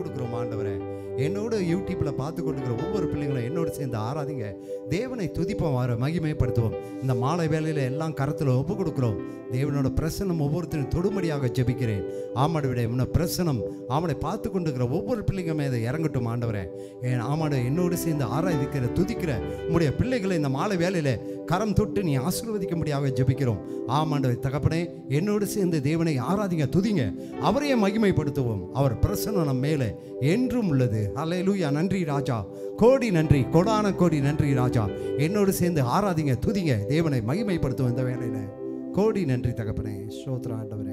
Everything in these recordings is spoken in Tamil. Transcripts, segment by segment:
கொடுக்குறோம் ஆண்டவரே என்னோட யூடியூப்ல பார்த்து கொண்டிருக்கிற ஒவ்வொரு பிள்ளைங்களும் என்னோடு சேர்ந்து ஆராதிங்க தேவனை துதிப்போம் வர மகிமைப்படுத்துவோம் இந்த மாலை வேளையில எல்லாம் கரத்தில் ஒப்பு கொடுக்குறோம் தேவனோட பிரசனம் ஒவ்வொருத்தரும் தொடுமடியாக ஜெபிக்கிறேன் ஆமாடு விட உன்ன பிரசனம் அவனை பார்த்து கொண்டிருக்கிற ஒவ்வொரு பிள்ளைங்க மேலே இறங்கட்டும் ஆண்டவரே என் ஆமாடு என்னோடு சேர்ந்து ஆராதிக்கிற துதிக்கிற உம்முடைய பிள்ளைகளை இந்த மாலை வேளையில கரம் தொட்டு நீ ஆசீர்வதிக்கும்படியாக ஜெபிக்கிறோம் ஆமாண்டவர் தகப்பனே என்னோடு சேர்ந்து தேவனை ஆராதிங்க துதிங்க அவரையே மகிமைப்படுத்துவோம் அவர் பிரசனம் நம் மேலே என்றும் உள்ளது அல்லேலூயா நன்றி ராஜா கோடி நன்றி கொடான கோடி நன்றி ராஜா என்னோடு சேர்ந்து ஆராதிங்க துதிங்க தேவனை மகிமைப்படுத்துவோம் இந்த வேளையில கோடி நன்றி தகப்பனே ஸ்தோத்திரம் ஆண்டவரே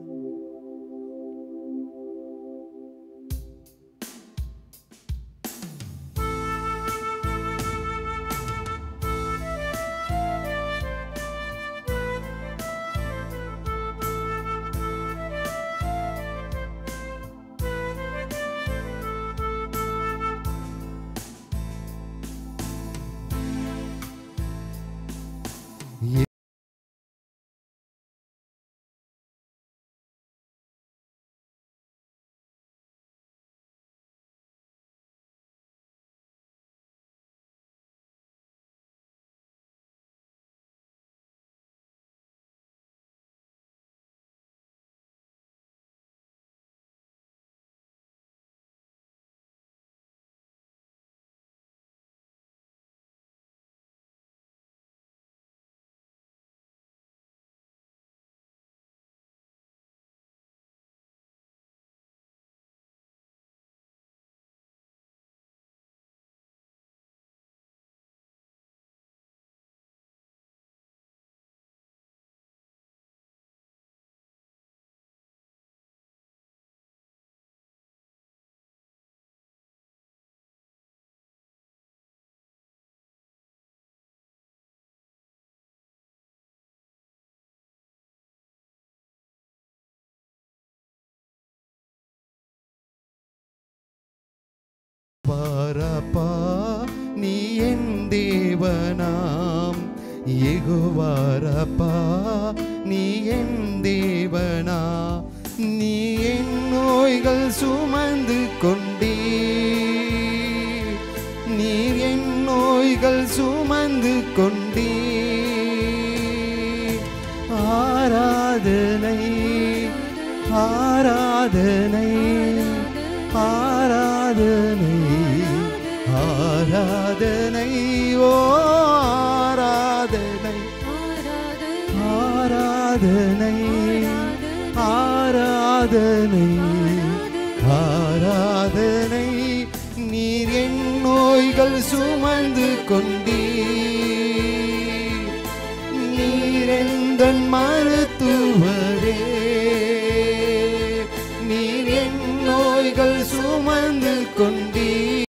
பாரப்பா நீ என் தேவனாம் எகுவாரப்பா நீ என் தேவனா நீ என் நோய்கள் சுமந்து கொண்டே நீர் என் நோய்கள் சுமந்து கொண்டே ஆராதனை ஆராதனை ஆராதனை ஆராதனை ஓ ஆராதனை ஆராதனை ஆராதனை ஆராதனை நீர் என் நோய்கள் சுமந்து கொண்டீ நீரெந்தன் மருத்துவரே நீர் என் நோய்கள் சுமந்து கொண்டீ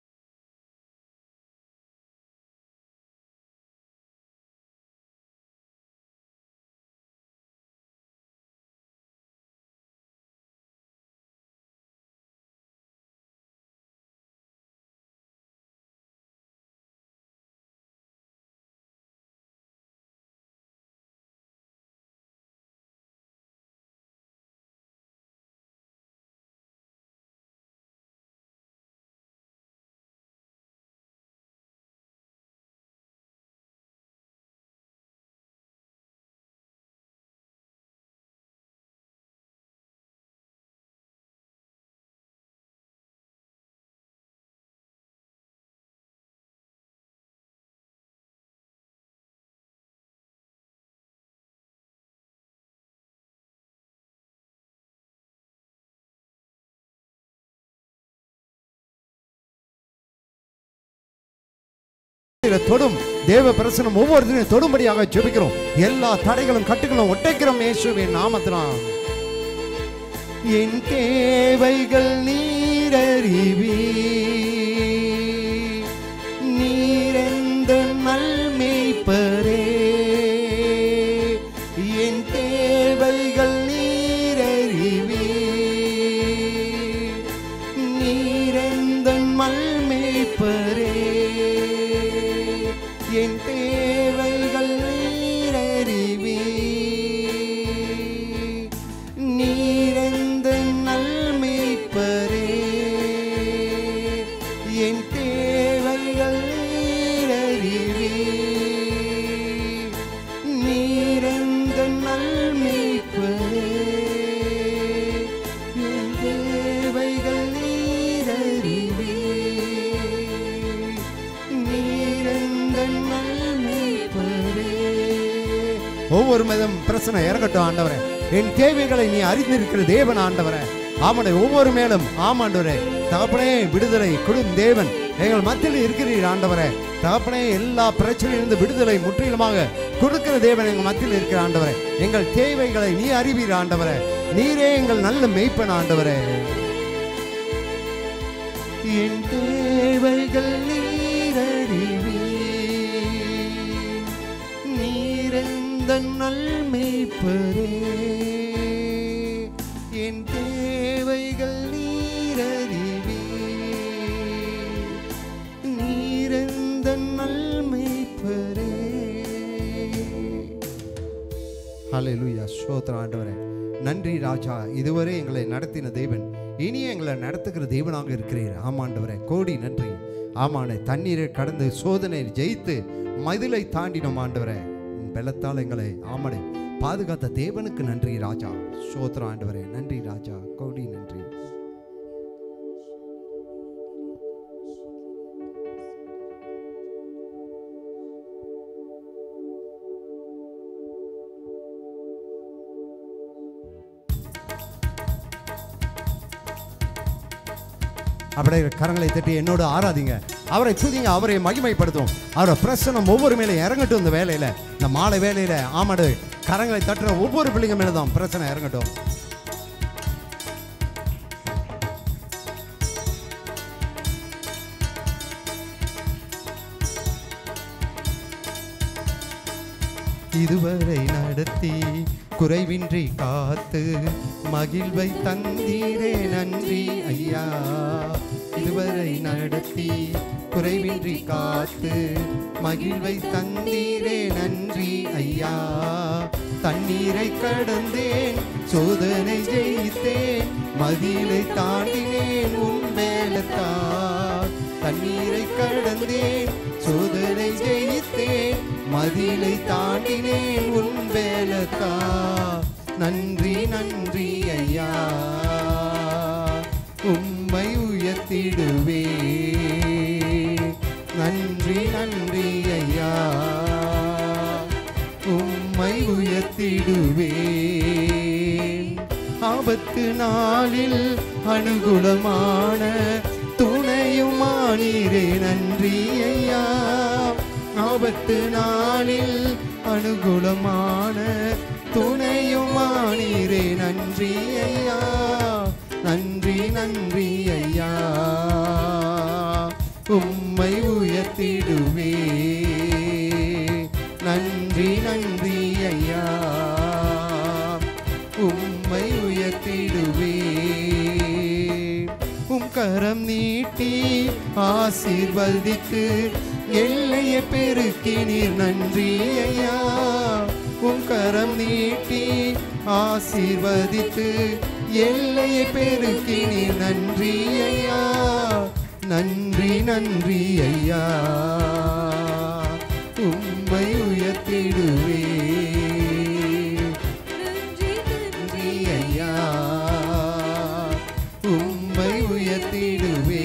இதை தொடும் தேவ பிரசனம் ஒவ்வொருத்தரையும் தொடும்படியாக ஜெபிக்கிறோம் எல்லா தடைகளும் கட்டுகளும் ஒட்டைக்கிறோம் இயேசுவின் நாமத்தினால் என் தேவைகள் நீரறிவி நீரெந்த நல்மேய்ப்பரே என் தேவைகள் நீரறிவி நீரெந்த மல்மேய்ப்பரே என் தேவைகள் நீரறிவி நீரெந்த நல்மேய்ப்பரே ஒவ்வொரு மதம் பிரச்சனை இறங்கட்டும் ஆண்டவரே என் தேவைகளை நீ அறிந்திருக்கிற தேவன் ஆண்டவரே ஆமாண்டே ஒவ்வொரு மேலும் ஆமாண்டவரே தகப்பனே விடுதலை குடும் தேவன் எங்கள் மத்தியில் இருக்கிறீர் ஆண்டவரே தகப்பனே எல்லா பிரச்சனையிலிருந்து விடுதலை முற்றிலுமாக கொடுக்கிற தேவன் எங்கள் மத்தியில் இருக்கிற ஆண்டவரே எங்கள் தேவைகளை நீ அறிவீர் ஆண்டவரே நீரே எங்கள் நல்ல மெய்ப்பன் ஆண்டவரே என் தேவைகள் நீரறிவீர் நீரெந்த நல்மெய்ப்பரே என் தேவைகள் நீரறிவீர் நீரெந்த நல்மெய்ப்பரே ஹalleluya ஸ்தோத்திரம் ஆண்டவரே நன்றி ராஜா இதுவரை எங்களை நடத்தின தேவன் இனி எங்களை நடத்துகிற தேவனாக இருக்கிறீர் ஆமாண்டவரே கோடி நன்றி ஆமாண்ணே தண்ணீரை கடந்து சோதனை ஜெயித்து மதிலை தாண்டினோம் ஆண்டவரே உன் பலத்தால் எங்களை ஆமாடே பாதுகாத்த தேவனுக்கு நன்றி ராஜா ஸ்தோத்திரம் ஆண்டவரே நன்றி ராஜா கோடி நன்றி அப்படியே கரங்களை தட்டி என்னோடு ஆராதிங்க அவரை துதிங்க அவரை மகிமைப்படுத்தும் அவரோட பிரசனம் ஒவ்வொரு மேலே இறங்கட்டும் இந்த வேலையில இந்த மாலை வேலையில ஆமாடு கரங்களை தட்டுற ஒவ்வொரு பிள்ளைங்க மேலே தான் பிரச்சனை இறங்கட்டும் இதுவரை நடத்தி குறைவின்றி காத்து மகிழ்வை தந்தீரே நன்றி ஐயா இதுவரை நடத்தி குறைவின்றி காத்து மகிழ்வை தந்தீரே நன்றி ஐயா தண்ணீரை கடந்தேன் சோதனை ஜெயித்தேன் மதிலை தாண்டினேன் உன் மேலத்தார் தண்ணீரை கடந்தேன் சோதனை ஜெயித்தேன் மதிலை தாண்டினேன் உன் வேலத்தா நன்றி நன்றி ஐயா உம்மை உயர்த்திடுவே நன்றி நன்றி ஐயா உம்மை உயர்த்திடுவேன் ஆபத்து நாளில் அனுகூலமான துணையுமானீரே நன்றி ஐயா ஆபத்து நாளில் அனுகூலமான துணையுமானீரே நன்றி ஐயா நன்றி நன்றி ஐயா உம்மை உயர்த்திடுவே நன்றி நன்றி ஐயா உம்மை உயர்த்திடுவே உம் கரம் நீட்டி ஆசீர்வதித்து எல்லையை பெருக்கினீர் நன்றி ஐயா உம் கரம் நீட்டி ஆசீர்வதித்து எல்லையை பெருக்கினீர் நன்றி ஐயா நன்றி நன்றி ஐயா உம்மை உயர்த்திடுவே நன்றி ஐயா உம்மை உயர்த்திடுவே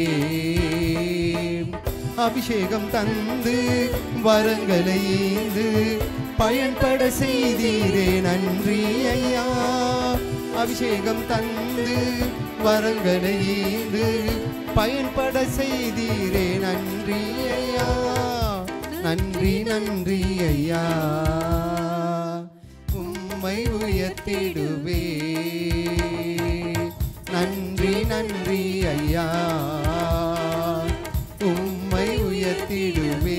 அபிஷேகம் தந்து வரங்களை ஈந்து பயன்பட செய்தீரே நன்றி ஐயா அபிஷேகம் தந்து வரங்களை ஈந்து பயன்பட செய்தீரே நன்றி ஐயா நன்றி நன்றி ஐயா உம்மை உயர்த்திடுவே நன்றி நன்றி ஐயா உம்மை உயர்த்திடுவே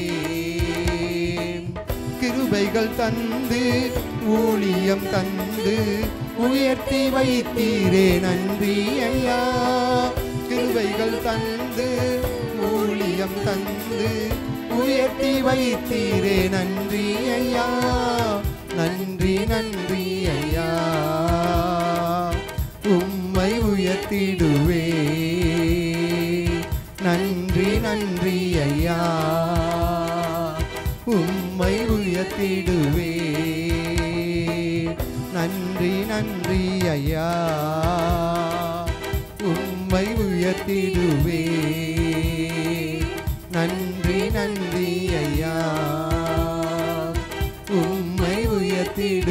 கிருபைகள் தந்து ஊழியம் தந்து உயர்த்தி வைத்தீரே நன்றி ஐயா கிருபைகள் தந்து ஊழியம் தந்து உயர்த்தி வைத்தீரே நன்றி ஐயா நன்றி நன்றி ஐயா உம்மை உயர்த்திடுவே நன்றி நன்றி ஐயா உம்மை உயர்த்திடுவே நன்றி நன்றி ஐயா உம்மை உயர்த்திடுவே நன்றி நன்றி ஐயா உம்மை உயர்த்திடுவே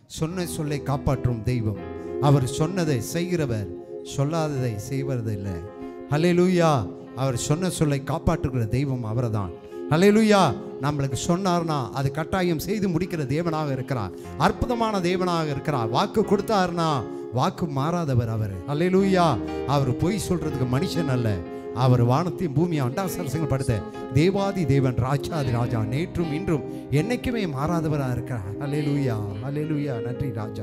சொன்ன சொல்லை காப்பாற்றும் தெய்வம் அவர் சொன்னதை செய்கிறவர் சொல்லாததை செய்வதில்லை ஹalleluya அவர் சொன்ன சொல்லை காப்பாற்றுகிற தெய்வம் அவர்தான் ஹalleluya நம்மளுக்கு சொன்னார்னா அது கட்டாயம் செய்து முடிக்கிற தேவனாக இருக்கிறார் அற்புதமான தேவனாக இருக்கிறார் வாக்கு கொடுத்தாருனா வாக்கு மாறாதவர் அவர் ஹalleluya அவர் பொய் சொல்றதுக்கு மனுஷன் அல்ல அவர் வானத்தையும் பூமியை அண்டாசரசங்கள் படுத்த தேவாதி தேவன் ராஜாதி ராஜா நேற்றும் இன்றும் என்னைக்குமே மாறாதவராக இருக்கிறார் ஹalleluya ஹalleluya நன்றி ராஜா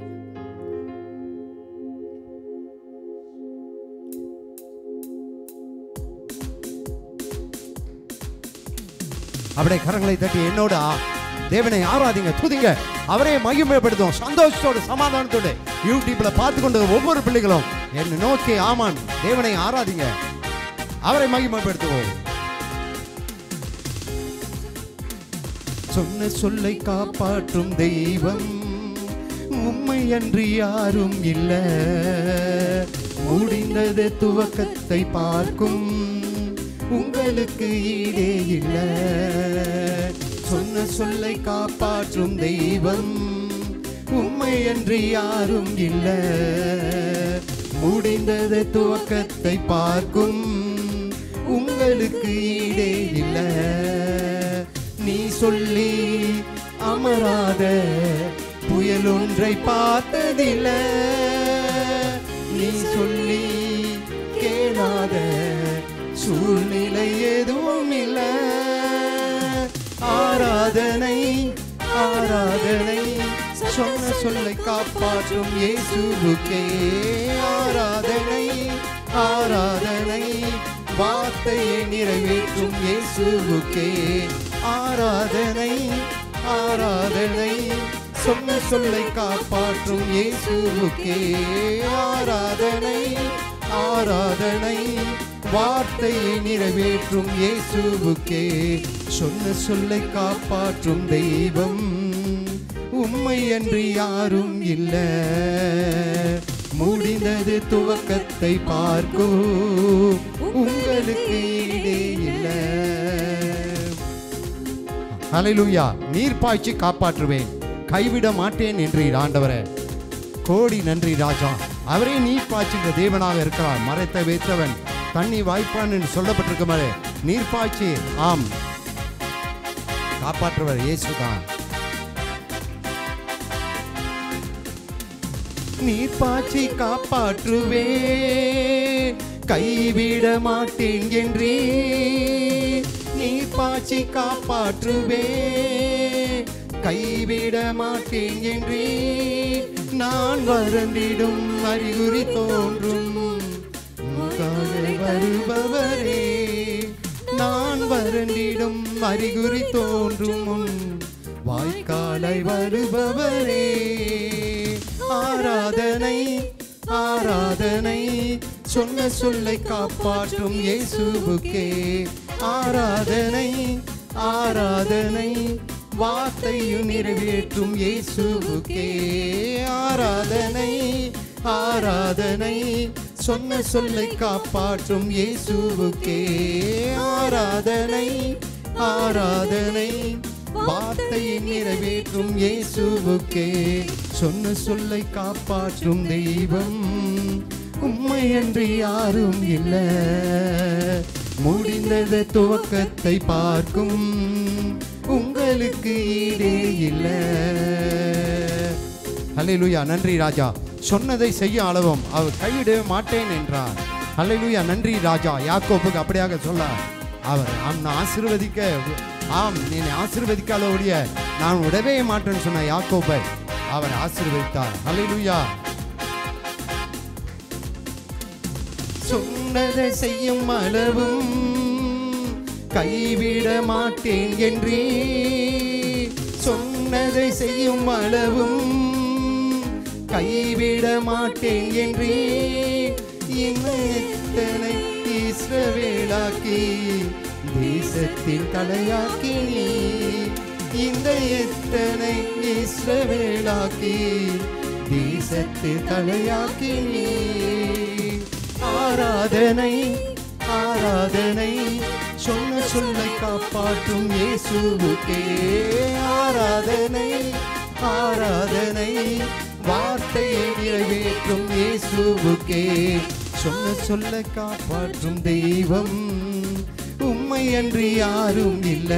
அப்படியே கரங்களை தட்டி என்னோட ஆ- தேவனை ஆராதிங்க துதிங்க அவரே மகிமைப்படுத்தும் சந்தோஷத்தோடு சமாதானத்தோடு யூடியூப்ல பார்த்து கொண்டு ஒவ்வொரு பிள்ளைகளும் என்னை நோக்கி ஆமான் தேவனை ஆராதிங்க அவரை மகிமைப்படுத்துவோம் சொன்ன சொல்லை காப்பாற்றும் தெய்வம் உண்மை அன்றி யாரும் இல்ல முடிந்தது துவக்கத்தை பார்க்கும் உங்களுக்கு ஈடே இல்ல சொன்ன சொல்லை காப்பாற்றும் தெய்வம் உண்மை அன்றி யாரும் இல்ல முடிந்தது துவக்கத்தை பார்க்கும் உங்களுக்கு ஈடே இல்ல நீ சொல்லி அமராத புயல் ஒன்றை பார்த்ததில்ல நீ சொல்லி கேளாத சூழ்நிலை எதுவும் இல்ல ஆராதனை ஆராதனை சொன்ன சொல்லை காப்பாற்றும் இயேசுவுக்கே ஆராதனை ஆராதனை வார்த்தையை நிறைவேற்றும் இயேசுவுக்கே ஆராதனை ஆராதனை சொன்ன சொல்லை காப்பாற்றும் இயேசுவுக்கே ஆராதனை ஆராதனை வார்த்தையை நிறைவேற்றும் இயேசுவுக்கே சொன்ன சொல்லை காப்பாற்றும் தெய்வம் உண்மை அன்றி யாரும் இல்ல முடிந்தது துவக்கத்தை பார்க்கும் உங்களுக்கு ஈடே இல்லை ஹalleluya நீர் பாய்ச்சி காப்பாற்றுவேன் கைவிட மாட்டேன் என்று ஆண்டவரே கோடி நன்றி ராஜா அவரே நீர் பாய்ச்சுகிற தேவனாக இருக்கிறார் மறைத்த வைத்தவன் தண்ணி வாய்ப்பான் என்று சொல்லப்பட்டிருக்குமாறு நீர் பாய்ச்சி ஆம் காப்பாற்றுவர் இயேசுதான் நீர் பாய்ச்சி காப்பாற்றுவே கைவிட மாட்டேன் என்றே நீர் பாய்ச்சி காப்பாற்றுவே கைவிட மாட்டேன் என்றே நான் வறண்டிடும் அறிகுறி தோன்றும் முகாக வருபவரே நான் வறண்டிடும் அறிகுறி தோன்றும் முன் வாய்க்காலை வருபவரே ஆராதனை ஆராதனை சொன்ன சொல்லை காப்பாற்றும் இயேசுவுக்கே ஆராதனை ஆராதனை வார்த்தையும் நிறைவேற்றும் இயேசுவுக்கே ஆராதனை ஆராதனை சொன்ன சொல்லை காப்பாற்றும் இயேசுவுக்கே ஆராதனை ஆராதனை வார்த்தையை நிறைவேற்றும் இயேசுவுக்கே சொன்ன சொல்லை காப்பாற்றும் தெய்வம் உண்மை என்று யாரும் இல்ல முடிந்தது துவக்கத்தை பார்க்கும் உங்களுக்கு ஈடே இல்ல ஹalleluya நன்றி ராஜா சொன்னதை செய்ய அளவும் அவர் கைவிடவே மாட்டேன் என்றார் ஹalleluya நன்றி ராஜா யாக்கோபுக்கு அப்படியாக சொல்ல அவர் ஆம் நான் ஆசீர்வதிக்க ஆம் நீ ஆசீர்வதிக்காத ஒழிய நான் விடவே மாட்டேன்னு சொன்ன யாக்கோபை அவர் ஆசீர்வதித்தார் ஹalleluya சொன்னதை செய்யும் அளவும் கைவிட மாட்டேன் என்றே சொன்னதை செய்யும் அளவும் கைவிட மாட்டேன் என்றே இன்னும் எத்தனை இஸ்ரவேலாக்கி தேசத்தில் தலையாக்கி நீ இந்த எத்தனை இஸ்ரவேலாக்கி தேசத்தில் தலையாக்கி நீ ஆராதனை ஆராதனை சொன்ன சொல்லை காப்பாற்றும் இயேசுவுக்கே ஆராதனை ஆராதனை வார்த்தையை நிறைவேற்றும் இயேசுவுக்கே சொன்ன சொல்ல காப்பாற்றும் தெய்வம் உம்மை அன்றி யாரும் இல்ல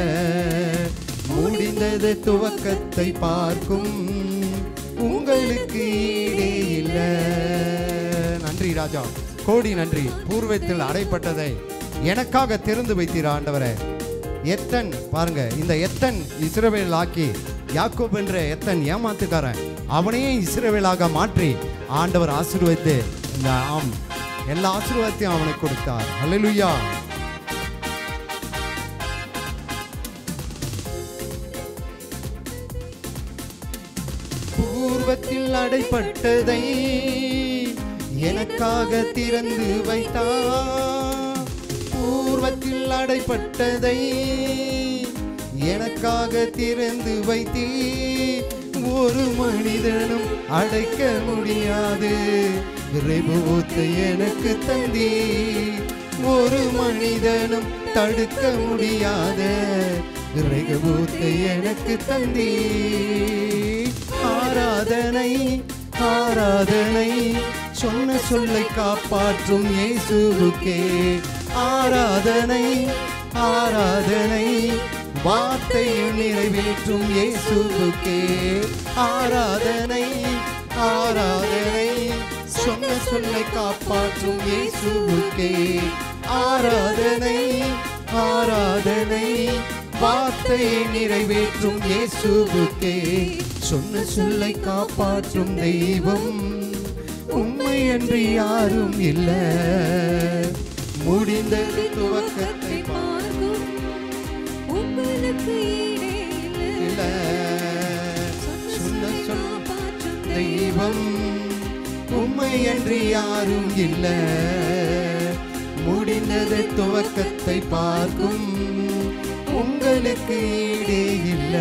முடிந்தது துவக்கத்தை பார்க்கும் உங்களுக்கு ஈடே இல்ல நன்றி ராஜா கோடி நன்றி பூர்வத்தில் அடைப்பட்டதை எனக்காக திறந்து வைத்தீர் ஆண்டவரே எத்தன் பாருங்க இந்த எத்தன் இஸ்ரவேல் ஆக்கி யாக்கோப் என்ற எத்தன் ஏமாத்துக்காரன் அவனையே இஸ்ரவேலாக மாற்றி ஆண்டவர் ஆசீர்வதித்து இந்த ஆம் எல்லா ஆசீர்வாதத்தையும் அவனுக்கு கொடுத்தார் அல்லேலூயா பூர்வத்தில் அடைப்பட்டதை எனக்காக திறந்து வைத்தார் பூர்வத்தில் அடைப்பட்டதை எனக்காக திறந்து வைத்தீ ஒரு மனிதனும் அடைக்க முடியாது இறைபூத்தை எனக்கு தந்தீ ஒரு மனிதனும் தடுக்க முடியாத இறைபூத்தை எனக்கு தந்தீ ஆராதனை ஆராதனை சொன்ன சொல்லை காப்பாற்றும் இயேசுவுக்கே ஆராதனை ஆராதனை வார்த்தையில் நிறைவேற்றும் இயேசுவுக்கே ஆராதனை ஆராதனை சொன்ன சொல்லை காப்பாற்றும் இயேசுவுக்கே ஆராதனை ஆராதனை வார்த்தையை நிறைவேற்றும் இயேசுவுக்கே சொன்ன சொல்லை காப்பாற்றும் தெய்வம் உண்மை என்று யாரும் இல்ல முடிந்தது துவக்கத்தை பார்க்கும் உங்களுக்கு ஈடே இல்ல இல்லை. சொன்ன சொல் காப்பாற்றும் தெய்வம் உண்மை என்று யாரும் இல்ல முடிந்தது துவக்கத்தை பார்க்கும் உங்களுக்கு ஈடே இல்ல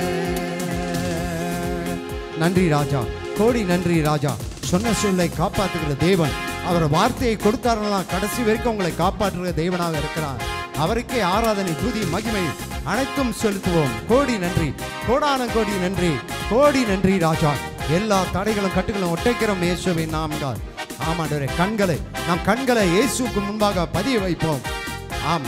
நன்றி ராஜா கோடி நன்றி ராஜா சொன்ன சொல்லை காப்பாற்றுகிற தேவன் அவர் வார்த்தையை கொடுத்தாரெல்லாம் கடைசி வரைக்கும் உங்களை காப்பாற்றுகிற தேவனாக இருக்கிறார் அவருக்கே ஆராதனை துதி மகிமை அனைத்தும் செலுத்துவோம் கோடி நன்றி கோடான கோடி நன்றி கோடி நன்றி ராஜா எல்லா தடைகளும் கட்டுகளும் ஒட்டைக்கிறோம் இயேசுவின் நாம்தான் ஆமாண்டவரே கண்களை நம் கண்களை இயேசுக்கு முன்பாக பதிய வைப்போம் ஆம்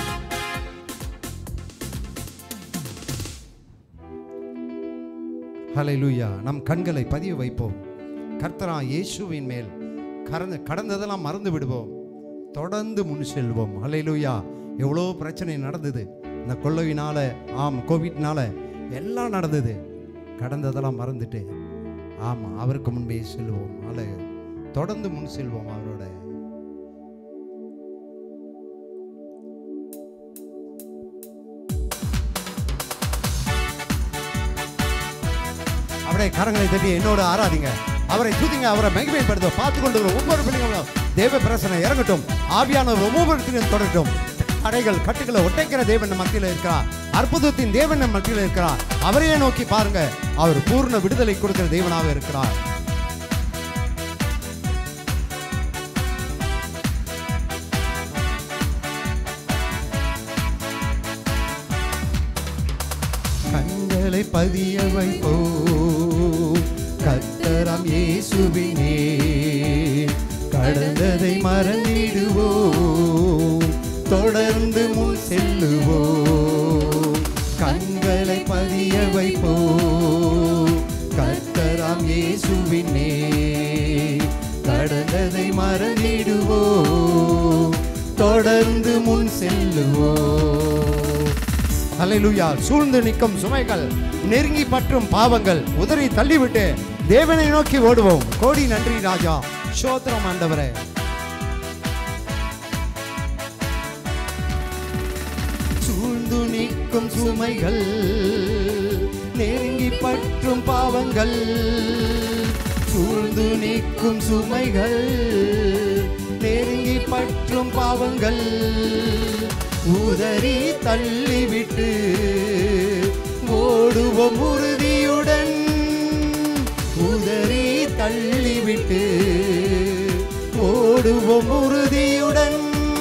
ஹalleluya நம் கண்களை பதிய வைப்போம் கர்த்தரா இயேசுவின் மேல் கடந்த கடந்ததெல்லாம் மறந்து விடுவோம் தொடர்ந்து முன் செல்வோம் ஹalleluya எவ்வளோ பிரச்சனை நடந்தது இந்த கொள்ளையினால ஆம் கோவிட்னால எல்லாம் நடந்தது கடந்ததெல்லாம் மறந்துட்டு ஆமாம் அவருக்கு முன்பே செல்வோம் அல்ல தொடர்ந்து முன் செல்வோம் அவரோட அவரை கரங்களை தட்டி என்னோட ஆராதிங்க அவரை துதிங்க அவரை மகிமைப்படுத்த பார்த்து கொண்டு இருக்கிற ஒவ்வொரு பிள்ளைங்களும் தேவ பிரசனை இறங்கட்டும் ஆவியானவர் ஒவ்வொருத்திலும் தொடரட்டும் தடைகள் கட்டுகளை ஒட்டைக்கிற தேவன் நம்ம மத்தியில் இருக்கிறார் அற்புதத்தின் தேவன் நம்ம மத்தியில் இருக்கிறார் அவரையே நோக்கி பாருங்க அவர் பூர்ண விடுதலை கொடுக்கிற தேவனாக இருக்கிறார் கண்களை பதிய வைப்போ கத்தரம் இயேசுவினே கடந்ததை மறந்திடுவோம் தொடர்ந்து முன் செல்லுவோம் கண்களை பதிய வைப்போ கத்தரம் இயேசுவினே கடந்ததை மறந்திடுவோம் தொடர்ந்து முன் செல்லுவோம் ஹalleluya சூழ்ந்து நிற்கும் சுமைகள் நெருங்கி பற்றும் பாவங்கள் உதறி தள்ளிவிட்டு தேவனை நோக்கி ஓடுவோம் கோடி நன்றி ராஜா சோத்திரம் ஆண்டவரே சூழ்ந்து நிற்கும் சுமைகள் நெருங்கி பற்றும் பாவங்கள் சூழ்ந்து நிற்கும் சுமைகள் நெருங்கி பற்றும் பாவங்கள் உதறி தள்ளிவிட்டு ஓடுவோம் உறுதியுடன் உதறி தள்ளிவிட்டு ஓடுவோம் உறுதியுடன்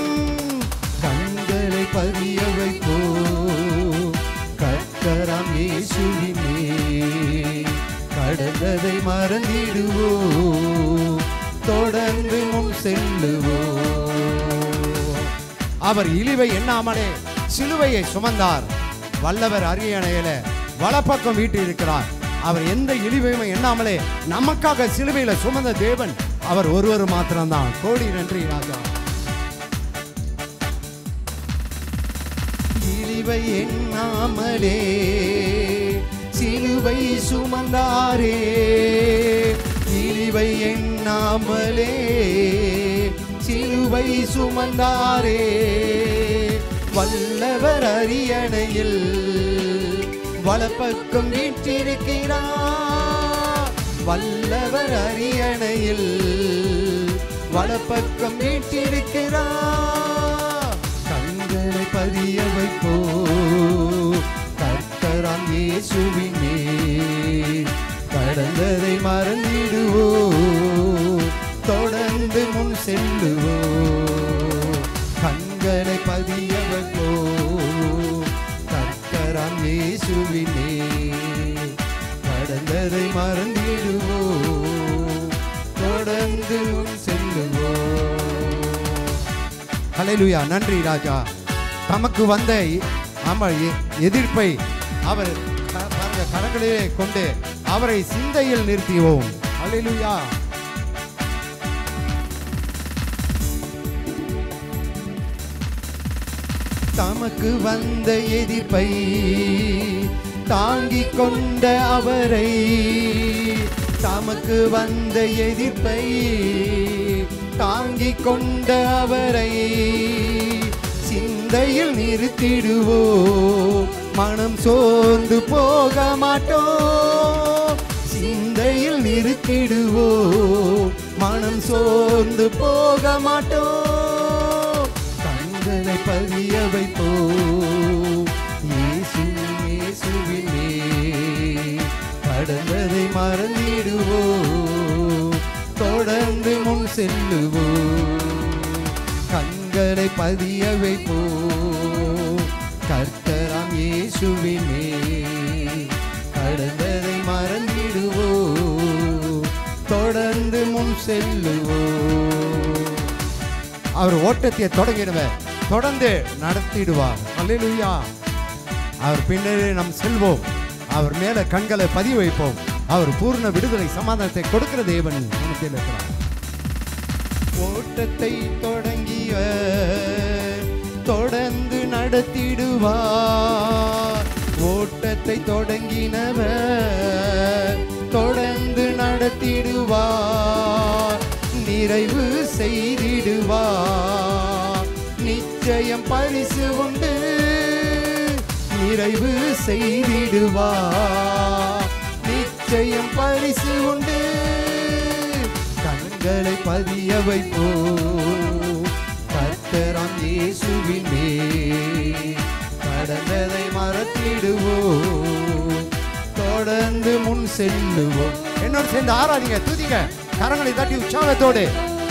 கண்களை பதிய வைப்போ கத்தராம் இயேசுவினே செல்லுவோம் அவர் இழிவை எண்ணாமலே சிலுவையை சுமந்தார் வல்லவர் அரியணையில வலப்பக்கம் வீட்டு இருக்கிறார் அவர் எந்த இழிவையும் எண்ணாமலே நமக்காக சிலுவையில சுமந்த தேவன் அவர் ஒருவர் மாத்திரம்தான் கோடி நன்றி ராஜா இழிவை எண்ணாமலே சிலுவை சுமந்தாரே இழிவை எண்ணாமலே சிலுவை சுமந்தாரே வல்லவர் அரியணையில் வலப்பக்கம் வீற்றிருக்கிறார் வல்லவர் அரியணையில் வலப்பக்கம் வீற்றிருக்கிறார் கண்களை பதிய வைப்போ கர்த்தராம் இயேசுவின் மேல் கடந்ததை மறந்திடுவோ தொடர்ந்து முன் செல்லுவோ கண்களை பதிய வைப்போ கர்த்தராம் இயேசுவின் மேல் கடந்ததை மறந்திடுவோ தொடர்ந்து முன் செல்லுவோ ஹalleluya நன்றி ராஜா தமக்கு வந்த ஆமா எ- எதிர்ப்பை அவர் க- பாருங்க கரங்களிலே கொண்டு அவரை சிந்தையில் நிறுத்திவோம் ஹalleluya தமக்கு வந்த எதிர்ப்பை தாங்கிக் கொண்ட அவரை தமக்கு வந்த எதிர்ப்பை தாங்கிக் கொண்ட அவரை சிந்தையில் நிறுத்திடுவோ மனம் சோர்ந்து போக மாட்டோம் சிந்தையில் நிறுத்திடுவோ மனம் சோர்ந்து போக மாட்டோம் கண்களை பதிய வைப்போ இயேசு இயேசுவிலே கடந்ததை மறந்திடுவோ தொடர்ந்து முன் செல்லுவோ கண்களை பதிய வைப்போ கர்த்தராம் இயேசுவிலே கடந்ததை மறந்திடுவோ தொடர்ந்து முன் செல்லுவோ அவர் ஓட்டத்தை தொடங்கிடுவார் தொடர்ந்து நடத்திடுவார் அல்லேலூயா அவர் பின்னரே நாம் செல்வோம் அவர் மேல கண்களை பதிய வைப்போம் அவர் பூர்ண விடுதலை சமாதானத்தை கொடுக்கிற தேவன் நமக்கு இருக்கிறார் ஓட்டத்தை தொடங்கிய தொடர்ந்து நடத்திடுவார் ஓட்டத்தை தொடங்கினவர் தொடர்ந்து நடத்திடுவார் நிறைவு செய்திடுவார் நிச்சயம் பரிசு உண்டு நிறைவு செய்திடுவார் நிச்சயம் பரிசு உண்டு கண்களை பதிய வைப்போ கர்த்தராம் இயேசுவின் மேல் கடந்ததை மறத்திடுவோ தொடர்ந்து முன் செல்லுவோம் என்னோட சேர்ந்து ஆராதிங்க துதிங்க கரங்களை தட்டி உற்சாகத்தோடு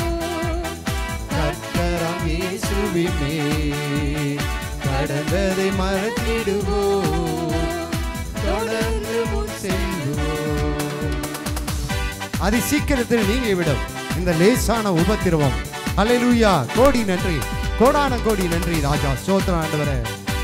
கர்த்தராம் இயேசுவின் மேல் கடந்ததை மறத்திடுவோ தொடர்ந்து முன் செல்லுவோம் அது சீக்கிரத்தில் நீங்கிவிடும் இந்த லேசான உபத்திரவம் அல்லேலூயா கோடி நன்றி கோடான கோடி நன்றி ராஜா ஸ்தோத்திரம் ஆண்டவரே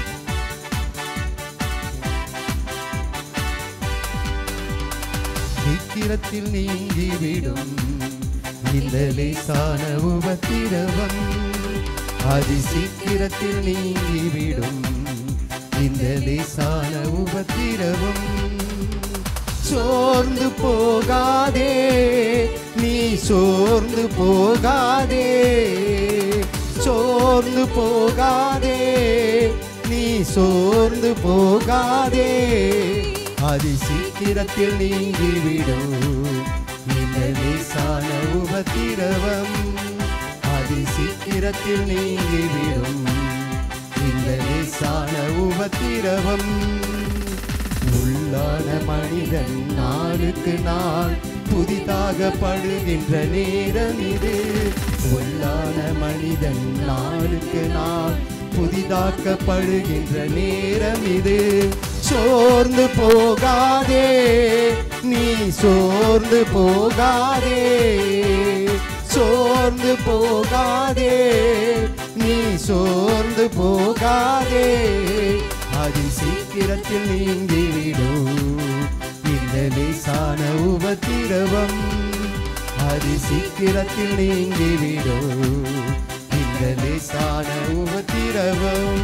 சீக்கிரத்தில் நீங்கிவிடும் இந்த லேசான உபத்திரவம் அதி சீக்கிரத்தில் நீங்கிவிடும் இந்த லேசான உபத்திரவம் சோர்ந்து போகாதே நீ சோர்ந்து போகாதே சோர்ந்து போகாதே நீ சோர்ந்து போகாதே அதி சீக்கிரத்தில் நீங்கிவிடும் இந்த லேசான உபத்திரவம் அதி சீக்கிரத்தில் நீங்கிவிடும் இந்த லேசான உபத்திரவம் உள்ளான மனிதன் நாளுக்கு நாள் புதிதாக படுகின்ற நேரம் இது உள்ளான மனிதன் நாளுக்கு நாள் புதிதாக்கப்படுகின்ற நேரம் இது சோர்ந்து போகாதே நீ சோர்ந்து போகாதே சோர்ந்து போ போகாதே நீ சோர்ந்து போகாதே அது சீக்கிரத்தில் நீங்கிவிடும் இந்த லேசான உபத்திரவம் அது சீக்கிரத்தில் நீங்கிவிடும் இந்த லேசான உபத்திரவம்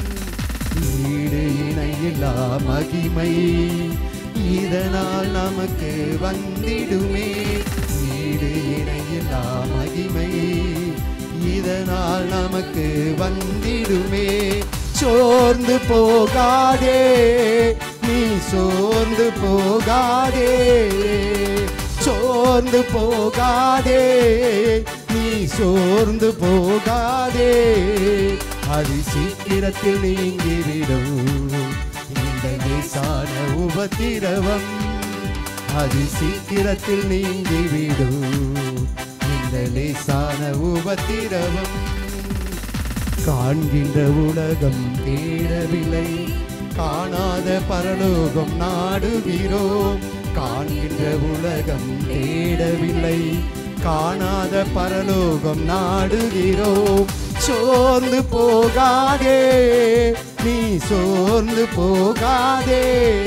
ஈடு இணையில்லா மகிமை இதனால் நமக்கு வந்திடுமே ஈடு இணையில்லா மகிமை இதனால் நமக்கு வந்திடுமே சோர்ந்து போகாதே நீ சோர்ந்து போகாதே சோர்ந்து போகாதே நீ சோர்ந்து போகாதே அது சீக்கிரத்தில் நீங்கிவிடும் இந்த லேசான உபத்திரவம் அது சீக்கிரத்தில் நீங்கிவிடும் இந்த லேசான உபத்திரவம் காண்கின்ற உலகம் தேடவில்லை காணாத பரலோகம் நாடுகிறோம் காண்கின்ற உலகம் தேடவில்லை காணாத பரலோகம் நாடுகிறோம் சோர்ந்து போகாதே நீ சோர்ந்து போகாதே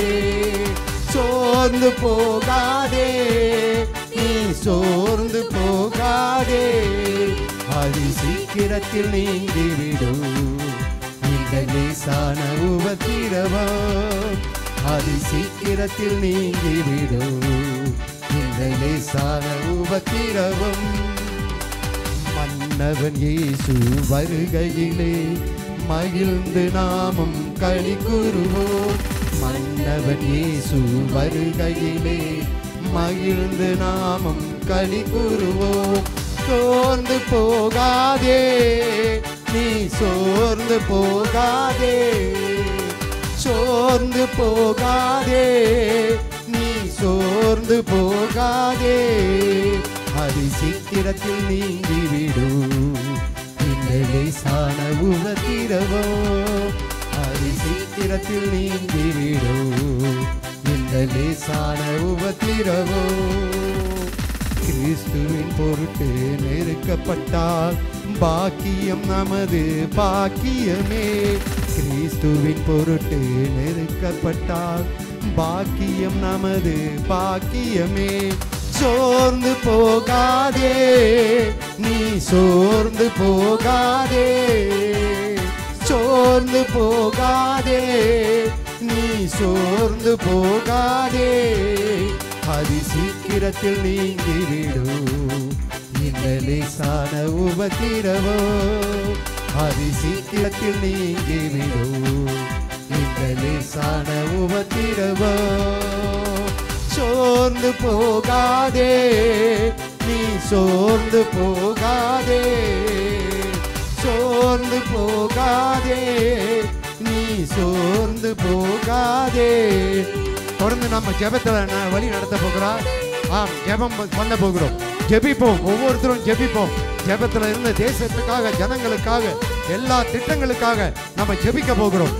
சோர்ந்து போகாதே நீ சோர்ந்து போகாதே அது சீக்கிரத்தில் நீங்கிவிடும் இந்த லேசான உபத்திரவம் அது சீக்கிரத்தில் நீங்கிவிடும் இந்த லேசான உபத்திரவம் மன்னவன் இயேசு வருகையிலே மகிழ்ந்து நாமும் களி கூறுவோம் மன்னவன் இயேசு வருகையிலே மகிழ்ந்து நாமும் களி கூறுவோம் சோர்ந்து போகாதே நீ சோர்ந்து போகாதே சோர்ந்து போகாதே நீ சோர்ந்து போகாதே அது சீக்கிரத்தில் நீங்கிவிடும் இந்த லேசான உபத்திரவோ அது சீக்கிரத்தில் நீங்கிவிடும் இந்த லேசான உபத்திரவோ கிறிஸ்துவின் பொருட்டு நெருக்கப்பட்டால் பாக்கியம் நமது பாக்கியமே கிறிஸ்துவின் பொருட்டு நெருக்கப்பட்டால் பாக்கியம் நமது பாக்கியமே சோர்ந்து போகாதே நீ சோர்ந்து போகாதே சோர்ந்து போகாதே நீ சோர்ந்து போகாதே அது சீக்கிரத்தில் நீங்கிவிடும் இந்த லேசான உபத்திரவோ அது சீக்கிரத்தில் நீங்கிவிடும் இந்த லேசான உபத்திரவோ சோர்ந்து போகாதே நீ சோர்ந்து போகாதே சோர்ந்து போகாதே நீ சோர்ந்து போகாதே தொடர்ந்து நம்ம ஜெபத்துல நான் வழி நடத்த போகிறோம் ஆம் ஜெபம் பண்ண போகிறோம் ஜெபிப்போம் ஒவ்வொருத்தரும் ஜெபிப்போம் ஜெபத்துல இருந்த தேசத்துக்காக ஜனங்களுக்காக எல்லா திட்டங்களுக்காக நம்ம ஜெபிக்க போகிறோம்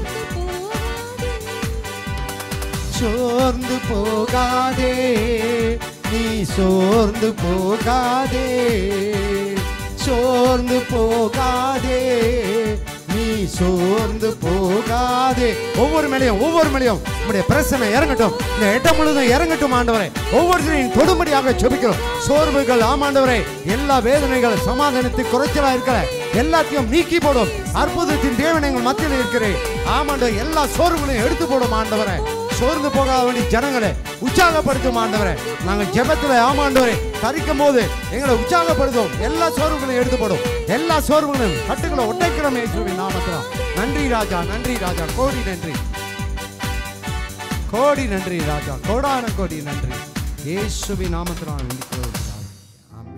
சோர்ந்து போகாதே நீ சோர்ந்து போகாதே சோர்ந்து போகாதே நீ சோர்ந்து போகாதே ஒவ்வொரு மேலையும் ஒவ்வொரு மேலையும் நம்முடைய பிரச்சனை இறங்கட்டும் இந்த இடம் முழுதும் இறங்கட்டும் ஆண்டவரே ஒவ்வொருத்தரையும் தொடும்படியாக ஜெபிக்கிறோம் சோர்வுகள் ஆமாண்டவரே எல்லா வேதனைகள் சமாதானத்துக்கு குறைச்சலா இருக்கிற எல்லாத்தையும் நீக்கி போடும் அற்புதத்தின் தேவன் எங்கள் மத்தியில் இருக்கிறேன் ஆமாண்டவர் எல்லா சோர்வுகளையும் எடுத்து போடும் ஆண்டவரே சோர்ந்து போகாத வேண்டிய ஜனங்களை உற்சாகப்படுத்தும் ஆண்டவரே நாங்கள் ஜெபத்துல ஆமாண்டவரே தரிக்கும் போது எங்களை உற்சாகப்படுத்தும் எல்லா சோர்வுகளையும் எடுத்து போடும் எல்லா சோர்வுகளையும் கட்டுகளை ஒட்டைக்கிறோம் இயேசுவின் நாமத்துல நன்றி ராஜா நன்றி ராஜா கோடி நன்றி கோடி நன்றி ராஜா கோடான கோடி நன்றி இயேசுவின் நாமத்தில் ஆமென்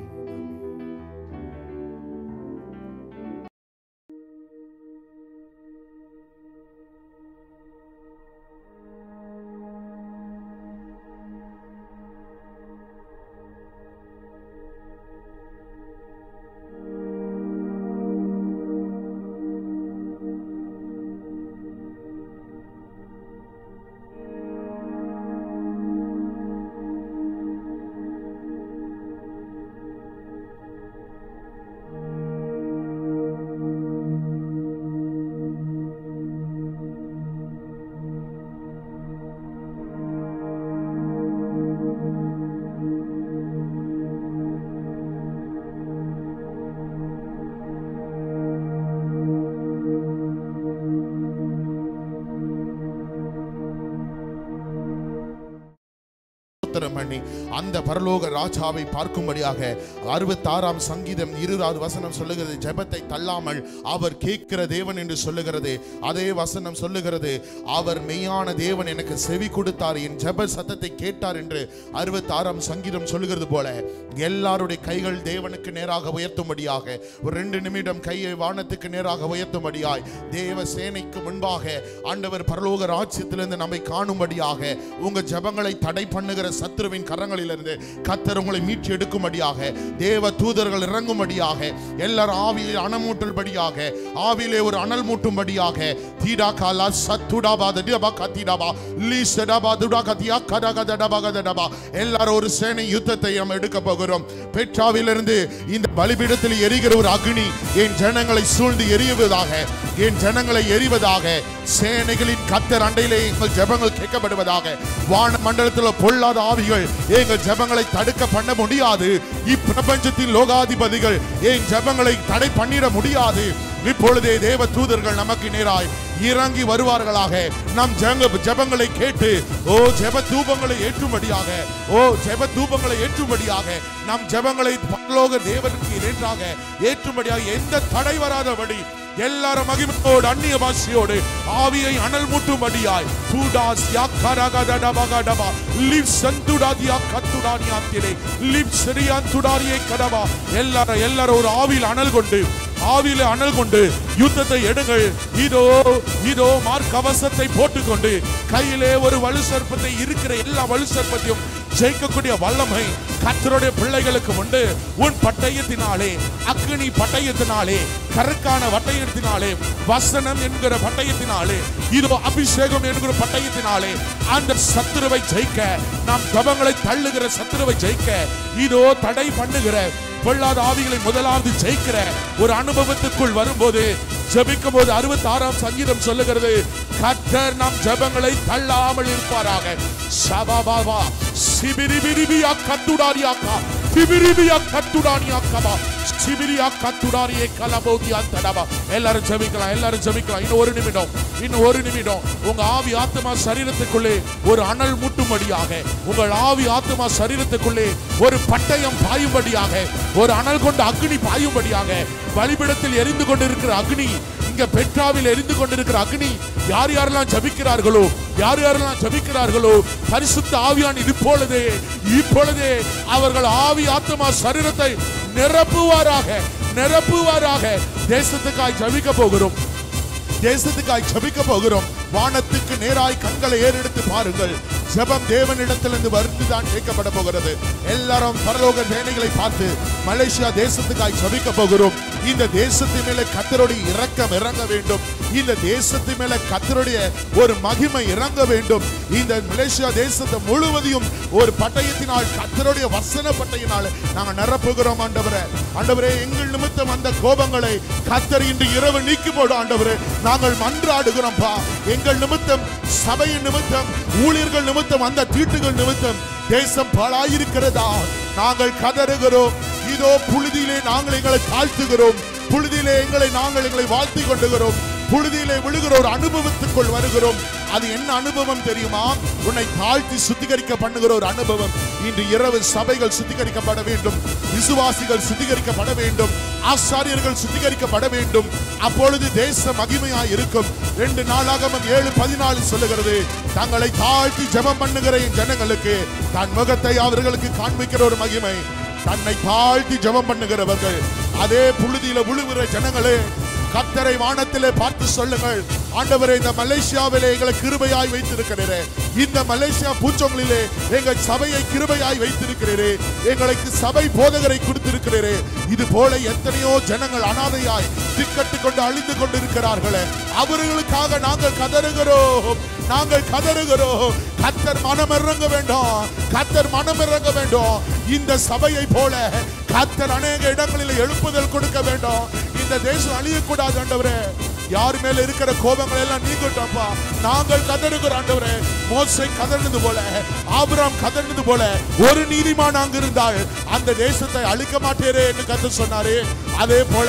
ஸ்தோத்திரம் பண்ணி அந்த பரலோக ராஜாவை பார்க்கும்படியாக அறுபத்தாறாம் சங்கீதம் இருபதாவது வசனம் சொல்லுகிறது ஜெபத்தை தள்ளாமல் அவர் கேட்கிற தேவன் என்று சொல்லுகிறது அதே வசனம் சொல்லுகிறது அவர் மெய்யான தேவன் எனக்கு செவி கொடுத்தார் என் ஜெப சத்தத்தை கேட்டார் என்று அறுபத்தாறாம் சங்கீதம் சொல்லுகிறது போல எல்லாருடைய கைகள் தேவனுக்கு நேராக உயர்த்தும்படியாக ஒரு ரெண்டு நிமிடம் கையை வானத்துக்கு நேராக உயர்த்தும்படியாய் தேவ சேனைக்கு முன்பாக ஆண்டவர் பரலோக ராஜ்யத்திலிருந்து நம்மை காணும்படியாக உங்க ஜெபங்களை தடை பண்ணுகிற சத்துருவின் கரங்களிலிருந்து கத்தர் உங்களை மீட்டு எடுக்கும்படியாக தேவ தூதர்கள் இறங்கும்படியாக எல்லாரும் ஆவியில் அணமூட்டும்படியாக ஆவியிலே ஒரு அனல் மூட்டும்படியாக தீடா காலா சத்துடாபா தடிபா கத்திடாபா லீசடாபா துடா கத்தியா கடகதடபா கதடபா எல்லாரும் ஒரு சேனை யுத்தத்தை நாம் எடுக்க போகிறோம் பெட்ராவிலிருந்து இந்த பலிபீடத்தில் எரிகிற ஒரு அக்னி என் ஜனங்களை சூழ்ந்து எரியுவதாக என் ஜனங்களை எரிவதாக சேனைகளின் கத்தர் அண்டையிலே எங்கள் ஜெபங்கள் கேட்கப்படுவதாக வான மண்டலத்தில் பொல்லாத ஆவிகள் எங்கள் ஜெபங்களை தடுக்க பண்ண முடியாது இப்பிரபஞ்சத்தின் லோகாதிபதிகள் என் ஜெபங்களை தடை பண்ணிட முடியாது இப்பொழுதே தேவ தூதர்கள் நமக்கு நேராய் இறங்கி வருவார்களாக நம் ஜெங்க ஜெபங்களை கேட்டு ஓ ஜெப தூபங்களை ஏற்றும்படியாக ஓ ஜெப தூபங்களை ஏற்றும்படியாக நம் ஜெபங்களை பரலோக தேவனுக்கு இரண்டாக ஏற்றும்படியாக எந்த தடை வராதபடி எல்லாரும் மகிமையோடு அந்நிய பாஷையோடு ஆவியை அனல் மூட்டும்படியாய் தூடாஸ் யாக்கரகதடபகடபா லிவ் சந்துடாதியா கத்துடானியாத்திலே லிவ் சரியான் துடாரியை கடபா எல்லாரும் எல்லாரும் ஒரு ஆவியில் அனல் கொண்டு ஆவியில அனல் கொண்டு யுத்தத்தை எடுங்கள் இதோ இதோ மார்க்கவசத்தை போட்டுக்கொண்டு கையிலே ஒரு வலு சர்ப்பத்தை இருக்கிற எல்லா வலு சர்ப்பத்தையும் ஜெயிக்கக்கூடிய வல்லமை கத்தருடைய பிள்ளைகளுக்கு உண்டு உன் பட்டயத்தினாலே அக்னி பட்டயத்தினாலே கருக்கான பட்டயத்தினாலே வசனம் என்கிற பட்டயத்தினாலே இதோ அபிஷேகம் என்கிற பட்டயத்தினாலே அந்த சத்துருவை ஜெயிக்க நாம் தபங்களை தள்ளுகிற சத்துருவை ஜெயிக்க இதோ தடை பண்ணுகிற பொல்லாத ஆவிகளை முதலாவது ஜெயிக்கிற ஒரு அனுபவத்துக்குள் வரும்போது ஜெபிக்கும் போது அறுபத்தி ஆறாம் சங்கீதம் சொல்லுகிறது கர்த்தர் நம் ஜெபங்களை தள்ளாமல் இருப்பாராக சபாபாபா சிபிரிபிரிபியா கத்துடாரியாக்கா சிபிரிபியா கத்துடானியாக்கபா சிபிரியா கத்துடாரியே கலபோதியா தடபா எல்லாரும் ஜெபிக்கலாம் எல்லாரும் ஜெபிக்கலாம் இன்னும் ஒரு நிமிடம் இன்னும் ஒரு நிமிடம் உங்க ஆவி ஆத்மா சரீரத்துக்குள்ளே ஒரு அனல் மூட்டும்படியாக உங்கள் ஆவி ஆத்மா சரீரத்துக்குள்ளே ஒரு பட்டயம் பாயும்படியாக ஒரு அனல் கொண்ட அக்னி பாயும்படியாக பலிபிடத்தில் எரிந்து கொண்டிருக்கிற அக்னி இங்க பெட்ராவில் எரிந்து கொண்டிருக்கிற அக்னி யார் யாரெல்லாம் ஜபிக்கிறார்களோ யார் யாரெல்லாம் ஜபிக்கிறார்களோ பரிசுத்த ஆவியான் இப்பொழுதே இப்பொழுதே அவர்கள் ஆவி ஆத்மா சரீரத்தை நிரப்புவாராக நிரப்புவாராக தேசத்துக்காய் ஜபிக்க போகிறோம் தேசத்துக்காய் ஜபிக்க போகிறோம் வானத்துக்கு நேராய் கண்களை ஏறெடுத்து பாருங்கள் ஜெபம் தேவனிடத்திலிருந்து வருந்துதான் கேட்கப்பட போகிறது எல்லாரும் பரலோக வேலைகளை பார்த்து மலேசியா தேசத்துக்காய் ஜபிக்க போகிறோம் இந்த தேசத்தின் மேல கத்தருடைய இரக்கம் இறங்க வேண்டும் இந்த தேசத்தின் மேல கத்தருடைய ஒரு மகிமை இறங்க வேண்டும் இந்த மலேசியா தேசத்தை முழுவதையும் ஒரு பட்டயத்தினால் கத்தருடைய வசன பட்டயினால் நாங்க நிரப்புகிறோம் ஆண்டவரே ஆண்டவரே எங்கள் நிமித்தம் அந்த கோபங்களை கத்தர் இன்று இரவு நீக்கி போடும் ஆண்டவரே நாங்கள் மன்றாடுகிறோம்ப்பா எங்கள் நிமித்தம் சபையின் நிமித்தம் ஊழியர்கள் நிமித்தம் அந்த தீட்டுகள் நிமித்தம் தேசம் பாழாயிருக்கிறதா நாங்கள் கதறுகிறோம் இதோ புழுதியிலே நாங்கள் எங்களை தாழ்த்துகிறோம் புழுதியிலே எங்களை நாங்கள் எங்களை வாழ்த்தி கொண்டுகிறோம் புழுதியிலே விழுகிற ஒரு அனுபவத்துக்குள் வருகிறோம் அது என்ன அனுபவம் தெரியுமா உன்னை தாழ்த்தி சுத்திகரிக்க பண்ணுகிற ஒரு அனுபவம் இன்று இரவு சபைகள் சுத்திகரிக்கப்பட வேண்டும் விசுவாசிகள் சுத்திகரிக்கப்பட வேண்டும் ஆசாரியர்கள் சுத்திகரிக்கப்பட வேண்டும் அப்பொழுது தேச மகிமையாய் இருக்கும் ரெண்டு நாளாகமம் ஏழு பதினாலு சொல்லுகிறது தங்களை தாழ்த்தி ஜெபம் பண்ணுகிற என் ஜனங்களுக்கு தன் முகத்தை அவர்களுக்கு காண்பிக்கிற ஒரு மகிமை தன்னை தாழ்த்தி ஜெபம் பண்ணுகிறவர்கள் அதே புழுதியில விழுகிற ஜனங்களே கத்தரை வானத்திலே பார்த்து சொல்லுங்கள் ஆண்டவரே இந்த மலேசியாவிலே எங்களை கிருபையாய் வைத்திருக்கிறீரே இந்த மலேசியா பூச்சொங்களிலே எங்கள் சபையை கிருபையாய் வைத்திருக்கிறீரே எங்களுக்கு சபை போதகரை கொடுத்திருக்கிறீரே இது போல எத்தனையோ ஜனங்கள் அனாதையாய் திக்கட்டு கொண்டு அழிந்து கொண்டிருக்கிறார்களே அவர்களுக்காக நாங்கள் கதறுகிறோம் நாங்கள் கதறுகிறோம் கத்தர் மனம் இறங்க வேண்டும் கத்தர் மனம் இறங்க வேண்டும் இந்த சபையை போல கத்தர் அநேக இடங்களில் எழுப்புதல் கொடுக்க வேண்டும் இந்த தேசம் அழியக்கூடாது ஆண்டவரே யார் மேல இருக்கிற கோபங்கள் எல்லாம் நீங்கட்டோம்ப்பா நாங்கள் கதறுகிறோம் ஆண்டவரே மோசை கதறினது போல ஆபிராம் கதறினது போல ஒரு நீதிமான் அங்கு இருந்தால் அந்த தேசத்தை அழிக்க மாட்டேரே என்று கத்து சொன்னாரே அதே போல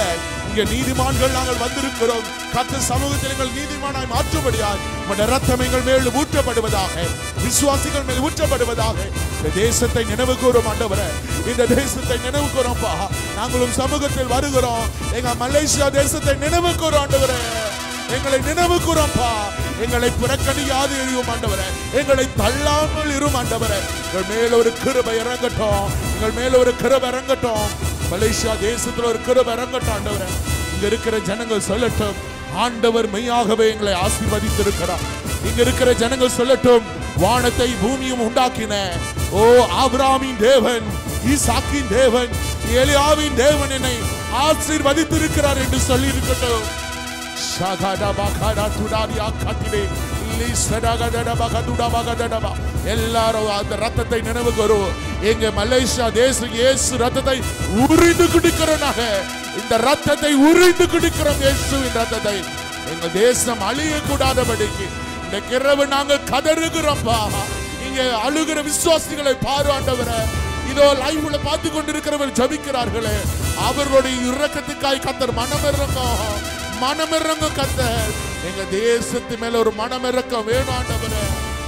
இங்கே நீதிமான்கள் நாங்கள் வந்திருக்கிறோம் கத்த சமூகத்தில் எங்கள் நீதிமானாய் மாற்றும்படியாய் உம்முடைய ரத்தம் எங்கள் மேல் ஊற்றப்படுவதாக விசுவாசிகள் மேல் ஊற்றப்படுவதாக இந்த தேசத்தை நினைவு கூறும் ஆண்டவரே இந்த தேசத்தை நினைவு கூறோம்ப்பா நாங்களும் சமூகத்தில் வருகிறோம் எங்க மலேசியா தேசத்தை நினைவு கூறும் ஆண்டவரே எங்களை நினைவு கூறப்பா எங்களை புறக்கணியாது எரியும் ஆண்டவரே எங்களை தள்ளாமல் இரும் ஆண்டவரே எங்கள் மேல ஒரு கிருபை இறங்கட்டும் எங்கள் மேல ஒரு கிருபை இறங்கட்டும் மலேசியா தேசத்துல ஒரு கிருபை இறங்கட்டும் ஆண்டவரே இங்க இருக்கிற ஜனங்கள் சொல்லட்டும் ஆண்டவர் மெய்யாகவே எங்களை ஆசீர்வதித்திருக்கிறார் இங்க இருக்கிற ஜனங்கள் சொல்லட்டும் வானத்தை பூமியும் உண்டாக்கின ஓ ஆபிராமின் தேவன் ஈசாக்கின் தேவன் எலியாவின் தேவன் என்னை ஆசீர்வதித்திருக்கிறார் என்று சொல்லி இருக்கட்டும் ஷகட பகட துடாரியா கட்டிலே லிசடகடட பகதுட பகதடபா. எல்லாரும் அந்த ரத்தத்தை நினைவு கூறுவோம் எங்க மலேசியா தேசம் இயேசு ரத்தத்தை உறிந்து குடிக்கிறோம் நாங்க இந்த ரத்தத்தை உறிந்து குடிக்கிறோம் இயேசுவின் ரத்தத்தை எங்க தேசம் அழிய கூடாதபடிக்கு இந்த கிரவு நாங்கள் கதறுகிறோம்ப்பா இங்க அழுகிற விசுவாசிகளை பாராண்டவரை இதோ லைவ்ல பார்த்து கொண்டிருக்கிறவர் ஜபிக்கிறார்களே அவர்களுடைய இரக்கத்துக்காய் கத்தர் மனமிறங்கும் மனமிறங்கும் கத்தர் எங்க தேசத்து மேல ஒரு மனமிறக்கம் வேணும் ஆண்டவரே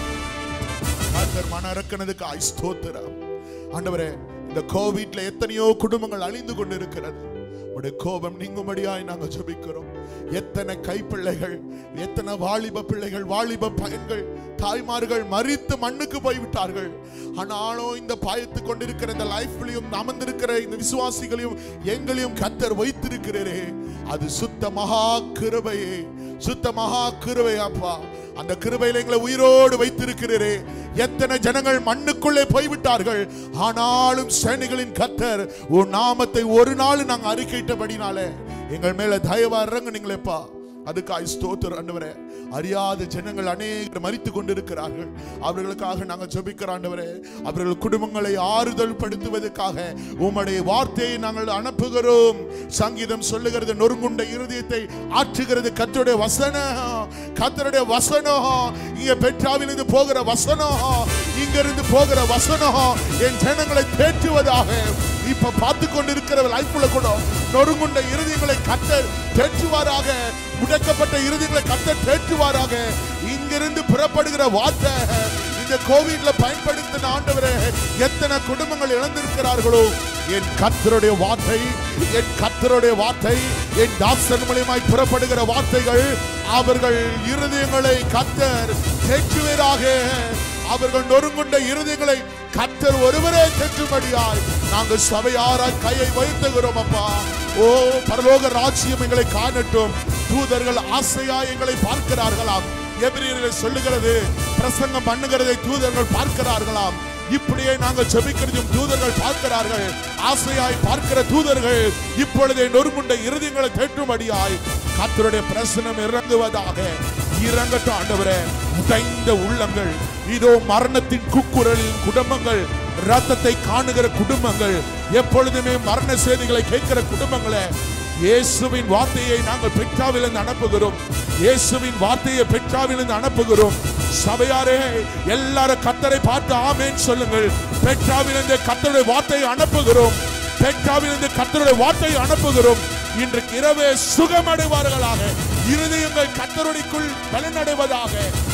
கத்தர் மன இறக்கினதுக்கு ஸ்தோத்திரம் ஆண்டவரே இந்த கோவிட்ல எத்தனையோ குடும்பங்கள் அழிந்து கொண்டிருக்கிறது உடைய கோபம் நீங்கும்படியாய் நாங்க ஜெபிக்கிறோம் எத்தனை கைப்பிள்ளைகள் எத்தனை வாலிப பிள்ளைகள் வாலிப பையன்கள் தாய்மார்கள் மறித்து மண்ணுக்கு போய்விட்டார்கள் ஆனாலும் இந்த பாயத்து கொண்டிருக்கிற இந்த லைஃப்லையும் அமர்ந்திருக்கிற இந்த விசுவாசிகளையும் எங்களையும் கத்தர் வைத்திருக்கிறீரே அது சுத்த மகா கிருபையே சுத்த மகா கிருபை அப்பா அந்த கிருபையில எங்களை உயிரோடு வைத்திருக்கிறீரே எத்தனை ஜனங்கள் மண்ணுக்குள்ளே போய்விட்டார்கள் ஆனாலும் சேனைகளின் கத்தர் உன் நாமத்தை ஒரு நாள் நாங்க அறிக்கையிட்டபடினாலே எங்கள் மேல தயவா இறங்குனீங்களேப்பா அதுக்காய் ஸ்தோத்திரம் ஆண்டவரே அறியாத ஜனங்கள் அநேகர் மறித்து கொண்டிருக்கிறார்கள் அவர்களுக்காக நாங்கள் ஜெபிக்கிற ஆண்டவரே அவர்கள் குடும்பங்களை ஆறுதல் படுத்துவதற்காக உம்முடைய வார்த்தையை நாங்கள் அனுப்புகிறோம் சங்கீதம் சொல்லுகிறது நொறுங்குண்ட இருதயத்தை ஆற்றுகிறது கத்தருடைய வசனம் கத்தருடைய வசனம் இங்க பெற்றாவிலிருந்து போகிற வசனம் இங்க இருந்து போகிற வசனம் என் ஜனங்களை தேற்றுவதாக இப்ப பார்த்து கொண்டிருக்கிற லைஃப்ல கூட நொறுங்குண்ட இருதயங்களை கத்தர் தேற்றுவாராக முடக்கப்பட்ட இருதயங்களை கத்தர் தேற்றுவாராக இங்கிருந்து புறப்படுகிற வார்த்தை இந்த கோவிட்ல பயன்படுத்தின ஆண்டவரே எத்தனை குடும்பங்கள் இழந்திருக்கிறார்களோ என் கத்தருடைய வார்த்தை என் கத்தருடைய வார்த்தை என் தாசன் மூலியமாய் புறப்படுகிற வார்த்தைகள் அவர்கள் இருதயங்களை கத்தர் தேற்றுவீராக அவர்கள் நொறுங்குண்ட இருதயங்களை கத்தர் ஒருவரே தெற்றும்படியாய் நாங்கள் சபையாராய் கையை வைத்துகிறோம் அப்பா ஓ பரலோக ராஜ்யம் எங்களை காணட்டும் தூதர்கள் ஆசையாய் எங்களை பார்க்கிறார்களாம் எபிரியர்கள் சொல்லுகிறது பிரசங்கம் பண்ணுகிறதை தூதர்கள் பார்க்கிறார்களாம் இப்படியே நாங்கள் ஜெபிக்கிறதையும் தூதர்கள் பார்க்கிறார்கள் ஆசையாய் பார்க்கிற தூதர்கள் இப்பொழுதே நொறுங்குண்ட இருதயங்களை தேற்றும்படியாய் கத்தருடைய பிரசனம் இறங்குவதாக இறங்கட்டும் ஆண்டவரே உடைந்த உள்ளங்கள் இதோ மரணத்தின் குக்குரலின் குடும்பங்கள் ரத்தத்தை காணுகிற குடும்பங்கள் எப்பொழுதுமே மரண செய்திகளை கேட்கிற குடும்பங்களே இயேசுவின் வார்த்தையை நாங்கள் பெற்றாவிலிருந்து அனுப்புகிறோம் இயேசுவின் வார்த்தையை பெற்றாவிலிருந்து அனுப்புகிறோம் சபையாரே எல்லாரும் கத்தரை பார்த்து ஆமேன் சொல்லுங்கள் பெற்றாவிலிருந்து கத்தருடைய வார்த்தையை அனுப்புகிறோம் பெற்றாவிலிருந்து கத்தருடைய வார்த்தையை அனுப்புகிறோம் இன்றைக்கு இரவே சுகமடைவார்களாக இருதயங்கள் கத்தருடைக்குள் பலனடைவதாக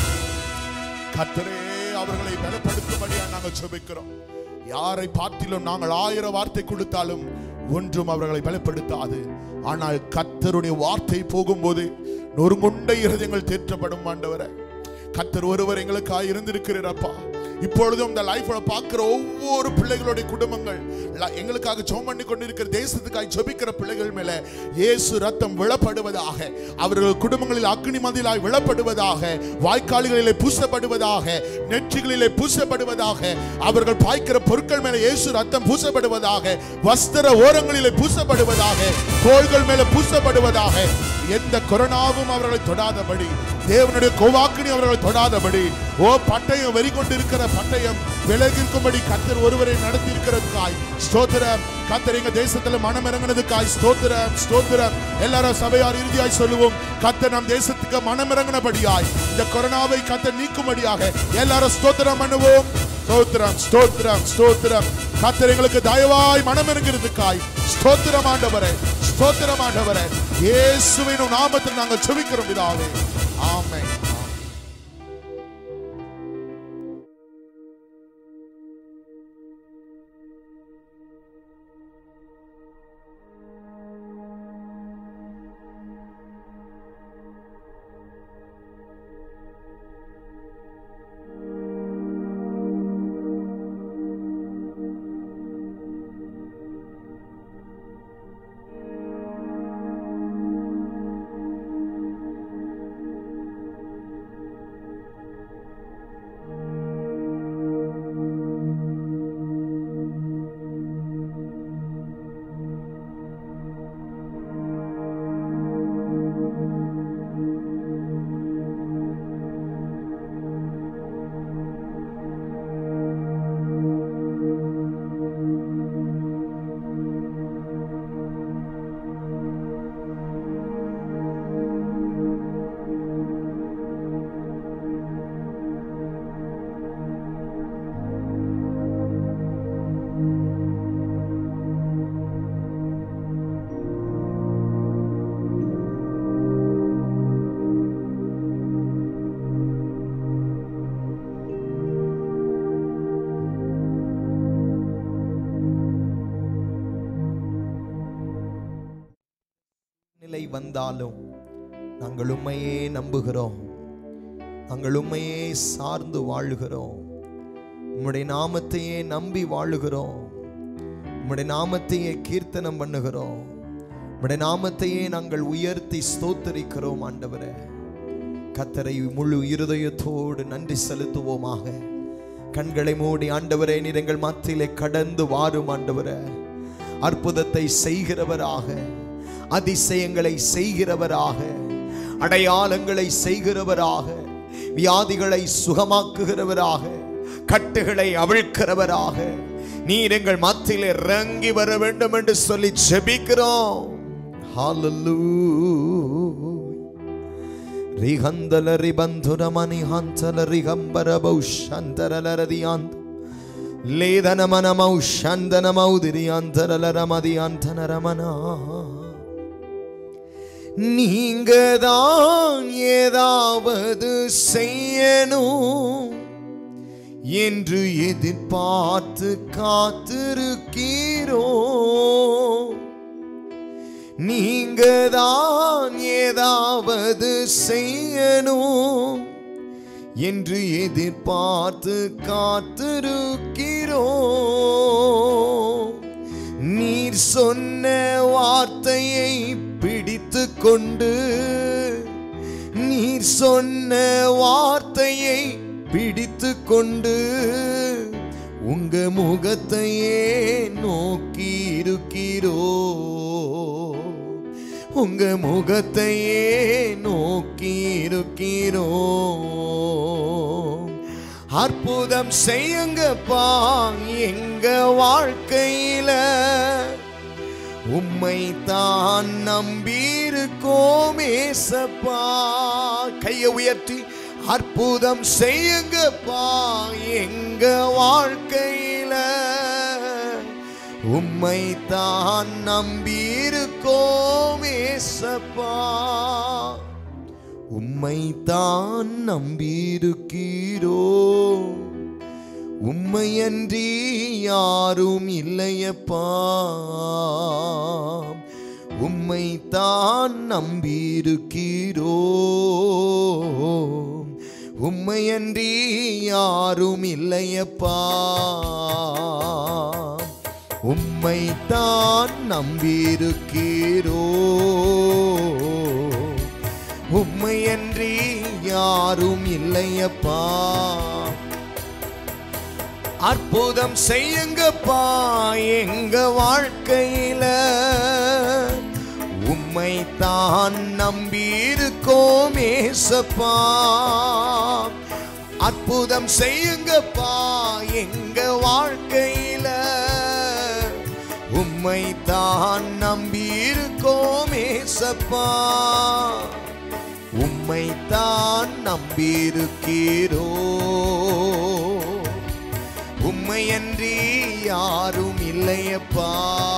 கத்தரே அவர்களை பலப்படுத்தும்படியா நாங்கள் செபிக்கிறோம் யாரை பார்த்திலும் நாங்கள் ஆயிரம் வார்த்தை கொடுத்தாலும் ஒன்றும் அவர்களை பலப்படுத்தாது ஆனால் கத்தருடைய வார்த்தை போகும்போது நொறுங்குண்ட இருதயங்கள் தேற்றப்படும் ஆண்டவரை கத்தர் ஒருவர் எங்களுக்காக இருந்திருக்கிறார் அப்பா இப்பொழுதும் இந்த லைஃப்ல பார்க்கிற ஒவ்வொரு பிள்ளைகளுடைய குடும்பங்கள் ல- எங்களுக்காக ஜெபம் பண்ணி கொண்டிருக்கிற தேசத்துக்காக ஜெபிக்கிற பிள்ளைகள் மேல இயேசு ரத்தம் விழப்படுவதாக அவர்கள் குடும்பங்களில் அக்னி மதிலாய் விழப்படுவதாக வாய்க்கால்களிலே பூசப்படுவதாக நெற்றிகளிலே பூசப்படுவதாக அவர்கள் பாய்க்கிற பொருட்கள் மேல இயேசு ரத்தம் பூசப்படுவதாக வஸ்திர ஓரங்களிலே பூசப்படுவதாக கோள்கள் மேல பூசப்படுவதாக எந்த கொரோனாவும் அவர்களை தொடாதபடி தேவனுடைய கோவாக்கினி அவர்களை தொடாதபடி ஓ பட்டயம் வெறி கொண்டிருக்கிற பட்டயம் விலகிருக்கும்படி கத்தர் ஒருவரை நடத்தி இருக்கிறதுக்காய் ஸ்தோத்திரம் கத்தர் எங்க தேசத்துல மனம் இறங்கினதுக்காய் ஸ்தோத்திரம் ஸ்தோத்திரம் எல்லாரும் சபையார் இறுதியாய் சொல்லுவோம் கத்தர் நம் தேசத்துக்கு மனம் இறங்கினபடியாய் இந்த கொரோனாவை கத்தர் நீக்கும்படியாக எல்லாரும் ஸ்தோத்திரம் பண்ணுவோம் ஸ்தோத்திரம் ஸ்தோத்திரம் ஸ்தோத்திரம் கத்தர் எங்களுக்கு தயவாய் மனம் இருக்கிறதுக்காய் ஸ்தோத்திரம் ஆண்டவரே ஸ்தோத்திரம் ஆண்டவரே இயேசுவின் நாமத்தில் நாங்கள் செபிக்கிறோம் பிதாவே ஆமென் நிலை வந்தாலும் நாங்கள் உண்மையே நம்புகிறோம் நாங்கள் உண்மையே சார்ந்து வாழுகிறோம் உம்முடைய நாமத்தையே நம்பி வாழுகிறோம் உம்முடைய நாமத்தையே கீர்த்தனம் பண்ணுகிறோம் உம்முடைய நாமத்தையே நாங்கள் உயர்த்தி ஸ்தோத்தரிக்கிறோம் ஆண்டவரே கத்தரை முழு இருதயத்தோடு நன்றி செலுத்துவோமாக கண்களை மூடி ஆண்டவரே நீர் எங்கள் மத்தியிலே கடந்து வாரும் ஆண்டவரே அற்புதத்தை செய்கிறவராக அதிசயங்களை செய்கிறவராக அடையாளங்களை செய்கிறவராக வியாதிகளை சுகமாக்குகிறவராக கட்டுகளை அவிழ்க்கிறவராக நீர் எங்கள் மத்தியில் இறங்கி வர வேண்டும் என்று சொல்லி ஜெபிக்கிறோம் Hallelujah. ರಿಹಂದಲ ರಿಬಂಧುರ ಮನಿ ಹಂತಲ ರಿಗಂಬರ ಬಹುಶಂತರಲ ರದಿಯಾಂತ ಲೇದನ ಮನ ಮೌಶಂದನ ಮೌದಿರಿ ಅಂತರಲ ರಮದಿ ಅಂತನ ರಮನ நீங்க தான் ஏதாவது செய்யணும் என்று எதிர்பார்த்து காத்திருக்கிறோம் நீங்க தான் ஏதாவது செய்யணும் என்று எதிர்பார்த்து காத்திருக்கிறோம் நீர் சொன்ன வார்த்தையை பிடித்து கொண்டு நீர் சொன்ன வார்த்தையை பிடித்து கொண்டு உங்க முகத்தையே நோக்கி இருக்கிறோ உங்க முகத்தையே நோக்கி இருக்கிறோ அற்புதம் செய்யுங்கப்பா எங்க வாழ்க்கையில உம்மை தான் நம்பியிருக்கோம் ஏசப்பா கையை உயர்த்தி அற்புதம் செய்யுங்கப்பா எங்க வாழ்க்கையில உம்மை தான் நம்பியிருக்கோம் ஏசப்பா உம்மை தான் நம்பியிருக்கிறோ உம்மையன்றி யாரும் இல்லையப்பா உம்மை தான் நம்பியிருக்கிறோ உம்மையன்றி யாரும் இல்லையப்பா உம்மை தான் நம்பியிருக்கிறோ உம்மையன்றி யாரும் இல்லையப்பா அற்புதம் செய்யுங்கப்பா எங்க வாழ்க்கையில உம்மை தான் நம்பியிருக்கோம் ஏசப்பா அற்புதம் செய்யுங்கப்பா எங்க வாழ்க்கையில உம்மை தான் நம்பியிருக்கோம் ஏசப்பா உம்மை தான் நம்பியிருக்கிறோ உம்மையன்றி யாரும் இல்லையப்பா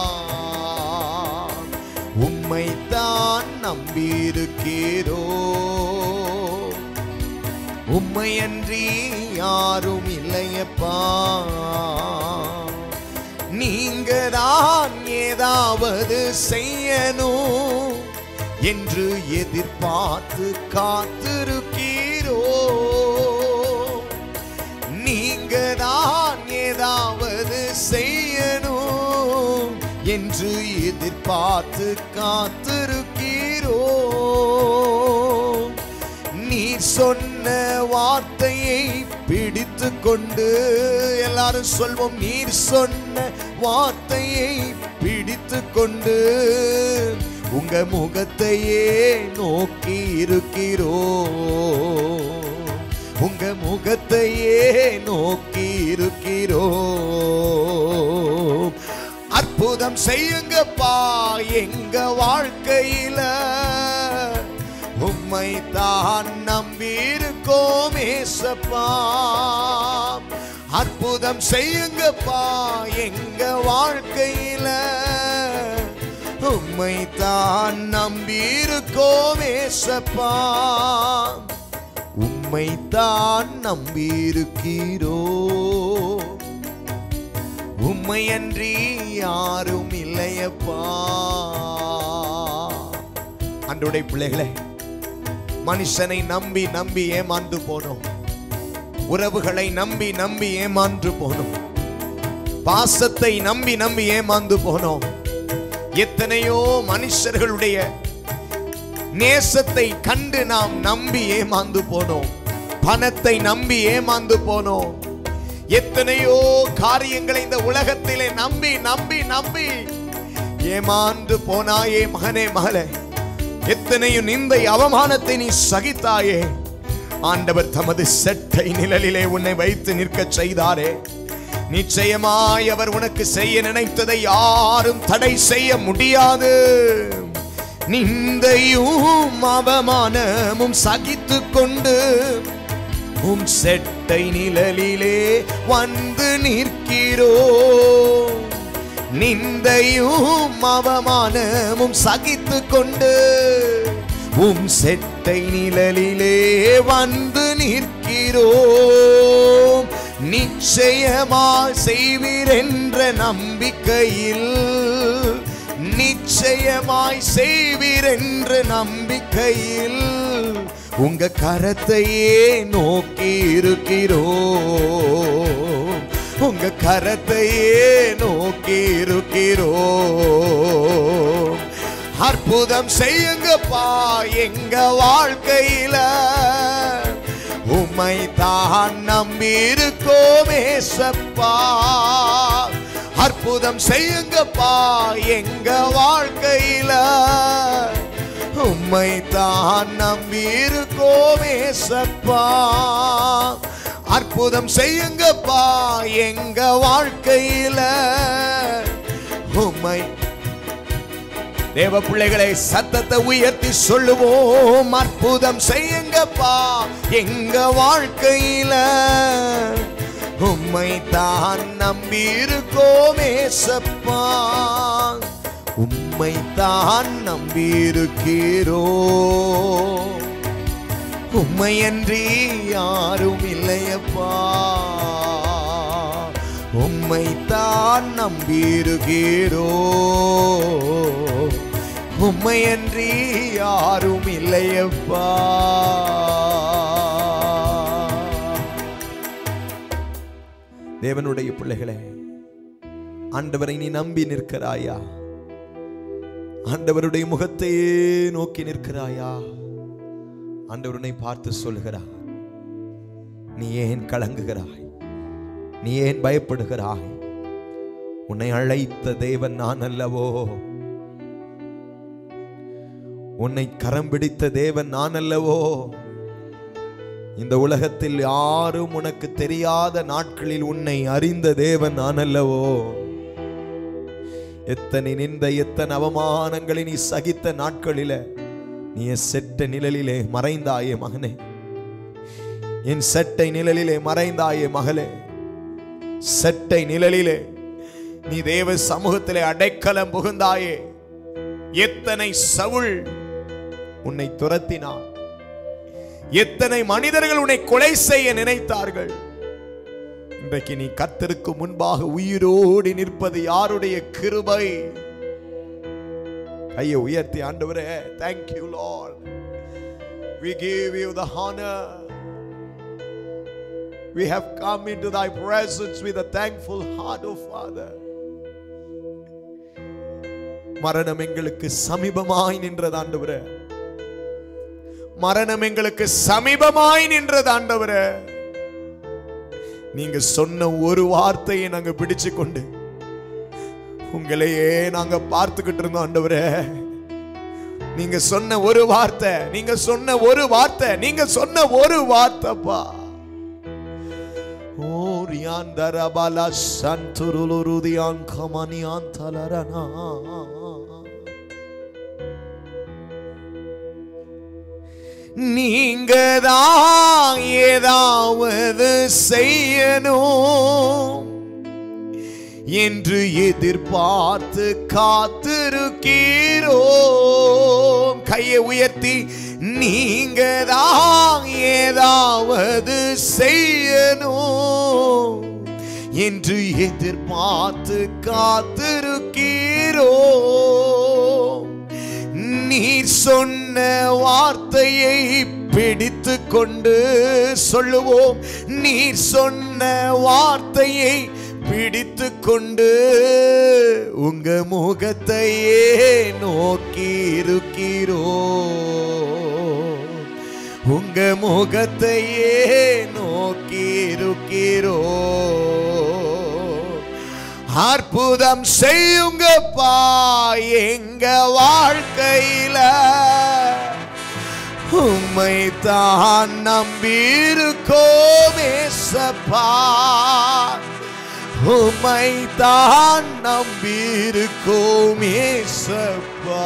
உம்மைத்தான் நம்பியிருக்கிறோ உம்மையன்றி யாரும் இல்லையப்பா நீங்க தான் ஏதாவது செய்யணும் என்று எதிர்பார்த்து காத்திருக்கிறோ நீங்க தான் ஏதாவது செய்யணும் என்று எதிர்பார்த்து காத்திருக்கிறோ நீர் சொன்ன வார்த்தையை பிடித்து கொண்டு எல்லாரும் சொல்வோம் நீர் சொன்ன வார்த்தையை பிடித்து கொண்டு உங்க முகத்தையே நோக்கி இருக்கிறோ உங்க முகத்தையே நோக்கி இருக்கிறோ அற்புதம் செய்யுங்கப்பா எங்க வாழ்க்கையில உம்மை தான் நம்பியிருக்கோம் ஏசப்பா அற்புதம் செய்யுங்கப்பா எங்க வாழ்க்கையில உம்மை தான் நம்பியிருக்கோம் ஏசப்பா உம்மை தான் நம்பியிருக்கிறோ உம்மையன்றி யாரும் இல்லையப்பா அன்றுடைய பிள்ளைகளே மனுஷனை நம்பி நம்பி ஏமாந்து போனோம் உறவுகளை நம்பி நம்பி ஏமாந்து போனோம் பாசத்தை நம்பி நம்பி ஏமாந்து போனோம் எத்தனையோ மனுஷர்களுடைய நேசத்தை கண்டு நாம் நம்பி ஏமாந்து போனோம் பணத்தை நம்பி ஏமாந்து போனோம் எத்தனையோ காரியங்களை இந்த உலகத்திலே நம்பி நம்பி நம்பி ஏமாந்து போனாயே மகனே மகளே எத்தனையோ நிந்தை அவமானத்தை நீ சகித்தாயே ஆண்டவர் தமது செட்டை நிழலிலே உன்னை வைத்து நிற்கச் செய்தாரே நிச்சயமாய் அவர் உனக்கு செய்ய நினைத்ததை யாரும் தடை செய்ய முடியாது நிந்தையும் அவமானமும் சகித்து கொண்டு உம் செட்டை நிழலிலே வந்து நிற்கிறோ நிந்தையும் அவமானமும் சகித்து கொண்டு உம் செட்டை நிழலிலே வந்து நிற்கிறோம் நிச்சயமாய் செய்வீர் என்ற நம்பிக்கையில் நிச்சயமாய் செய்வீர் என்ற நம்பிக்கையில் உங்க கரத்தையே நோக்கி இருக்கிறோம் உங்க கரத்தையே நோக்கி இருக்கிறோம் அற்புதம் செய்யுங்கப்பா எங்க வாழ்க்கையில உம்மை தான் நம்பி இருக்கோமே சப்பா அற்புதம் செய்யுங்கப்பா எங்க வாழ்க்கையில உம்மை தான் நம்பி இருக்கோமே சப்பா அற்புதம் செய்யுங்கப்பா எங்க வாழ்க்கையில உம்மை தேவ பிள்ளைகளை சத்தத்தை உயர்த்தி சொல்லுவோம் அற்புதம் செய்யுங்கப்பா எங்க வாழ்க்கையில உம்மை தான் நம்பி இருக்கோமே சப்பா உம்மை தான் நம்பி இருக்கிறோ உம்மையன்றி யாரும் இல்லையப்பா உம்மை தான் நம்பியிருக்கிறோ உம்மையன்றி யாரும் இல்லையப்பா தேவனுடைய பிள்ளைகளே ஆண்டவரை நீ நம்பி நிற்கிறாயா ஆண்டவருடைய முகத்தையே நோக்கி நிற்கிறாயா ஆண்டவர் உன்னை பார்த்து சொல்கிறார் நீ ஏன் கலங்குகிறாய் நீ ஏன் பயப்படுகிறாய் உன்னை அழைத்த தேவன் நான் அல்லவோ உன்னை கரம் பிடித்த தேவன் நான் அல்லவோ இந்த உலகத்தில் யாரும் உனக்கு தெரியாத நாட்களில் உன்னை அறிந்த தேவன் நான் அல்லவோ எத்தனை நிந்த எத்தனை அவமானங்களை நீ சகித்த நாட்களில நீ என் செட்ட நிழலிலே மறைந்தாயே மகனே என் செட்டை நிழலிலே மறைந்தாயே மகளே செட்டை நிழலிலே நீ தேவ சமூகத்திலே அடைக்கலம் புகுந்தாயே எத்தனை சவுள் உன்னை துரத்தினான் எத்தனை மனிதர்கள் உன்னை கொலை செய்ய நினைத்தார்கள் இன்றைக்கு நீ கர்த்தருக்கு முன்பாக உயிரோடு நிற்பது யாருடைய கிருபை கையை உயர்த்தி ஆண்டவரே thank you lord we give you the honor we have come into thy presence with a thankful heart oh father மரணம் எங்களுக்கு சமீபமாய் நின்றது ஆண்டவரே மரணம் எங்களுக்கு சமீபமாய் நின்றது ஆண்டவரே நீங்க சொன்ன ஒரு வார்த்தையை நாங்க பிடிச்சு கொண்டு உங்களையே நாங்க பார்த்துக்கிட்டு இருந்தோம் ஆண்டவரே நீங்க சொன்ன ஒரு வார்த்தை நீங்க சொன்ன ஒரு வார்த்தை நீங்க சொன்ன ஒரு வார்த்தைப்பா ஓ ரியாந்தரபாலா சந்துருலுருதியான் கமனியான் தலரனா நீங்க தான் ஏதாவது செய்யணும் என்று எதிர்பார்த்து காத்திருக்கிறோ கையை உயர்த்தி நீங்க தான் ஏதாவது செய்யணும் என்று எதிர்பார்த்து காத்திருக்கிறோ நீர் சொன்ன வார்த்தையை பிடித்து கொண்டு சொல்லுவோம் நீர் சொன்ன வார்த்தையை பிடித்து கொண்டு உங்க முகத்தையே நோக்கி இருக்கிறோ உங்க முகத்தையே நோக்கி இருக்கிறோ அற்புதம் செய்யுங்கப்பா எங்க வாழ்க்கையில உம்மை தான் நம்பியிருக்கோமே சப்பா உம்மை தான் நம்பியிருக்கோமே சப்பா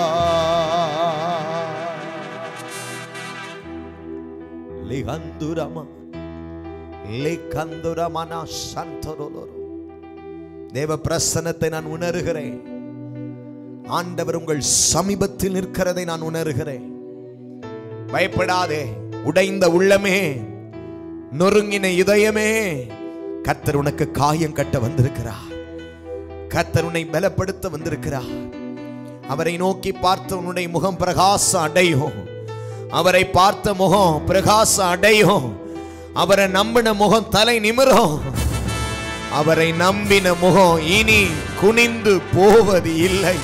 லிகந்துரமா லிகந்துரமனா சந்தரோலோரோ தேவ பிரசன்னத்தை நான் உணர்கிறேன் ஆண்டவர் உங்கள் சமீபத்தில் நிற்கிறதை நான் உணர்கிறேன் பயப்படாதே உடைந்த உள்ளமே நொறுங்கின இதயமே கர்த்தர் உனக்கு காயம் கட்ட வந்திருக்கிறார் கர்த்தர் உன்னை பலப்படுத்த வந்திருக்கிறார் அவரை நோக்கி பார்த்த உன்னுடைய முகம் பிரகாசம் அடையும் அவரை பார்த்த முகம் பிரகாசம் அடையும் அவரை நம்பின முகம் தலை நிமிரும் அவரை நம்பின முகம் இனி குனிந்து போவது இல்லை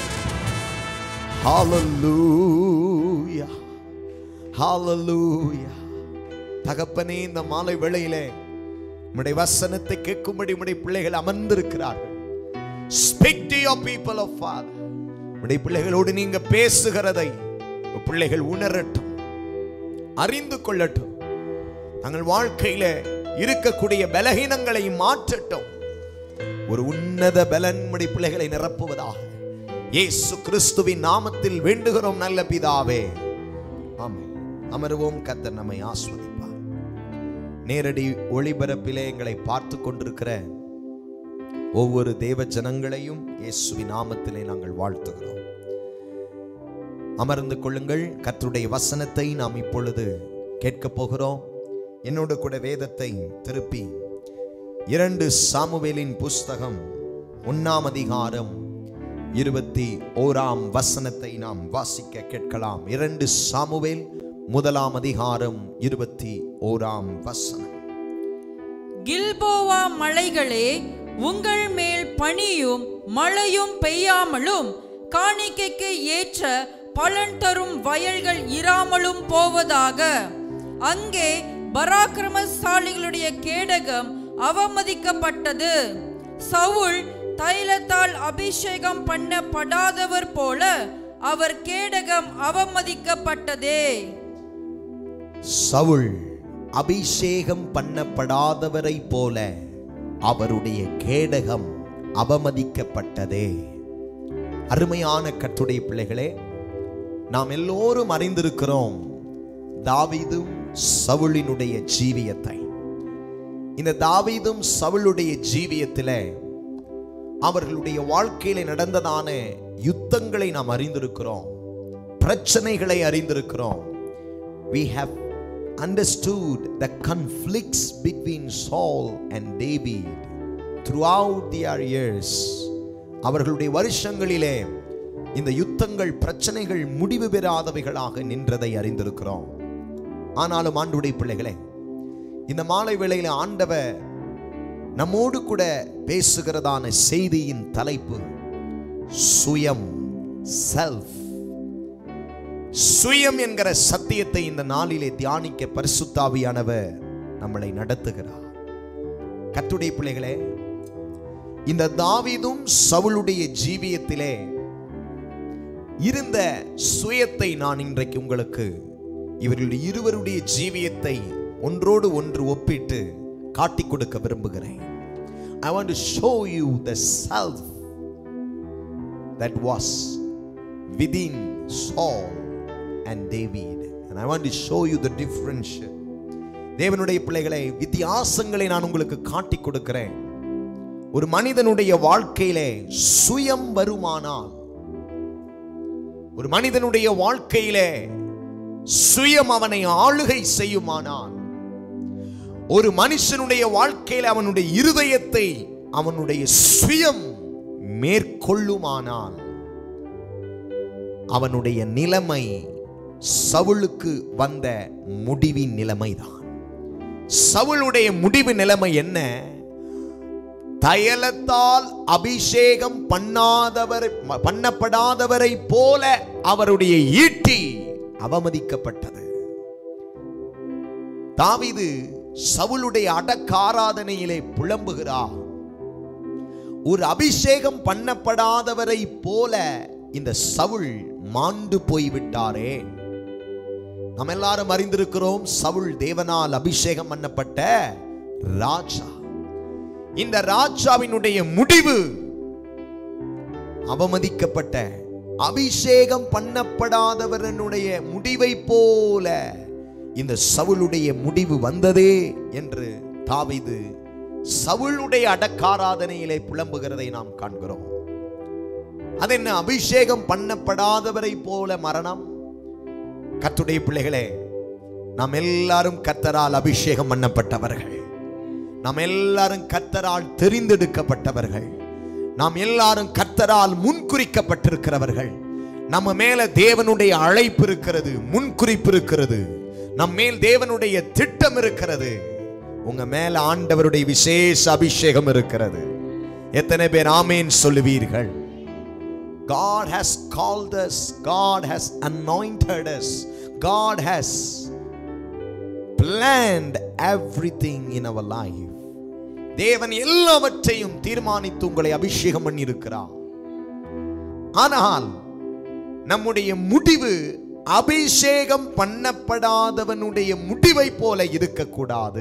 Hallelujah. Hallelujah. தகப்பனே இந்த மாலை வேளையிலே உம்முடைய வசனத்தை கேட்கும்படி உம்முடைய பிள்ளைகள் அமர்ந்திருக்கிறார்கள் speak to your people of father உம்முடைய பிள்ளைகளோடு நீங்க பேசுகிறதை உங்க பிள்ளைகள் உணரட்டும் அறிந்து கொள்ளட்டும் தங்கள் வாழ்க்கையில இருக்கக்கூடிய பலகீனங்களை மாற்றட்டும் ஒரு உன்னத பலன்மடி பிள்ளைகளை நிரப்புவதாக இயேசு கிறிஸ்துவின் நாமத்தில் வேண்டுகிறோம் நல்ல பிதாவே ஆமென் அமருவோம் கர்த்தர் நம்மை ஆஸ்வதிப்பார் நேரடி ஒளிபரப்பிலே எங்களை பார்த்து கொண்டிருக்கிற ஒவ்வொரு தேவ ஜனங்களையும் இயேசுவின் நாமத்திலே நாங்கள் வாழ்த்துகிறோம் அமர்ந்து கொள்ளுங்கள் கர்த்தருடைய வசனத்தை நாம் இப்பொழுது கேட்கப் போகிறோம் என்னோடு கூட வேதத்தை திருப்பி இரண்டு சாமுவேலின் புஸ்தகம் ஒன்னாம் அதிகாரம் இருபத்தி ஓராம் வசனத்தை நாம் வாசிக்க கேட்கலாம் இரண்டு சாமுவேல் முதலாம் அதிகாரம் இருபத்தி ஓராம் வசனம் கில்போவா மலைகளே உங்கள் மேல் பனியும் மழையும் பெய்யாமலும் காணிக்கைக்கு ஏற்ற பலன் தரும் வயல்கள் இராமலும் போவதாக அங்கே பராக்கிரமசாலிகளுடைய கேடகம் அவமதிக்கப்பட்டது சவுல் தைலத்தால் அபிஷேகம் பண்ணப்படாதவர் போல அவர் கேடகம் அவமதிக்கப்பட்டதே சவுல் அபிஷேகம் பண்ணப்படாதவரை போல அவருடைய கேடகம் அவமதிக்கப்பட்டதே அருமையான கட்டுடைய பிள்ளைகளே நாம் எல்லோரும் அறிந்திருக்கிறோம் தாவீதும் சவுலினுடைய ஜீவியத்தை இந்த தாவீதும் சவுளுடைய ஜீவியத்தில் அவர்களுடைய வாழ்க்கையில நடந்ததான யுத்தங்களை நாம் அறிந்திருக்கிறோம் பிரச்சனைகளை அறிந்திருக்கிறோம் we have understood the conflicts between Saul and David throughout their years அவர்களுடைய வருஷங்களிலே இந்த யுத்தங்கள் பிரச்சனைகள் முடிவு பெறாதவைகளாக நின்றதை அறிந்திருக்கிறோம் ஆனாலும் ஆண்டுடைய பிள்ளைகளே இந்த மாலை வேளையில ஆண்டவர் நம்மோடு கூட பேசுகிறதான செய்தியின் தலைப்பு சுயம் செல்ஃப் சுயம் என்கிற சத்தியத்தை இந்த நாளிலே தியானிக்க பரிசுத்தாவியானவர் நம்மளை நடத்துகிறார் கத்துடைய பிள்ளைகளே இந்த தாவீதும் சவுளுடைய ஜீவியத்திலே இருந்த சுயத்தை நான் இன்றைக்கு உங்களுக்கு இவர்களுடைய இருவருடைய ஜீவியத்தை ஒன்றோடு ஒன்று ஒப்பிட்டு காட்டிக் கொடுக்க விரும்புகிறேன் I want to show you the self that was within Saul and David and I want to show you the difference தேவனுடைய பிள்ளைகளை வித்தியாசங்களை நான் உங்களுக்கு காட்டிக் கொடுக்கிறேன் ஒரு மனிதனுடைய வாழ்க்கையிலே சுயம் வருமானால் ஒரு மனிதனுடைய வாழ்க்கையிலே சுயம் அவனை ஆளுகை செய்யுமானால் ஒரு மனுஷனுடைய வாழ்க்கையில் அவனுடைய இருதயத்தை அவனுடைய சுயம் மேற்கொள்ளுமானால் அவனுடைய நிலைமை சவுளுக்கு வந்த முடிவின் நிலைமைதான் சவுளுடைய முடிவு நிலைமை என்ன தைலத்தால் அபிஷேகம் பண்ணாதவர் பண்ணப்படாதவரை போல அவருடைய ஈட்டி அவமதிக்கப்பட்டது தாவீது சவுளுடைய அடக்க ஆராதனையிலே புலம்புகிறார் ஒரு அபிஷேகம் பண்ணப்படாதவரை போல இந்த சவுல் மாண்டு போய்விட்டாரே நாம் எல்லாரும் அறிந்திருக்கிறோம் சவுல் தேவனால் அபிஷேகம் பண்ணப்பட்ட ராஜா இந்த ராஜாவினுடைய முடிவு அவமதிக்கப்பட்ட அபிஷேகம் பண்ணப்படாதவரனுடைய முடிவை போல இந்த சவுளுடைய முடிவு வந்ததே என்று தாவீது சவுளுடைய அடக்காராதனையிலே புலம்புகிறதை நாம் காண்கிறோம் அது என்ன அபிஷேகம் பண்ணப்படாதவரை போல மரணம் கத்துடைய பிள்ளைகளே நாம் எல்லாரும் கத்தரால் அபிஷேகம் பண்ணப்பட்டவர்கள் நாம் எல்லாரும் கத்தரால் தெரிந்தெடுக்கப்பட்டவர்கள் நாம் எல்லாரும் கத்தரால் முன்குறிக்கப்பட்டிருக்கிறவர்கள் நம்ம மேல தேவனுடைய அழைப்பு இருக்கிறது முன்குறிப்பு இருக்கிறது நம் மேல் தேவனுடைய திட்டம் இருக்கிறது உங்க மேல ஆண்டவருடைய விசேஷ அபிஷேகம் இருக்கிறது எத்தனை பேர் ஆமேன் சொல்லுவீர்கள் God has called us, God has anointed us, God has planned everything in our life. தேவன் எல்லாவற்றையும் தீர்மானித்து உங்களை அபிஷேகம் பண்ணியிருக்கிறார் ஆனால் நம்முடைய முடிவு அபிஷேகம் பண்ணப்படாதவனுடைய முடிவை போல இருக்கக்கூடாது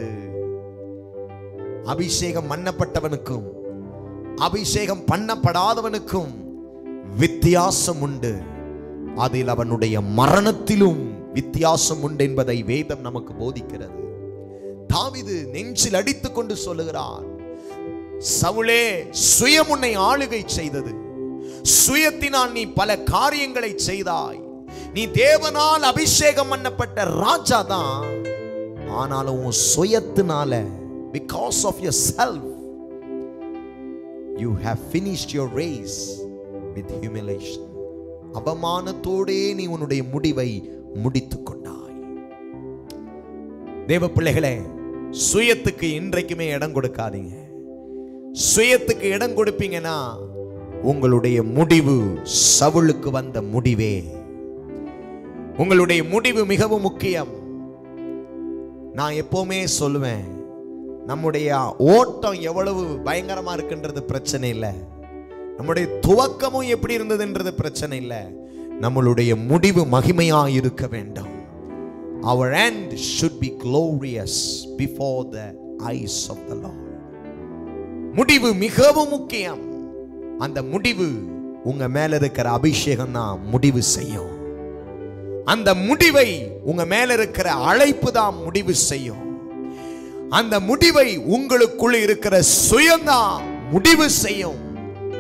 அபிஷேகம் பண்ணப்பட்டவனுக்கும் அபிஷேகம் பண்ணப்படாதவனுக்கும் வித்தியாசம் உண்டு அதில் அவனுடைய மரணத்திலும் வித்தியாசம் உண்டு என்பதை வேதம் நமக்கு போதிக்கிறது தாவிது நெஞ்சில் அடித்துக் கொண்டு சொல்லுகிறார் சவுளே சுயம் உன்னை ஆளுகை செய்தது சுயத்தினால் நீ பல காரியங்களை செய்தாய் நீ தேவனால் அபிஷேகம் பண்ணப்பட்ட ராஜா தான் ஆனாலும் உன் சுயத்தினால because of your self you have finished your race with humiliation அவமானத்தோடே நீ உன்னுடைய முடிவை முடித்துக் கொண்டாய் தேவ பிள்ளைகளே சுயத்துக்கு இன்றைக்குமே இடம் கொடுக்காதீங்க சுயத்துக்கு இடம் கொடுப்பீங்கன்னா உங்களுடைய முடிவு சவுளுக்கு வந்த முடிவே உங்களுடைய முடிவு மிகவும் முக்கியம் நான் எப்பவுமே சொல்லுவேன் நம்முடைய ஓட்டம் எவ்வளவு பயங்கரமா இருக்குன்றது பிரச்சனை இல்லை நம்முடைய துவக்கமும் எப்படி இருந்ததுன்றது பிரச்சனை இல்லை நம்மளுடைய முடிவு மகிமையா இருக்க வேண்டும் our end should be glorious before the eyes of the Lord முடிவு மிகவும் முக்கியம் அந்த முடிவு உங்க மேல இருக்கிற அபிஷேகம் தான் முடிவு செய்யும் அந்த முடிவை உங்க மேல இருக்கிற அழைப்பு தான் முடிவு செய்யும் அந்த முடிவை உங்களுக்குள் இருக்கிற சுயம்தான் முடிவு செய்யும்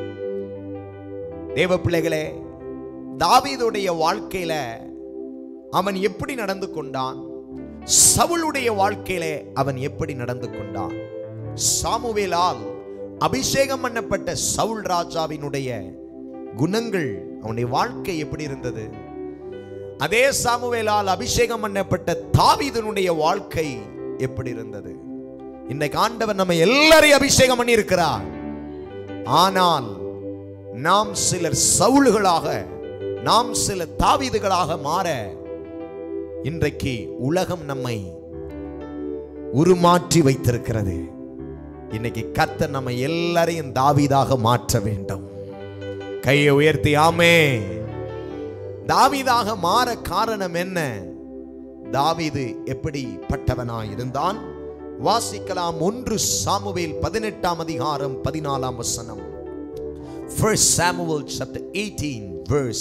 தேவ பிள்ளைகளே தாவீதுடைய வாழ்க்கையில அவன் எப்படி நடந்து கொண்டான் சவுளுடைய வாழ்க்கையிலே அவன் எப்படி நடந்து கொண்டான் சாமுவேலால் அபிஷேகம் பண்ணப்பட்ட சவுல் ராஜாவினுடைய குணங்கள் அவனுடைய வாழ்க்கை எப்படி இருந்தது அதே சாமுவேலால் அபிஷேகம் பண்ணப்பட்ட தாவீதனுடைய வாழ்க்கை எப்படி இருந்தது இன்னைக்கு ஆண்டவர் நம்ம எல்லாரையும் அபிஷேகம் பண்ணி இருக்கிறார் ஆனால் நாம் சிலர் சவுல்களாக நாம் சில தாவீதுகளாக மாற இன்றைக்கு உலகம் நம்மை உருமாற்றி வைத்திருக்கிறது இன்னைக்கு கர்த்தர் நம்ம எல்லாரையும் தாவீதாக மாற்ற வேண்டும் கையை உயர்த்தி ஆமே தாவீதாக மாற காரணம் என்ன தாவீது எப்படிப்பட்டவனாய் இருந்தான் வாசிக்கலாம் ஒன்று சாமுவேல் பதினெட்டாம் அதிகாரம் பதினாலாம் வசனம் First Samuel chapter 18 verse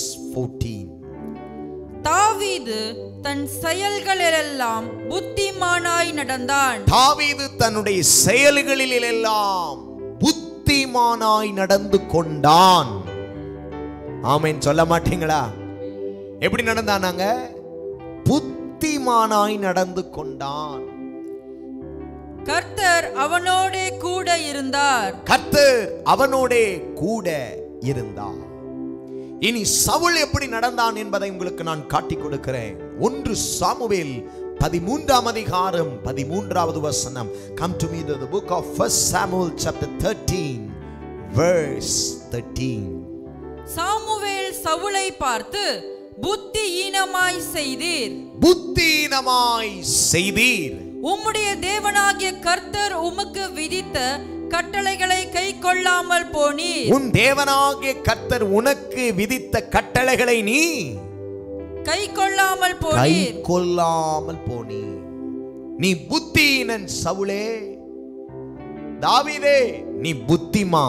14 தாவீது தன் செயல்களிலெல்லாம் புத்திமானாய் நடந்தான் தாவீது தன்னுடைய செயல்களில் எல்லாம் புத்திமானாய் நடந்து கொண்டான் ஆமென் சொல்ல மாட்டீங்களா எப்படி நடந்தானாங்க புத்திமானாய் நடந்து கொண்டான் கர்த்தர் அவனோடே கூட இருந்தார் கர்த்தர் அவனோடே கூட இருந்தார் இனி சவுல் எப்படி நடந்தான் என்பதை உங்களுக்கு நான் காட்டிக் கொடுக்கிறேன் ஒன்று சாமுவேல் பதிமூன்றாம் அதிகாரம் பதிமூன்றாவது வசனம் come to me the book of first Samuel chapter 13 verse 13 Samuel சவுலை பார்த்து புத்தியீனமாய் செய்தீர் புத்தீனமாய் செய்தீர் உம்முடைய தேவனாகிய கர்த்தர் உமக்கு விதித்த கட்டளைகளை கை கொள்ளாமல் போனீர் உன் தேவனாகிய கர்த்தர் உனக்கு விதித்த கட்டளைகளை நீ கை கொள்ளாமல் கை போனீர் கொள்ளாமல் போனி நீ புத்தியினன் சவுளே தாவீதே நீ புத்திமா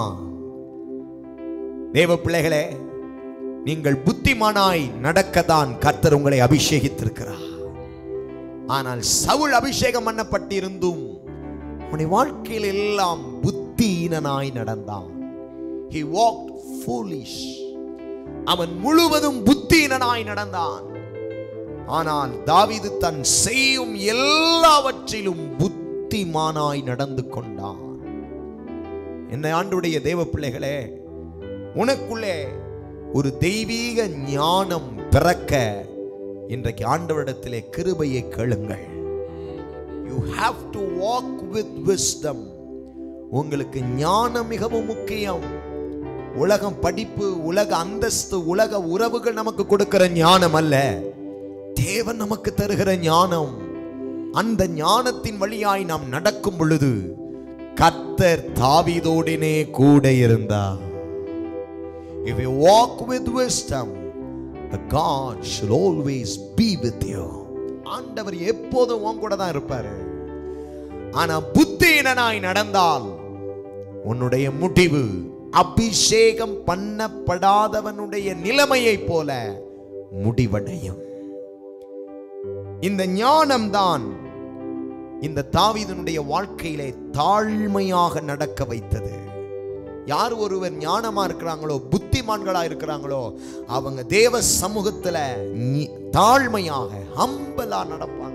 தேவ பிள்ளைகளே நீங்கள் புத்திமானாய் நடக்கத்தான் கர்த்தர் உங்களை அபிஷேகித்திருக்கிறார் ஆனால் சவுல் அபிஷேகம் பண்ணப்பட்டிருந்தும் அவனுடைய வாழ்க்கையில் எல்லாம் புத்தியினனாய் நடந்தான் he walked foolish அவன் முழுவதும் புத்தியினனாய் நடந்தான் ஆனால் தாவீது தன் செய்யும் எல்லாவற்றிலும் புத்திமானாய் நடந்து கொண்டான் என்ன ஆண்டுடைய தேவ பிள்ளைகளே உனக்குள்ளே ஒரு தெய்வீக ஞானம் பிறக்க இன்றைக்கு ஆண்டவரிடத்திலே கிருபையை கேளுங்கள் you have to walk with wisdom உங்களுக்கு ஞானம் மிகவும் முக்கியம் உலகம் படிப்பு உலக அந்தஸ்து உலக உறவுகள் நமக்கு கொடுக்கிற ஞானம் அல்ல தேவன் நமக்கு தருகிற ஞானம் அந்த ஞானத்தின் வழியாய் நாம் நடக்கும் பொழுது கர்த்தர் தாவீதோடனே கூட இருந்தார் If you walk with wisdom, the God shall always be with you. ஆண்டவர் எப்போதும் உன் கூட தான் இருப்பாரு ஆனா புத்தியினனாய் நடந்தால் உன்னுடைய முடிவு அபிஷேகம் பண்ணப்படாதவனுடைய நிலைமையைப் போல முடிவடையும் இந்த ஞானம்தான் இந்த தாவீதனுடைய வாழ்க்கையிலே தாழ்மையாக நடக்க வைத்தது யார் ஒருவர் ஞானமா இருக்கிறாங்களோ புத்திமான்களா இருக்கிறாங்களோ அவங்க தேவ சமூகத்துல ஞி- தாழ்மையாக ஹம்பலா நடப்பாங்க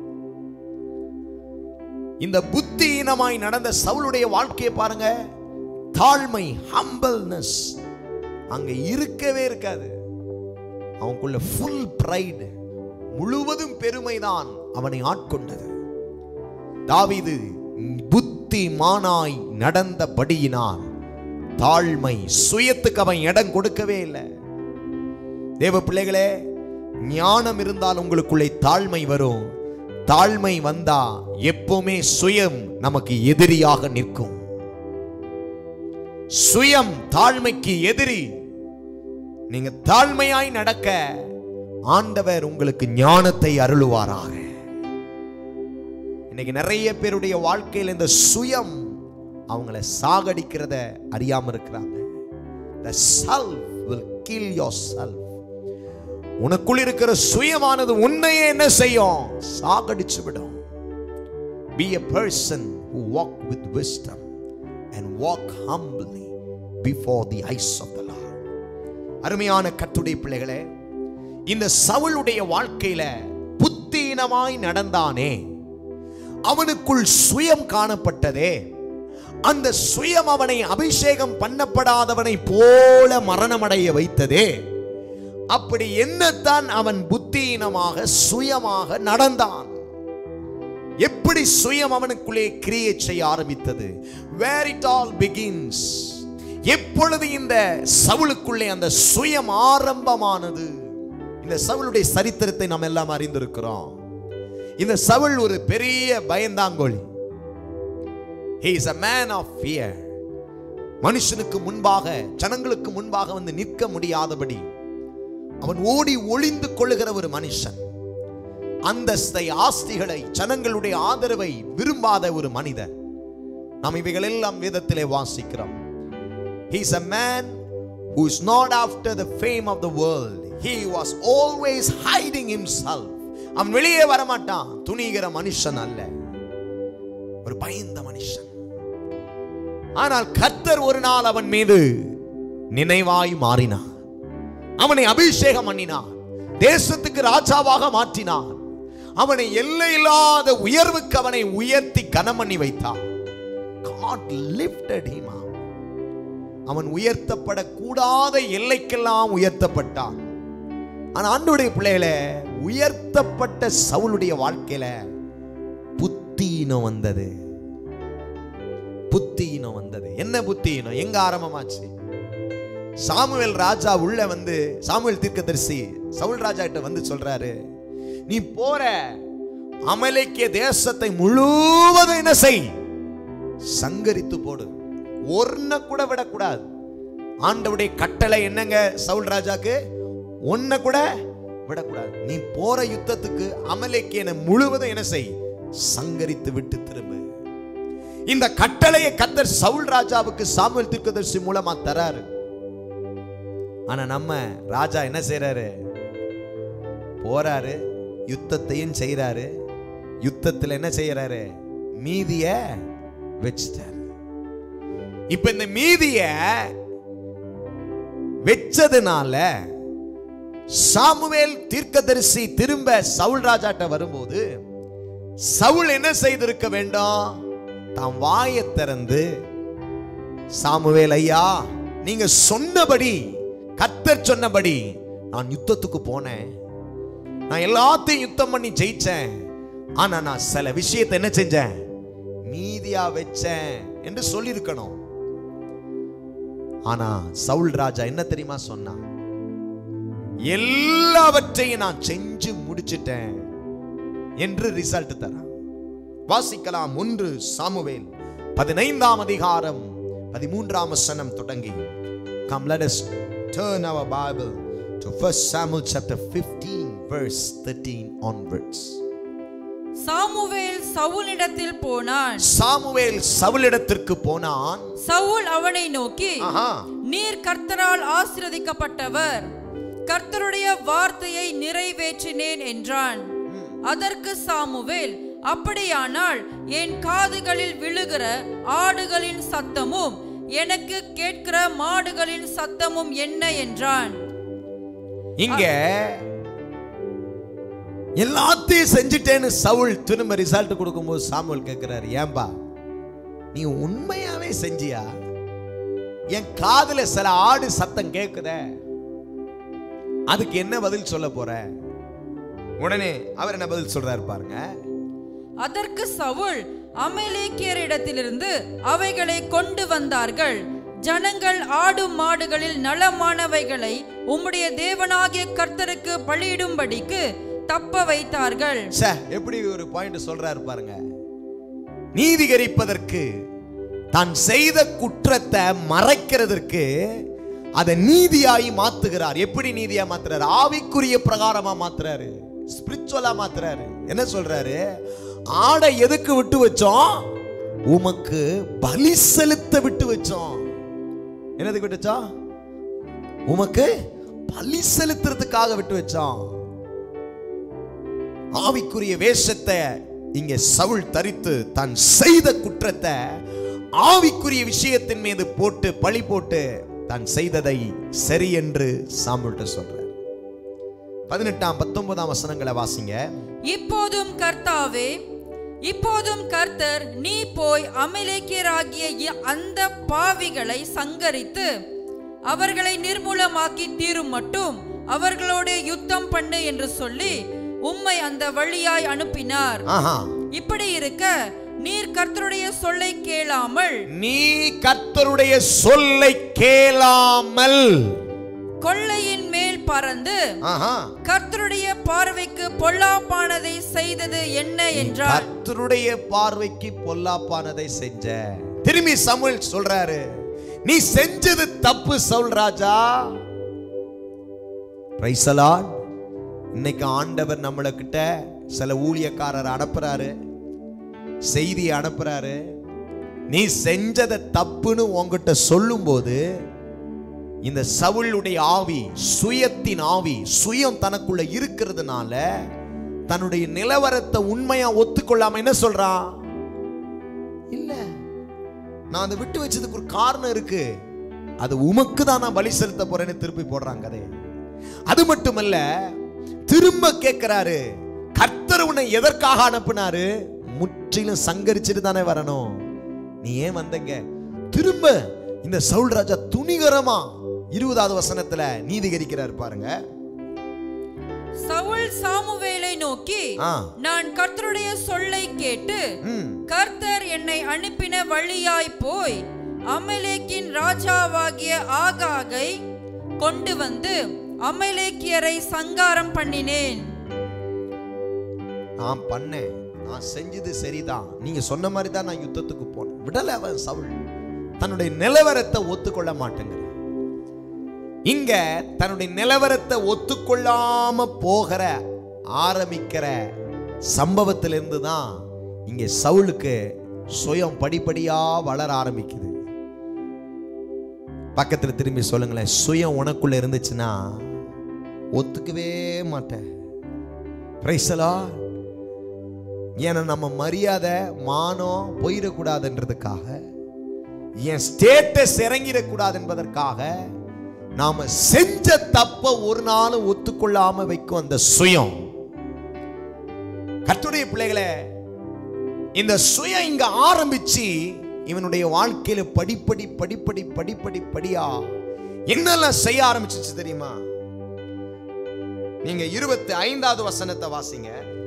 இந்த புத்தியீனமாய் நடந்த சவுளுடைய வாழ்க்கையை பாருங்க தாழ்மை ஹம்பல்னஸ் அங்க இருக்கவே இருக்காது அவனுக்குள்ள ஃபுல் ப்ரைடு முழுவதும் பெருமைதான் அவனை ஆட்கொண்டது தாவீது புத்திமானாய் நடந்தபடியினால் தாழ்மை சுயத்துக்கு அவன் இடம் கொடுக்கவே இல்லை தேவ பிள்ளைகளே ஞானம் இருந்தால் உங்களுக்குள்ளே தாழ்மை வரும் தாழ்மை வந்தா எப்பவுமே சுயம் நமக்கு எதிரியாக நிற்கும் சுயம் தாழ்மைக்கு எதிரி நீங்க தாழ்மையாய் நடக்க ஆண்டவர் உங்களுக்கு ஞானத்தை அருளுவாராக இன்னைக்கு நிறைய பேருடைய வாழ்க்கையில் இந்த சுயம் அவங்கள சாகடிக்கிறத அறியாம இருக்கிறாங்க the self will kill yourself உனக்குள் இருக்கிற சுயமானது உன்னையே என்ன செய்யும் சாகடிச்சு விடும் be a person who walk with wisdom and walk humbly before the eyes of the Lord அருமையான கத்துடைய பிள்ளைகளே இந்த சவுளுடைய வாழ்க்கையில புத்தீனமாய் நடந்தானே அவனுக்குள் சுயம் காணப்பட்டதே அந்த சுயம் அவனை அபிஷேகம் பண்ணப்படாதவனை போல மரணமடைய வைத்ததே அப்படி என்னத்தான் அவன் புத்தியினமாக சுயமாக நடந்தான் எப்படி சுயம் அவனுக்குள்ளே கிரியேட் செய்ய ஆரம்பித்தது வேர் இட் ஆல் பிகின்ஸ் எப்பொழுது இந்த சவுளுக்குள்ளே அந்த சுயம் ஆரம்பமானது இந்த சவுளுடைய சரித்திரத்தை நாம் எல்லாம் அறிந்திருக்கிறோம் இந்த சவுல் ஒரு பெரிய பயந்தாங்கோழி he is a man of fear மனுஷனுக்கு முன்பாக ஜனங்களுக்கு முன்பாக வந்து நிற்க முடியாதபடி அவன் ஓடி ஒளிந்து கொள்ளுகிற ஒரு மனுஷன் அந்தஸ்தை ஆஸ்திகளை ஜனங்களுடைய ஆதரவை விரும்பாத ஒரு மனிதன் நாம் இவைகள் எல்லாம் வேதத்திலே வாசிக்கிறோம் he is a man who is not after the fame of the world he was always hiding himself அவன் வெளியே வரமாட்டான் துணிகிற மனுஷன் அல்ல ஒரு பயந்த மனுஷன் ஆனால் கர்த்தர் ஒரு நாள் அவன் மீது நினைவாய் மாறினார் அவனை அபிஷேகம் பண்ணினார் தேசத்துக்கு ராஜாவாக மாற்றினார் அவனை எல்லையில்லாத உயர்வுக்கு அவனை உயர்த்தி கனம் பண்ணி வைத்தார் God lifted him up. அவன் உயர்த்தப்படக்கூடாத எல்லைக்கெல்லாம் உயர்த்தப்பட்டான் ஆனா ஆண்டுடைய பிள்ளைகள உயர்த்தப்பட்ட சவுளுடைய வாழ்க்கையில புத்தீனம் வந்தது புத்தீனம் வந்தது என்ன புத்தீனம் எங்க ஆரம்பமாச்சு சாமுவேல் ராஜா உள்ள வந்து சாமுவேல் தீர்க்கதரிசி சவுல் ராஜா கிட்ட வந்து சொல்றாரு நீ போற அமலேக்கிய தேசத்தை முழுவதும் என்ன செய் சங்கரித்து போடு ஒன்ன கூட விடக்கூடாது ஆண்டவுடைய கட்டளை என்னங்க சவுல் ராஜாக்கு ஒன்ன கூட விடக்கூடாது நீ போற யுத்தத்துக்கு அமலேக்கியனை முழுவதும் என்ன செய் சங்கரித்து விட்டு திரும்ப இந்த கட்டளையை கத்தர் சவுல் ராஜாவுக்கு சாமுவேல் தீர்க்கதரிசி மூலமா தராரு ஆனா நம்ம ராஜா என்ன செய்றாரு போறாரு யுத்தத்தையும் செய்றாரு யுத்தத்துல என்ன செய்யறாரு மீதிய வச்சிட்டாரு இப்ப இந்த மீதிய வச்சதுனால சாமுவேல் தீர்க்கதரிசி திரும்ப சவுல் ராஜாட்ட வரும்போது சவுல் என்ன செய்திருக்க வேண்டும் தாம் வாயை திறந்து சாமுவேல் ஐயா நீங்க சொன்னபடி கத்தர் சொன்னபடி நான் யுத்தத்துக்கு போனேன் நான் எல்லாத்தையும் யுத்தம் பண்ணி ஜெயிச்சேன் ஆனா நான் சில விஷயத்தை என்ன செஞ்சேன் மீதியா வச்சேன் என்று சொல்லியிருக்கணும் ஆனா சவுல் ராஜா என்ன தெரியுமா சொன்னான் எல்லாவற்றையும் நான் செஞ்சு முடிச்சிட்டேன் என்று ரிசல்ட் தரான் வாசிக்கலாம் ஒன்று சாமுவேல் பதினைந்தாம் அதிகாரம் பதிமூன்றாம் வசனம் தொடங்கி come let us turn our bible to 1 samuel chapter 15 verse 13 onwards Samuel சவுலிடத்தில் போனான் சாமுவேல் சவுலிடத்திற்கு போனான் சவுல் அவனை நோக்கி ஆஹா நீர் கர்த்தரால் ஆசீர்வதிக்கப்பட்டவர் கர்த்தருடைய வார்த்தையை நிறைவேற்றினேன் என்றான் அதற்கு சாமுவேல் அப்படியானால் என் காதுகளில் விழுகிற ஆடுகளின் சத்தமும் எனக்கு கேட்கிற மாடுகளின் சத்தமும் என்ன என்றான் இங்க எல்லாத்தையும் செஞ்சுட்டேன்னு சவுல் திரும்ப ரிசல்ட் கொடுக்கும்போது சாமுவேல் கேட்கிறாரு ஏன்பா நீ உண்மையாவே செஞ்சியா என் காதுல சில ஆடு சத்தம் கேக்குதே அதுக்கு என்ன பதில் சொல்ல போற உடனே அவர் என்ன பதில் சொல்றாரு பாருங்க அதற்கு சவுல் அமலேக்கியரிடத்திலிருந்து அவைகளை கொண்டு வந்தார்கள் ஜனங்கள் ஆடு மாடுகளில் நலமானவைகளை உம்முடைய தேவனாகிய கர்த்தருக்கு பலியிடும்படிக்கு தப்ப வைத்தார்கள் ச்சே, எப்படி ஒரு பாயிண்ட் சொல்றாரு பாருங்க நீதிகரிப்பதற்கு தான் செய்த குற்றத்தை மறைக்கிறதற்கு அதை நீதியாய் மாத்துகிறார் எப்படி நீதியா மாத்துறாரு ஆவிக்குரிய பிரகாரமா மாத்துறாரு ஸ்பிரிச்சுவலா மாத்துறாரு என்ன சொல்றாரு ஆடை எதுக்கு விட்டு வச்சோம் உமக்கு பலி செலுத்த விட்டு வச்சோம் என்னதுக்கு விட்டு வச்சோம் உமக்கு பலி செலுத்துறதுக்காக விட்டு வச்சோம் ஆவிக்குரிய வேஷத்தை இங்கே சவுல் தரித்து தான் செய்த குற்றத்தை ஆவிக்குரிய விஷயத்தின் மீது போட்டு பழி போட்டு தான் செய்ததை சரி என்று சாமுவேல்ட்ட சொல்றார் பதினெட்டாம் பத்தொன்பதாம் வசனங்களை வாசிங்க இப்போதும் கர்த்தாவே இப்போதும் கர்த்தர் நீ போய் அமலேக்கியராகிய இ- அந்த பாவிகளை சங்கரித்து அவர்களை நிர்மூலமாக்கி தீரும் மட்டும் அவர்களோட யுத்தம் பண்ணு என்று சொல்லி உம்மை அந்த வழியாய் அனுப்பினார் ஆஹா இப்படி இருக்க நீர் கர்த்தருடைய சொல்லை கேளாமல் நீ கர்த்தருடைய சொல்லை கேளாமல் கொள்ளையின் மேல் பறந்து ஆஹா கர்த்தருடைய பார்வைக்கு பொல்லாப்பானதை செய்தது என்ன என்றார் கர்த்தருடைய பார்வைக்கு பொல்லாப்பானதை செஞ்ச திரும்பி சமுல் சொல்றாரு நீ செஞ்சது தப்பு சவுல் ராஜா Praise the Lord. இன்னைக்கு ஆண்டவர் நம்மள கிட்ட சில ஊழியக்காரர் அனுப்புறாரு செய்தி அனுப்புறாரு நீ செஞ்சதை தப்புன்னு உன்கிட்ட சொல்லும்போது இந்த சவுளுடைய ஆவி சுயத்தின் ஆவி சுயம் தனக்குள்ள இருக்கிறதுனால தன்னுடைய நிலவரத்தை உண்மையா ஒத்துக்கொள்ளாம என்ன சொல்றான் இல்ல நான் அதை விட்டு வச்சதுக்கு ஒரு காரணம் இருக்கு அது உமக்கு தான் நான் பலி செலுத்த போறேன்னு திருப்பி போடுறாங்க கதை அது மட்டுமல்ல திரும்ப கேட்கிறாரு கர்த்தர் உன்னை எதற்காக அனுப்புனாரு முற்றிலும் சங்கரிச்சுட்டு தானே வரணும் நீ ஏன் வந்தங்க திரும்ப இந்த சவுல் ராஜா துணிகரமா இருபதாவது வசனத்துல நீதிகரிக்கிறார் பாருங்க சவுல் சாமுவேலை நோக்கி ஆ. நான் கர்த்தருடைய சொல்லை கேட்டு ம். கர்த்தர் என்னை அனுப்பின வழியாய் போய் அமலேக்கின் ராஜாவாகிய ஆகாகை கொண்டு வந்து அமலேக்கியரை சங்காரம் பண்ணினேன் நான் பண்ணேன் நான் செஞ்சது சரிதான் நீங்க சொன்ன மாதிரி தான் நான் யுத்தத்துக்கு போனேன் விடல அவன் சவுல் தன்னுடைய நிலவரத்தை ஒத்துக்கொள்ள மாட்டேங்கிற இங்க தன்னுடைய நிலவரத்தை ஒத்துக்கொள்ளாம போகிற ஆரம்பிக்கிற சம்பவத்திலிருந்து தான் இங்க சவுலுக்கு சுயம் படிப்படியா வளர ஆரம்பிக்குது பக்கத்துல திரும்பி சொல்லுங்களேன் சுயம் உனக்குள்ள இருந்துச்சுன்னா ஒத்துக்கவே மாட்டேன் பிரைசலா ஏன்னா நம்ம மரியாதை மானம் போயிடக்கூடாதுன்றதுக்காக என் ஸ்டேட்டஸ் இறங்கிடக்கூடாது என்பதற்காக நாம செஞ்ச தப்ப ஒரு நாளும் ஒத்துக்கொள்ளாம வைக்கும் அந்த சுயம் கர்த்தருடைய பிள்ளைகளே இந்த சுயம் இங்க ஆரம்பிச்சு இவனுடைய வாழ்க்கையில படிப்படி படிப்படி படிப்படி படியா என்னெல்லாம் செய்ய ஆரம்பிச்சிச்சு தெரியுமா நீங்க இருபத்தி ஐந்தாவது வசனத்தை வாசிங்க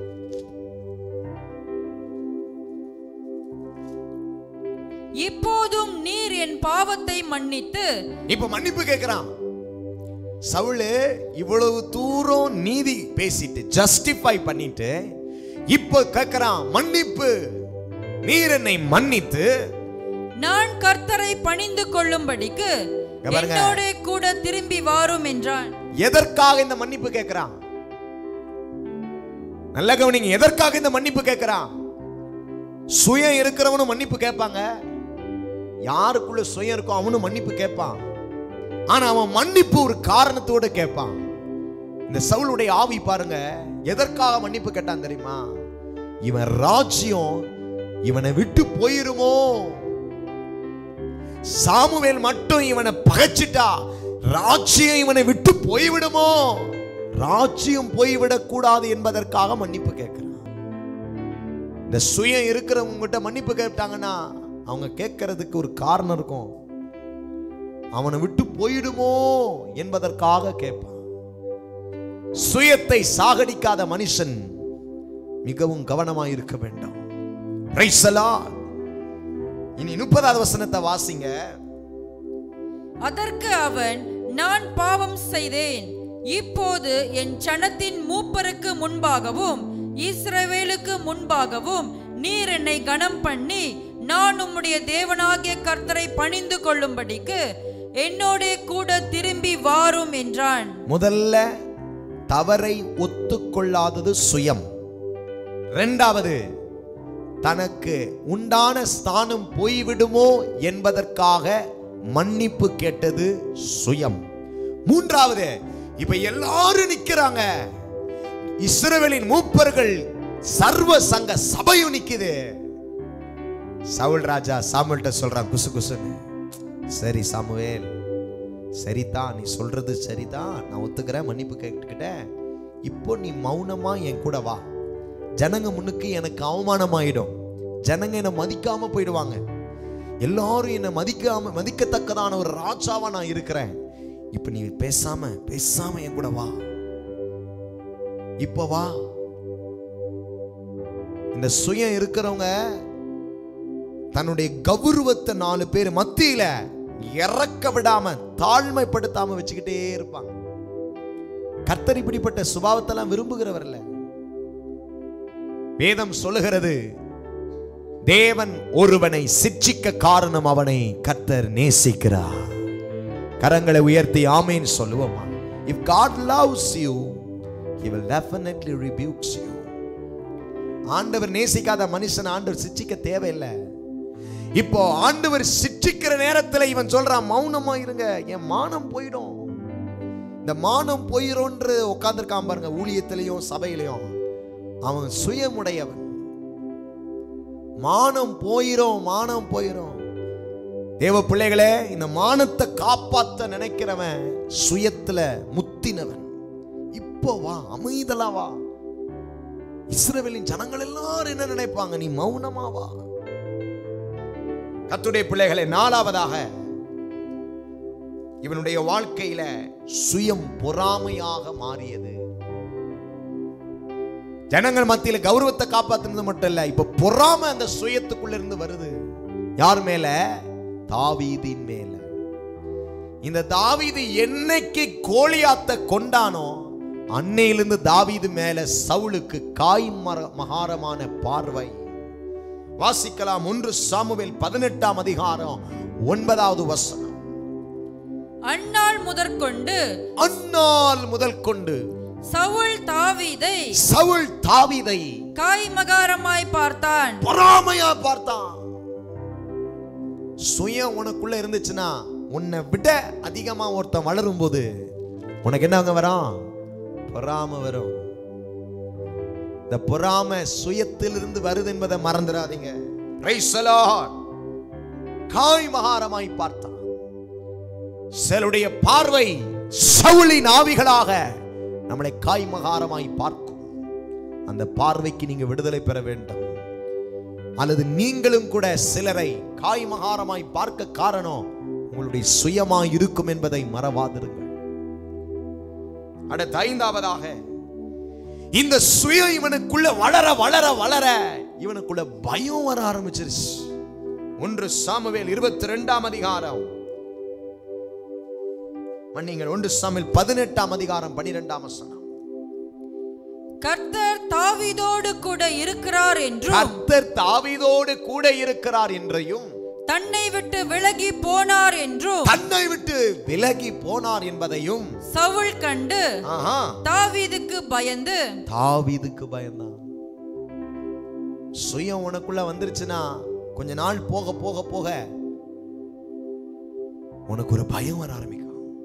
இப்போதும் நீர் என் பாவத்தை மன்னித்து இப்ப மன்னிப்பு கேட்கிறான் சவுளு இவ்வளவு தூரம் நீதி பேசிட்டு ஜஸ்டிஃபை பண்ணிட்டு இப்போ கேட்கிறான் மன்னிப்பு நீர் என்னை மன்னித்து நான் கர்த்தரை பணிந்து கொள்ளும்படிக்கு இங்க பாருங்க. என்னோட கூட திரும்பி வாரும் என்றான் எதற்காக இந்த மன்னிப்பு கேட்கிறான் நல்ல கவனிங்க எதற்காக இந்த மன்னிப்பு கேட்கிறான் சுயம் இருக்கிறவனும் மன்னிப்பு கேட்பாங்க யாருக்குள்ள சுயம் இருக்கோ அவனும் மன்னிப்பு கேட்பான் ஆனா அவன் மன்னிப்பு ஒரு காரணத்தோட கேட்பான் இந்த சவுளுடைய ஆவி பாருங்க எதற்காக மன்னிப்பு கேட்டான் தெரியுமா இவன் ராஜ்யம் இவனை விட்டு போயிருமோ சாமுவேல் மட்டும் இவனை பகைச்சிட்டா ராஜ்யம் இவனை விட்டு போய்விடுமோ ராஜ்யம் போய்விடக் கூடாது என்பதற்காக மன்னிப்பு கேட்கிறான் இந்த சுயம் இருக்கிறவங்க மன்னிப்பு கேட்டாங்கன்னா அவங்க கேட்கறதுக்கு ஒரு காரணம் இருக்கும் அவனை விட்டு போயிடுமோ என்பதற்காக கேட்பான் சுயத்தை சாகடிக்காத மனுஷன் மிகவும் கவனமாக இருக்க வேண்டும் Praise the Lord. இனி முப்பதாவது வசனத்தை வாசிங்க அதற்கு அவன் நான் பாவம் செய்தேன் இப்போது என் சனத்தின் மூப்பருக்கு முன்பாகவும் இஸ்ரவேலுக்கு முன்பாகவும் நீர் என்னை கனம் பண்ணி நான் உம்முடைய தேவனாகிய கர்த்தரை பணிந்து கொள்ளும்படிக்கு என்னோடே கூட திரும்பி வாரும் என்றான் முதல்ல தவறை ஒத்துக்கொள்ளாதது சுயம் இரண்டாவது தனக்கு உண்டான ஸ்தானம் போய்விடுமோ என்பதற்காக மன்னிப்பு கேட்டது சுயம் மூன்றாவது இப்ப எல்லாரும் நிக்கிறாங்க இஸ்ரவேலின் மூப்பர்கள் சர்வ சங்க சபையும் நிக்குது சவுல் ராஜா சாமுவேல்ட்ட சொல்றான் குசு குசுன்னு சரி சாமுவேல் சரிதான் நீ சொல்றது சரிதான் நான் ஒத்துக்கிறேன் மன்னிப்பு கேட்டுக்கிட்டேன் இப்போ நீ மௌனமா என் கூட வா ஜனங்க முன்னுக்கு எனக்கு அவமானமாயிடும் ஜனங்க என்னை மதிக்காம போயிடுவாங்க எல்லாரும் என்னை மதிக்காம மதிக்கத்தக்கதான ஒரு ராஜாவா நான் இருக்கிறேன் இப்போ நீ பேசாம பேசாம என் கூட வா இப்போ வா இந்த சுயம் இருக்கிறவங்க தன்னுடைய கௌரவத்தை நாலு பேர் மத்தியில இறக்க விடாம தாழ்மைப்படுத்தாம வச்சுக்கிட்டே இருப்பாங்க கர்த்தர் இப்படிப்பட்ட சுபாவத்தெல்லாம் விரும்புகிறவர் இல்ல வேதம் சொல்லுகிறது தேவன் ஒருவனை சிட்சிக்க காரணம் அவனை கர்த்தர் நேசிக்கிறார் கரங்களை உயர்த்தி ஆமேன்னு சொல்லுவோமா if God loves you he will definitely rebukes you ஆண்டவர் நேசிக்காத மனுஷன் ஆண்டவர் சிட்சிக்க தேவையில்லை இப்போ ஆண்டவர் சிட்சிக்கிற நேரத்துல இவன் சொல்றான் மௌனமா இருங்க என் மானம் போயிடும் இந்த மானம் போயிடும்ன்று உட்கார்ந்துருக்கான் பாருங்க ஊழியத்திலையும் சபையிலையும் அவன் சுயமுடையவன் மானம் போயிரும் மானம் போயிரும் தேவ பிள்ளைகளே இந்த மானத்தை காப்பாத்த நினைக்கிறவன் சுயத்துல முத்தினவன் இப்போ வா அமைதலா வா இஸ்ரவேலின் ஜனங்கள் எல்லாரும் என்ன நினைப்பாங்க நீ மௌனமா வா கத்துடைய பிள்ளைகளை நாலாவதாக இவனுடைய வாழ்க்கையில சுயம் பொறாமையாக மாறியது ஜனங்கள் மத்தியில கௌரவத்தை காப்பாத்துனது மட்டும் இல்ல இப்ப பொறாமை அந்த சுயத்துக்குள்ள இருந்து வருது யார் மேல தாவீதின் மேல இந்த தாவீது என்னைக்கு கோலியாத்த கொண்டானோ அன்னையிலிருந்து தாவீது மேல சவுலுக்கு காய் மர- மகாரமான பார்வை வாசிக்கலாம் ஒன்று சாமுவேல் பதினெட்டாம் அதிகாரம் ஒன்பதாவது வசனம் அந்நாள் முதற்கொண்டு அந்நாள் முதல் கொண்டு சவுல் தாவீதை சவுல் தாவீதை காய்மகாரமாய் பார்த்தான் பொறாமையா பார்த்தான் சுயம் உனக்குள்ள இருந்துச்சுன்னா உன்னை விட அதிகமா ஒருத்தன் வளரும் போது உனக்கு என்ன அங்க வரும் பொறாம வரும் இந்த பொறாம சுயத்திலிருந்து வருது என்பதை மறந்துடாதீங்க Praise the Lord. காய் மகாரமாய் பார்த்தான் சிலருடைய பார்வை சவுளின் ஆவிகளாக நம்மளை காய் மகாரமாய் பார்க்கும் அந்த பார்வைக்கு நீங்க விடுதலை பெற வேண்டும் அல்லது நீங்களும் கூட சிலரை காய் மகாரமாய் பார்க்க காரணம் உங்களுடைய சுயமாய் இருக்கும் என்பதை மறவாதிருங்கள் அடுத்த ஐந்தாவதாக இந்த சுயம் இவனுக்குள்ள வளர வளர வளர இவனுக்குள்ள பயம் வர ஆரம்பிச்சிருச்சு ஒன்று சாமுவேல் இருபத்தி ரெண்டாம் அதிகாரம் மன்னிங்கள் ஒன்று சாமுவேல் பதினெட்டாம் அதிகாரம் பனிரெண்டாம் வசனம் கர்த்தர் தாவீதோடு கூட இருக்கிறார் என்றும் கர்த்தர் தாவீதோடு கூட இருக்கிறார் என்றையும் தன்னை விட்டு விலகி போனார் என்றும் தன்னை விட்டு விலகி போனார் என்பதையும் சவுல் கண்டு ஆஹா தாவீதுக்கு பயந்து தாவீதுக்கு பயந்தான் சுயம் உனக்குள்ள வந்துருச்சுன்னா கொஞ்ச நாள் போக போக போக உனக்கு ஒரு பயம் வர ஆரம்பிக்கும்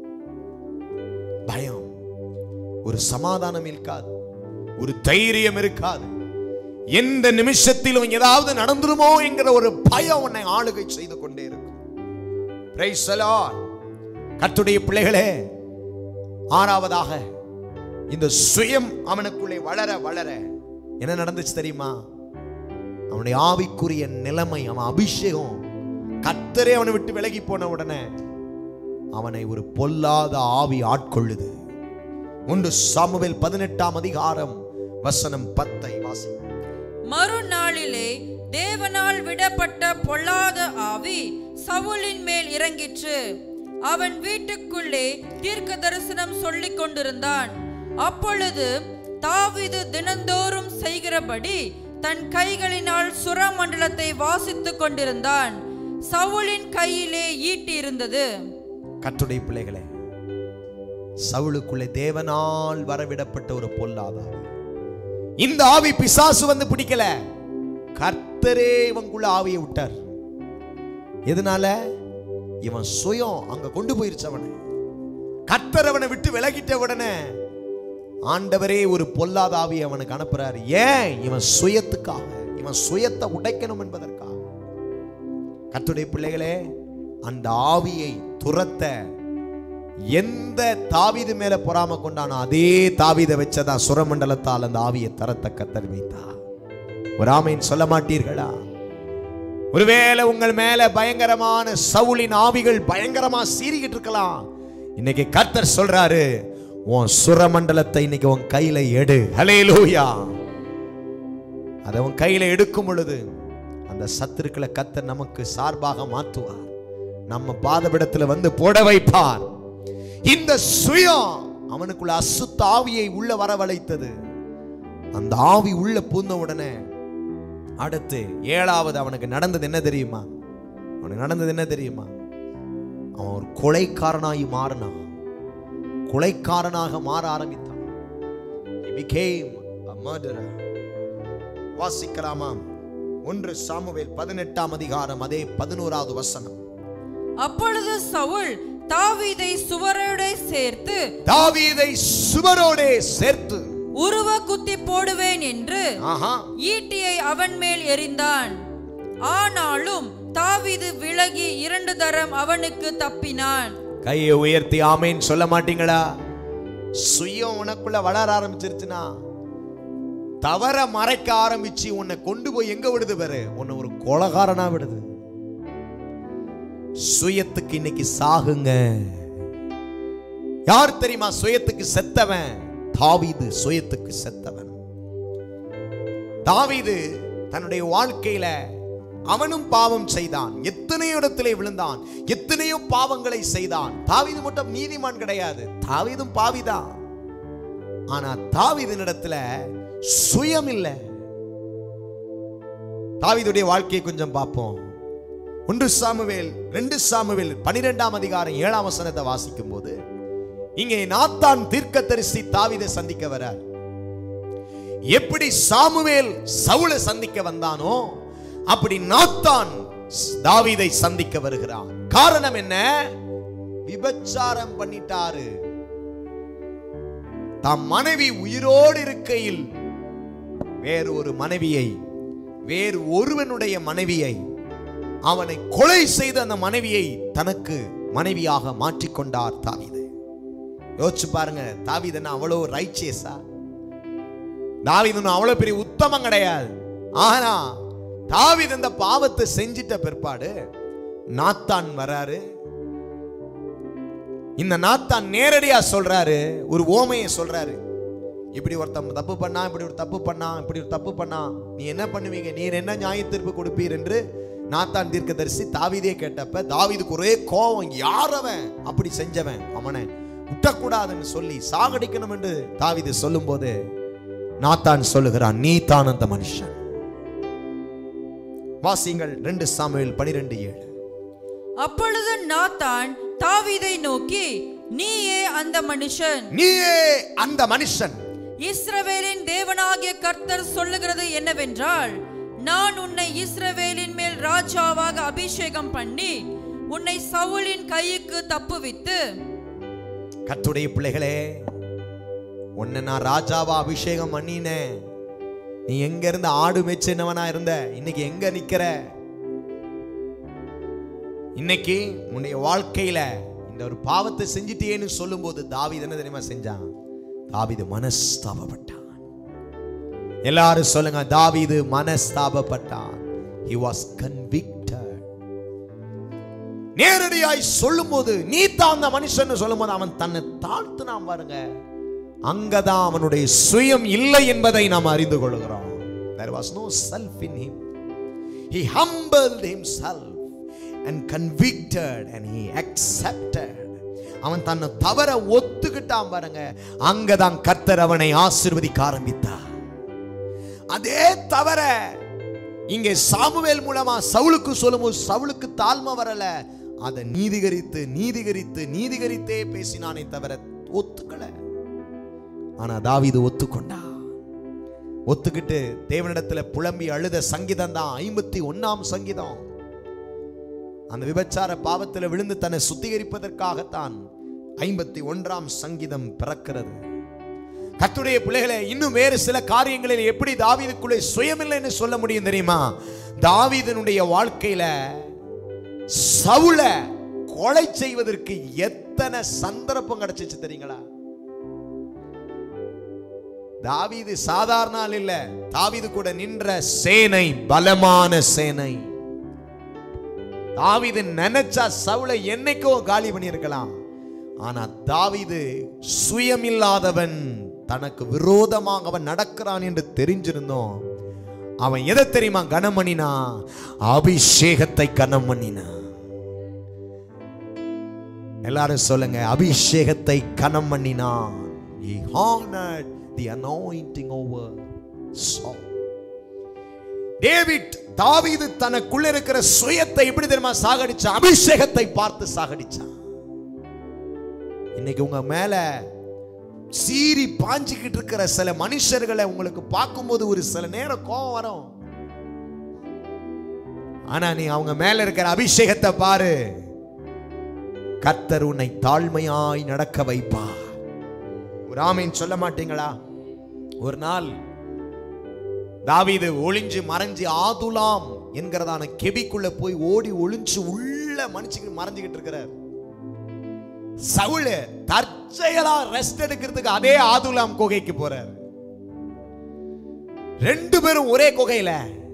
பயம் ஒரு சமாதானம் இருக்காது ஒரு தைரியம் இருக்காது எந்த நிமிஷத்திலும் ஏதாவது நடந்துருமோ என்கிற ஒரு பயம் உன்னை ஆளுகை செய்து கொண்டே இருக்கும் Praise the Lord. கர்த்தருடைய பிள்ளைகளே ஆறாவதாக இந்த சுயம் அவனுக்குள்ளே வளர வளர என்ன நடந்துச்சு தெரியுமா அவனுடைய ஆவிக்குரிய நிலைமை அவன் அபிஷேகம் கத்தரே அவனை விட்டு விலகி போன உடனே அவனை ஒரு பொல்லாத ஆவி ஆட்கொள்ளுது ஒன்று சாமுவேல் பதினெட்டாம் அதிகாரம் வசனம் பத்தை வாசி மறுநாளிலே தேவனால் விடப்பட்ட பொல்லாத ஆவி சவுலின் மேல் இறங்கிற்று அவன் வீட்டுக்குள்ளே தீர்க்க தரிசனம் சொல்லிக் கொண்டிருந்தான் அப்பொழுது தாவீது தினந்தோறும் செய்கிறபடி தன் கைகளினால் சுரமண்டலத்தை வாசித்துக் கொண்டிருந்தான் சவுலின் கையிலே ஈட்டி இருந்தது கர்த்தருடைய பிள்ளைகளே சவுளுக்குள்ளே தேவனால் வரவிடப்பட்ட ஒரு பொல்லாத ஆவி இந்த ஆவி பிசாசு வந்து பிடிக்கல கர்த்தரே இவனுக்குள்ள ஆவியை விட்டார் எதனால இவன் சுயம் அங்க கொண்டு போயிருச்சு அவனை கர்த்தர் அவனை விட்டு விலகிட்ட உடனே ஆண்டவரே ஒரு பொல்லாத ஆவியை அவனுக்கு அனுப்புறாரு ஏன் இவன் சுயத்துக்காக இவன் சுயத்தை உடைக்கணும் என்பதற்காக கர்த்தருடைய பிள்ளைகளே அந்த ஆவியை துரத்த எந்த தாவீது மேல பொறாம கொண்டானோ அதே தாவீதை வச்சதான் சுரமண்டலத்தால் அந்த ஆவியை தரத்த கத்தர் வைத்தார் ஒரு ஆமைன்னு சொல்ல மாட்டீர்களா ஒருவேளை உங்கள் மேல பயங்கரமான சவுளின் ஆவிகள் பயங்கரமா சீறிக்கிட்டு இருக்கலாம் இன்னைக்கு கர்த்தர் சொல்றாரு உன் சுரமண்டலத்தை இன்னைக்கு உன் கையில எடு ஹalleluya அதை உன் கையில எடுக்கும் பொழுது அந்த சத்துருக்களை கர்த்தர் நமக்கு சார்பாக மாற்றுவார் நம்ம பாதபிடத்துல வந்து போட வைப்பார் இந்த சுயம் அவனுக்குள்ள அசுத்த ஆவியை உள்ள வரவழைத்தது அந்த ஆவி உள்ள பூந்த உடனே அடுத்து ஏழாவது அவனுக்கு நடந்தது என்ன தெரியுமா அவனுக்கு நடந்தது என்ன தெரியுமா அவன் ஒரு கொலைக்காரனாகி மாறினான் கொலைக்காரனாக மாற ஆரம்பித்தான் He became a murderer. வாசிக்கலாமா ஒன்று சாமுவேல் பதினெட்டாம் அதிகாரம் அதே பதினோராவது வசனம் அப்பொழுது சவுல் தாவீதை சுவரோட சேர்த்து தாவீதை சுவரோடே சேர்த்து உருவ குத்தி போடுவேன் என்று ஆஹா ஈட்டியை அவன் மேல் எறிந்தான் ஆனாலும் தாவீது விலகி இரண்டு தரம் அவனுக்கு தப்பினான் கையை உயர்த்தி ஆமேன்னு சொல்ல மாட்டீங்களா சுயம் உனக்குள்ள வளர ஆரம்பிச்சிருச்சுன்னா தவற மறைக்க ஆரம்பிச்சு உன்னை கொண்டு போய் எங்க விடுது பாரு உன்னை ஒரு கொலகாரனா விடுது சுயத்துக்கு இன்னைக்கு சாகுங்க யார் தெரியுமா சுயத்துக்கு செத்தவன் தாவீது சுயத்துக்கு செத்தவன் தாவீது தன்னுடைய வாழ்க்கையில அவனும் பாவம் செய்தான் எத்தனையோ இடத்திலே விழுந்தான் எத்தனையோ பாவங்களை செய்தான் தாவீது மட்டும் நீதிமான் கிடையாது தாவீதும் பாவிதான் ஆனா தாவீதின் இடத்துல சுயம் இல்லை தாவீதுடைய வாழ்க்கையை கொஞ்சம் பார்ப்போம் ஒன்று சாமுவேல் ரெண்டு சாமுவேல் பனிரெண்டாம் அதிகாரம் ஏழாம் வசனத்தை வாசிக்கும் போது இங்கே நாத்தான் தீர்க்கதரிசி தாவீதை சந்திக்க வரார் எப்படி சாமுவேல் சவுலை சந்திக்க வந்தானோ அப்படி நாத்தான் தாவீதை சந்திக்க வருகிறான் காரணம் என்ன விபச்சாரம் பண்ணிட்டாரு தம் மனைவி உயிரோடு இருக்கையில் வேறு ஒரு மனைவியை வேறு ஒருவனுடைய மனைவியை அவனை கொலை செய்த அந்த மனைவியை தனக்கு மனைவியாக மாற்றிக்கொண்டார் தாவீது யோசிச்சு பாருங்க தாவீதுன்னா அவ்வளோ ரைச்சியஸா தாவீது அவ்வளவு பெரிய உத்தமம் கிடையாது ஆனா தாவீது இந்த பாவத்தை செஞ்சிட்ட பிற்பாடு நாத்தான் வராரு இந்த நாத்தான் நேரடியா சொல்றாரு ஒரு ஓமையை சொல்றாரு இப்படி ஒருத்தன் தப்பு பண்ணா இப்படி ஒரு தப்பு பண்ணா இப்படி ஒரு தப்பு பண்ணா நீ என்ன பண்ணுவீங்க நீர் என்ன நியாய தீர்ப்பு கொடுப்பீர் என்று நாத்தான் தீர்க்கதரிசி தாவீதே கேட்டப்ப தாவீதுக்கு ஒரே கோபம் யார் அவன் அப்படி செஞ்சவன் அவனை விட்டக்கூடாதுன்னு சொல்லி சாகடிக்கணும் என்று தாவீது சொல்லும்போது நாத்தான் சொல்லுகிறான் நீ தான் அந்த மனுஷன் வாசிங்கள் ரெண்டு சாமுவேல் பனிரெண்டு ஏழு அப்பொழுது நாத்தான் தாவீதை நோக்கி நீயே அந்த மனுஷன் நீயே அந்த மனுஷன் இஸ்ரவேலின் தேவனாகிய கர்த்தர் சொல்லுகிறது என்னவென்றால் நான் உன்னை இஸ்ரவேலின் மேல் ராஜாவாக அபிஷேகம் பண்ணி உன்னை சவுலின் கைக்கு தப்புவித்து கத்துடைய பிள்ளைகளே உன்னை நான் ராஜாவா அபிஷேகம் பண்ணினேன் நீ எங்க இருந்து ஆடு மேய்ச்சினவனா இருந்த இன்னைக்கு எங்க நிக்கிற இன்னைக்கு உன்னுடைய வாழ்க்கையில இந்த ஒரு பாவத்தை செஞ்சிட்டேன்னு சொல்லும்போது தாவீது என்ன தெரியுமா செஞ்சான் தாவீது மனஸ்தாபப்பட்டான் எல்லாரும் சொல்லுங்க தாவீது மனஸ்தாபப்பட்டான் he was convicted நேரடியாய் சொல்லும்போது நீ தான் அந்த மனுஷன் சொல்லும்போது அவன் தன்னை தாழ்த்துனான் பாருங்க அங்கதான் அவனுடைய சுயம் இல்லை என்பதை நாம் அறிந்து கொள்கிறோம் there was no self in him he humbled himself and convicted and he accepted அவன் தன்னை தவற ஒத்துக்கிட்டான் பாருங்க அங்கதான் கர்த்தர் அவனை ஆசீர்வதிக்க ஆரம்பித்தார் அதே தவிர இங்கே சாமுவேல் மூலமா சவுலுக்கு சொல்லும்போது சவுலுக்கு தாழ்மை வரல அதை நீதிகரித்து நீதிகரித்து நீதிகரித்தே பேசினானே தவிர ஒத்துக்கல ஆனா தாவீது ஒத்துக்கொண்டா ஒத்துக்கிட்டு தேவனிடத்துல புலம்பி அழுத சங்கீதம் தான் ஐம்பத்தி ஒன்னாம் சங்கீதம் அந்த விபச்சார பாவத்தில் விழுந்து தன்னை சுத்திகரிப்பதற்காகத்தான் ஐம்பத்தி ஒன்றாம் சங்கீதம் பிறக்கிறது கர்த்தருடைய பிள்ளைகளை இன்னும் வேறு சில காரியங்களில் எப்படி தாவீதுக்குள்ளே சுயமில்லைன்னு சொல்ல முடியும் தெரியுமா தாவீதனுடைய வாழ்க்கையில சவுல கொலை செய்வதற்கு எத்தனை சந்தர்ப்பம் கிடைச்சிச்சு தெரியுங்களா தாவீது சாதாரண ஆள் இல்ல தாவீது கூட நின்ற சேனை பலமான சேனை தாவீது நினைச்சா சவுளை என்னைக்கோ காலி பண்ணியிருக்கலாம் ஆனா தாவீது சுயமில்லாதவன் தனக்கு விரோதமாக அவன் நடக்கிறான் என்று தெரிஞ்சிருந்தோம் அவன் எதை தெரியுமா கனம் பண்ணினா அபிஷேகத்தை கனம் பண்ணினா எல்லாரும் சொல்லுங்க அபிஷேகத்தை கனம் பண்ணினான் he honored the anointing over Saul David தாவீது தனக்குள்ள இருக்கிற சுயத்தை எப்படி தெரியுமா சாகடிச்சான் அபிஷேகத்தை பார்த்து சாகடிச்சான் இன்னைக்கு உங்க மேல சீறி பாஞ்சிக்கிட்டு இருக்கிற சில மனுஷர்களை உங்களுக்கு பார்க்கும்போது ஒரு சில நேரம் கோபம் வரும் ஆனா நீ அவங்க மேல இருக்கிற அபிஷேகத்தை பாரு கர்த்தர் உன்னை தாழ்மையாய் நடக்க வைப்பார் ஒரு ஆமீன் சொல்ல மாட்டீங்களா ஒரு நாள் தாவீது ஒளிஞ்சு மறைஞ்சு ஆதுலாம் என்கிறதான கெபிக்குள்ள போய் ஓடி ஒளிஞ்சு உள்ள மனுஷங்க மறைஞ்சுக்கிட்டு இருக்கிறார் சவுளு தற்செயலா ரெஸ்ட் எடுக்கிறதுக்கு அதே ஆதுலாம் குகைக்கு போறார் ரெண்டு பேரும் ஒரே குகையில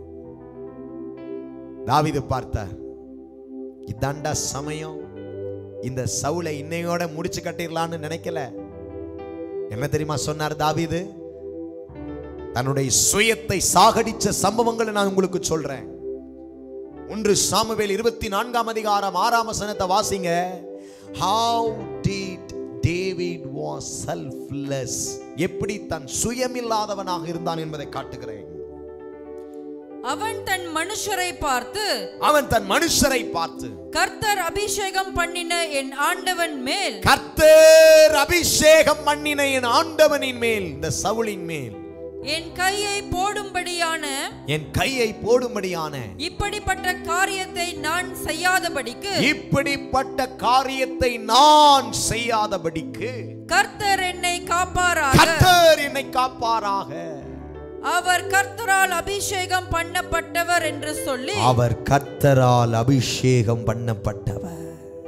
தாவீது பார்த்தார் இதாண்டா சமயம் இந்த சவுளை இன்னையோட முடிச்சு கட்டிடலான்னு நினைக்கல என்ன தெரியுமா சொன்னார் தாவீது தன்னுடைய சுயத்தை சாகடிச்ச சம்பவங்களை நான் உங்களுக்கு சொல்றேன் ஒன்று சாமுவேல் இருபத்தி நான்காம் அதிகாரம் ஆறாம் வசனத்தை வாசிங்க how did David was selfless எப்படி தன் சுயமில்லாதவனாக இருந்தான் என்பதை காட்டுகிறேன் அவன் தன் மனுஷரை பார்த்து அவன் தன் மனுஷரை பார்த்து கர்த்தர் அபிஷேகம் பண்ணின என் ஆண்டவன் மேல் கர்த்தர் அபிஷேகம் பண்ணின என் ஆண்டவனின் மேல் இந்த சவுளின் மேல் என் கையை போடும்படியான என் கையை போடும்படியான இப்படிப்பட்ட காரியத்தை நான் செய்யாதபடிக்கு இப்படிப்பட்ட காரியத்தை நான் செய்யாதபடிக்கு கர்த்தர் என்னை காப்பாராக கர்த்தர் என்னை காப்பாராக அவர் கர்த்தரால் அபிஷேகம் பண்ணப்பட்டவர் என்று சொல்லி அவர் கர்த்தரால் அபிஷேகம் பண்ணப்பட்டவர்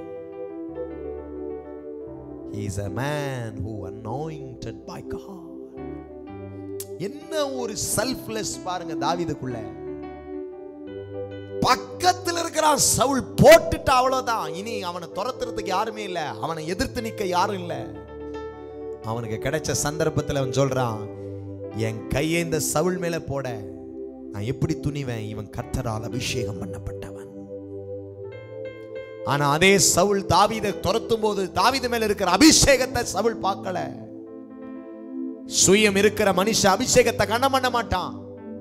He is a man who anointed by God. என்ன ஒரு செல்ஃப்லெஸ் பாருங்க தாவீதுக்குள்ள பக்கத்துல இருக்கிறான் சவுல் போட்டுட்டு அவ்வளவுதான் இனி அவனை துரத்துறதுக்கு யாருமே இல்ல அவனை எதிர்த்து நிக்க யாரும் இல்ல அவனுக்கு கிடைச்ச சந்தர்ப்பத்தில் அவன் சொல்றான் என் கையை இந்த சவுல் மேல போட நான் எப்படி துணிவேன் இவன் கர்த்தரால் அபிஷேகம் பண்ணப்பட்டவன் ஆனா அதே சவுல் தாவீதை துரத்தும் போது தாவீது மேல இருக்கிற அபிஷேகத்தை சவுல் பார்க்கல சுயம் இருக்கிற மனுஷன் அபிஷேகத்தை கண்ண பண்ண மாட்டான்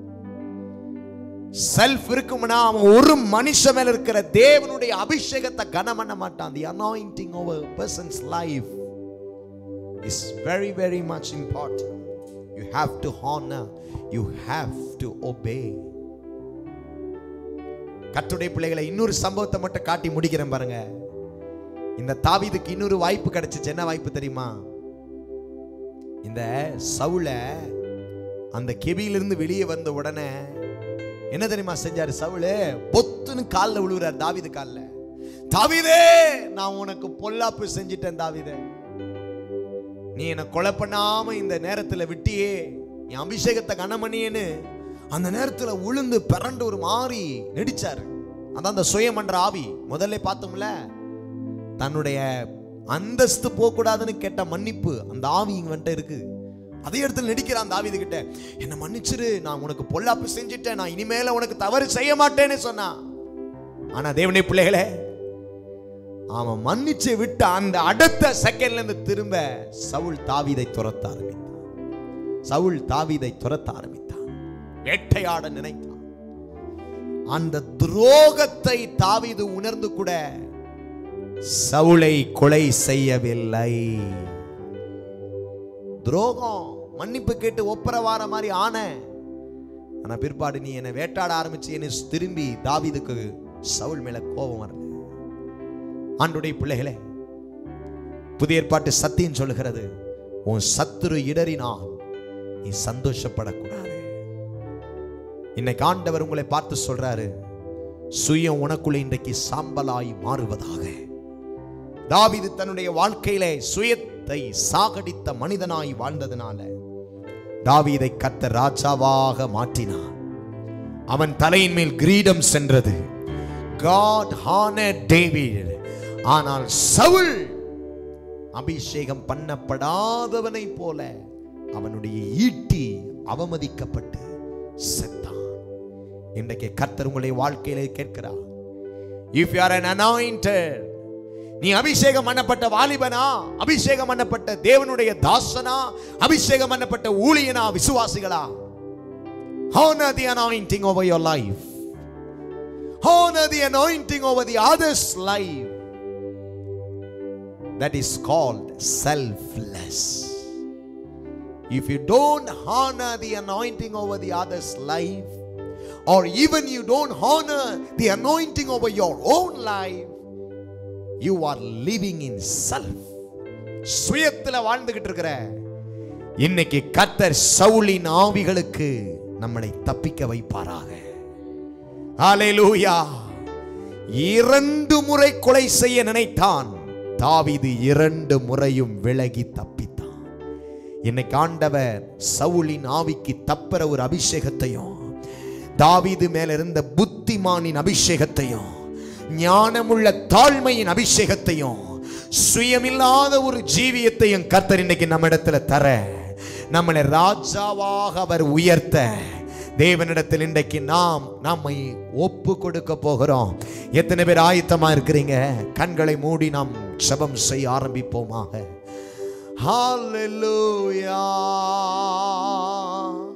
செல்ஃப் இருக்கும்னா அவன் ஒரு மனுஷன் மேல இருக்கிற தேவனுடைய அபிஷேகத்தை கனம் பண்ண மாட்டான் the anointing over persons life is very very much important you have to honour you have to obey கட்டுடைய பிள்ளைகளை இன்னொரு சம்பவத்தை மட்டும் காட்டி முடிக்கிறேன் பாருங்க இந்த தாவீதுக்கு இன்னொரு வாய்ப்பு கிடைச்சிச்சு என்ன வாய்ப்பு தெரியுமா இந்த சவுல அந்த கெபியிலிருந்து வெளியே வந்த உடனே என்ன தெரியுமா செஞ்சாரு சவுளு பொத்துன்னு காலில் விழுகிறார் தாவீது காலில் தாவீதே நான் உனக்கு பொல்லாப்பு செஞ்சிட்டேன் தாவீதே நீ என்னை கொலை பண்ணாம இந்த நேரத்துல விட்டியே என் அபிஷேகத்தை கனமணியேன்னு அந்த நேரத்துல உளுந்து பிறண்டு ஒரு மாறி நடிச்சாரு அதான் அந்த சுயமன்ற ஆவி முதல்ல பார்த்தோம்ல தன்னுடைய அந்தஸ்து போகக்கூடாதுன்னு கேட்ட மன்னிப்பு அந்த ஆவி இங்க வந்துட்டு இருக்கு அதே இடத்துல நடிக்கிறான் தாவீது கிட்ட என்ன மன்னிச்சிரு நான் உனக்கு பொல்லாப்பு செஞ்சுட்டேன் நான் இனிமேல உனக்கு தவறு செய்ய மாட்டேன்னு சொன்னான் ஆனா தேவனே பிள்ளைகளே அவன் மன்னிச்சு விட்ட அந்த அடுத்த செகண்ட்ல இருந்து திரும்ப சவுல் தாவீதை துரத்த ஆரம்பித்தான் சவுல் தாவீதை துரத்த ஆரம்பித்தான் வேட்டையாட நினைத்தான் அந்த துரோகத்தை தாவீது உணர்ந்து கூட சவுளை கொலை செய்யவில்லை துரோகம் மன்னிப்பு கேட்டு ஒப்புற வார மாதிரி ஆன ஆனா பிற்பாடு நீ என்னை வேட்டாட ஆரம்பிச்சு என்னை திரும்பி தாவீதுக்கு சவுல் மேல கோபம் வரல ஆண்டுடைய பிள்ளைகளே புதிய ஏற்பாட்டு சத்தியம் சொல்லுகிறது உன் சத்துரு இடறினால் நீ சந்தோஷப்படக்கூடாது இன்னைக்கு ஆண்டவர் உங்களை பார்த்து சொல்றாரு சுயம் உனக்குள்ள இன்றைக்கு சாம்பலாய் மாறுவதாக தாவீது தன்னுடைய வாழ்க்கையிலே சுயத்தை சாகடித்த மனிதனாய் வாழ்ந்ததுனால தாவீதை கத்த ராஜாவாக மாற்றினார் அவன் தலையின் மேல் கிரீடம் சென்றது காட் ஹானர் டேவிட் ஆனால் சவுல் அபிஷேகம் பண்ணப்படாதவனை போல அவனுடைய ஈட்டி அவமதிக்கப்பட்டு செத்தான் இன்றைக்கு கர்த்தர் உங்களுடைய வாழ்க்கையிலே கேட்கிறார் if you are an anointed நீ அபிஷேகம் பண்ணப்பட்ட வாலிபனா அபிஷேகம் பண்ணப்பட்ட தேவனுடைய தாசனா அபிஷேகம் பண்ணப்பட்ட ஊழியனா விசுவாசிகளா honor the anointing over your life honor the anointing over the other's life that is called selfless if you don't honor the anointing over the other's life or even you don't honor the anointing over your own life you are living in self சுயத்துல வாழ்ந்துகிட்டு இருக்கிற இன்னைக்கு கத்தர் சவுலின் ஆவிகளுக்கு நம்மளை தப்பிக்க வைப்பாராக ஹalleluya இரண்டு முறை கொலை செய்ய நினைத்தான் தாவீது இரண்டு முறையும் விலகி தப்பித்தான் இன்னைக்கு ஆண்டவர் சவுலின் ஆவிக்கு தப்புற ஒரு அபிஷேகத்தையும் தாவீது மேல இருந்த புத்திமானின் அபிஷேகத்தையும் ஞானமுள்ள தாழ்மையின் அபிஷேகத்தையும் சுயமில்லாத ஒரு ஜீவியத்தையும் கர்த்தர் இன்னைக்கு நம்ம இடத்துல தர நம்மளை ராஜாவாக அவர் உயர்த்த தேவனிடத்தில் இன்றைக்கு நாம் நம்மை ஒப்பு கொடுக்க போகிறோம் எத்தனை பேர் ஆயத்தமா இருக்கிறீங்க கண்களை மூடி நாம் ஜெபம் செய்ய ஆரம்பிப்போமாக Hallelujah.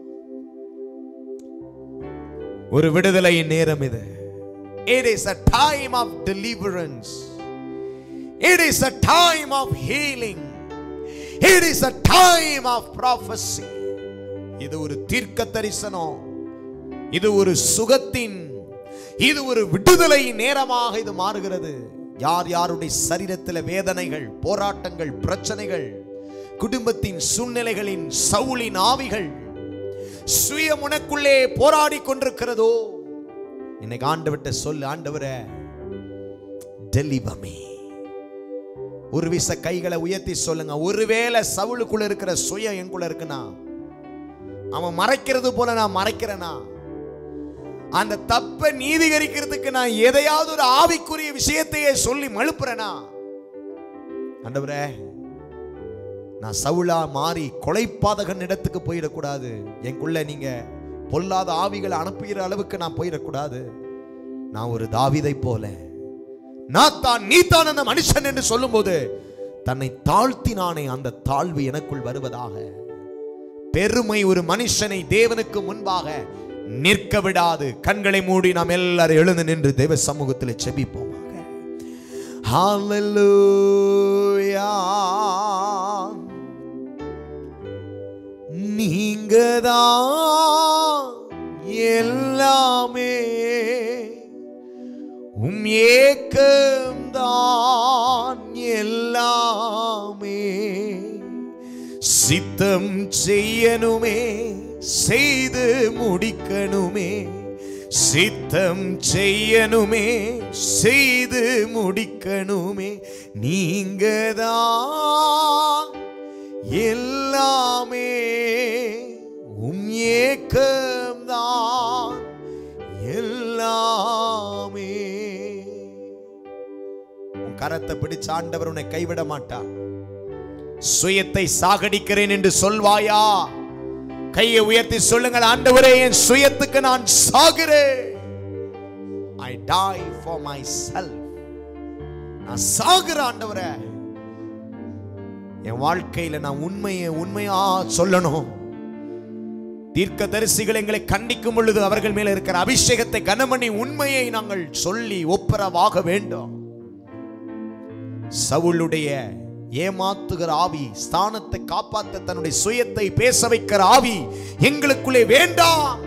ஒரு விடுதலையின் நேரம் இது It is a time of deliverance. It is a time of healing. It is a time of prophecy. இது ஒரு தீர்க்க தரிசனம் இது ஒரு சுகத்தின் இது ஒரு விடுதலை நேரமாக இது மாறுகிறது யார் யாருடைய சரீரத்தில் வேதனைகள் போராட்டங்கள் பிரச்சனைகள் குடும்பத்தின் சூழ்நிலைகளின் சவுளின் ஆவிகள் சுயம் உனக்குள்ளே போராடி கொண்டிருக்கிறதோ இன்னைக்கு ஆண்டவர்கிட்ட சொல்லு ஆண்டவரே டெலிவமி ஒரு விச கைகளை உயர்த்தி சொல்லுங்க ஒருவேளை சவுளுக்குள்ள இருக்கிற சுயம் எங்குள்ள இருக்குன்னா அவன் மறைக்கிறது போல நான் மறைக்கிறேனா அந்த தப்பை நீதிகரிக்கிறதுக்கு நான் எதையாவது ஒரு ஆவிக்குரிய விஷயத்தையே சொல்லி மழுப்புறேனா ஆண்டவரே நான் சவுளா மாறி கொலைப்பாதகன் இடத்துக்கு போயிடக்கூடாது எனக்குள்ள நீங்க பொல்லாத ஆவிகளை அனுப்புகிற அளவுக்கு நான் போயிடக்கூடாது நான் ஒரு தாவிதை போல நான் தான் நீ தான் அந்த மனுஷன் என்று சொல்லும்போது தன்னை தாழ்த்தினானே அந்த தாழ்வு எனக்குள் வருவதாக பெருமை ஒரு மனுஷனை தேவனுக்கு முன்பாக நிற்க விடாது கண்களை மூடி நாம் எல்லாரும் எழுந்து நின்று தேவ சமூகத்தில் செபிப்போமாக Hallelujah. நீங்கதான் எல்லாமே உம் ஏக்கம்தான் எல்லாமே சித்தம் செய்யணுமே செய்து முடிக்கணுமே சித்தம் செய்யணுமே செய்து முடிக்கணுமே நீங்கதான் எல்லாமே உம் ஏக்கம்தான் எல்லாமே உன் கரத்தை பிடிச்ச ஆண்டவர் உன்னை கைவிட மாட்டார் சுயத்தை சாகடிக்கிறேன் என்று சொல்வாயா கையை உயர்த்தி சொல்லுங்கள் ஆண்டவரே என் சுயத்துக்கு நான் சாகிறேன் ஐ die for myself நான் சாகுற ஆண்டவரே என் வாழ்க்கையில நான் உண்மையை உண்மையா சொல்லணும் தீர்க்க தரிசிகள் எங்களை கண்டிக்கும் பொழுது அவர்கள் மேல இருக்கிற அபிஷேகத்தை கனமணி உண்மையை நாங்கள் சொல்லி ஒப்புரவாக வேண்டும் சவுளுடைய ஏமாத்துகிற ஆவி ஸ்தானத்தை காப்பாத்த தன்னுடைய சுயத்தை பேச வைக்கிற ஆவி எங்களுக்குள்ளே வேண்டாம்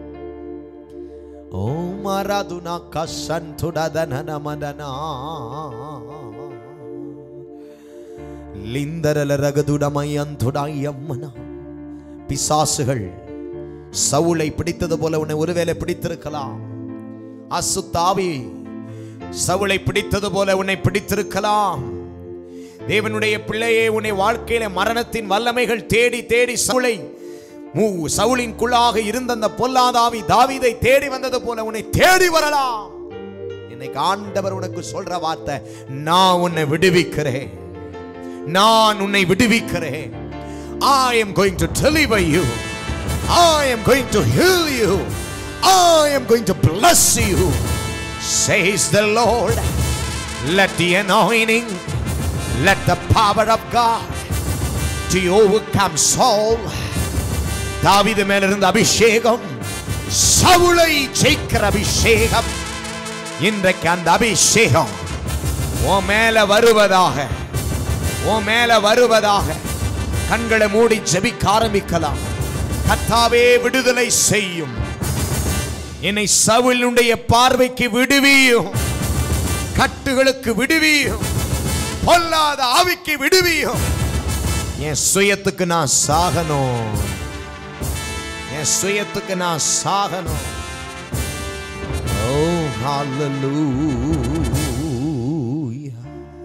ஓ மரதுனா கசந்துடதன மதனா லிந்தரல ரகதுடமையந்துடாயம்மனா பிசாசுகள் சவுளை பிடித்தது போல உன்னை ஒருவேளை பிடித்திருக்கலாம் அசுத்தாவி சவுளை பிடித்தது போல உன்னை பிடித்திருக்கலாம் தேவனுடைய பிள்ளையே உன்னை வாழ்க்கையில மரணத்தின் வல்லமைகள் தேடி தேடி சவுளை மூ சவுளின்குள்ளாக இருந்த அந்த பொல்லாதாவி தாவீதை தேடி வந்தது போல உன்னை தேடி வரலாம் இன்னைக்கு ஆண்டவர் உனக்கு சொல்ற வார்த்தை நான் உன்னை விடுவிக்கிறேன் நான் உன்னை விடுவிக்கிறேன் I am going to deliver you. I am going to heal you. I am going to bless you. Says the Lord. Let the anointing, let the power of God to overcome Saul. தாவீது மேல இருந்த அபிஷேகம் சவுளை ஜெயிக்கிற அபிஷேகம் இன்றைக்கு அந்த அபிஷேகம் உன் மேல வருவதாக உன் மேல வருவதாக கண்களை மூடி ஜெபிக்க ஆரம்பிக்கலாம் கத்தாவே விடுதலை செய்யும் என்னை சவுளுடைய பார்வைக்கு விடுவியும் கட்டுகளுக்கு விடுவியும் பொல்லாத ஆவிக்கு விடுவியும் என் சுயத்துக்கு நான் சாகணும் என் சுயத்துக்கு நான் சாகணும் ஓ ஹalleluya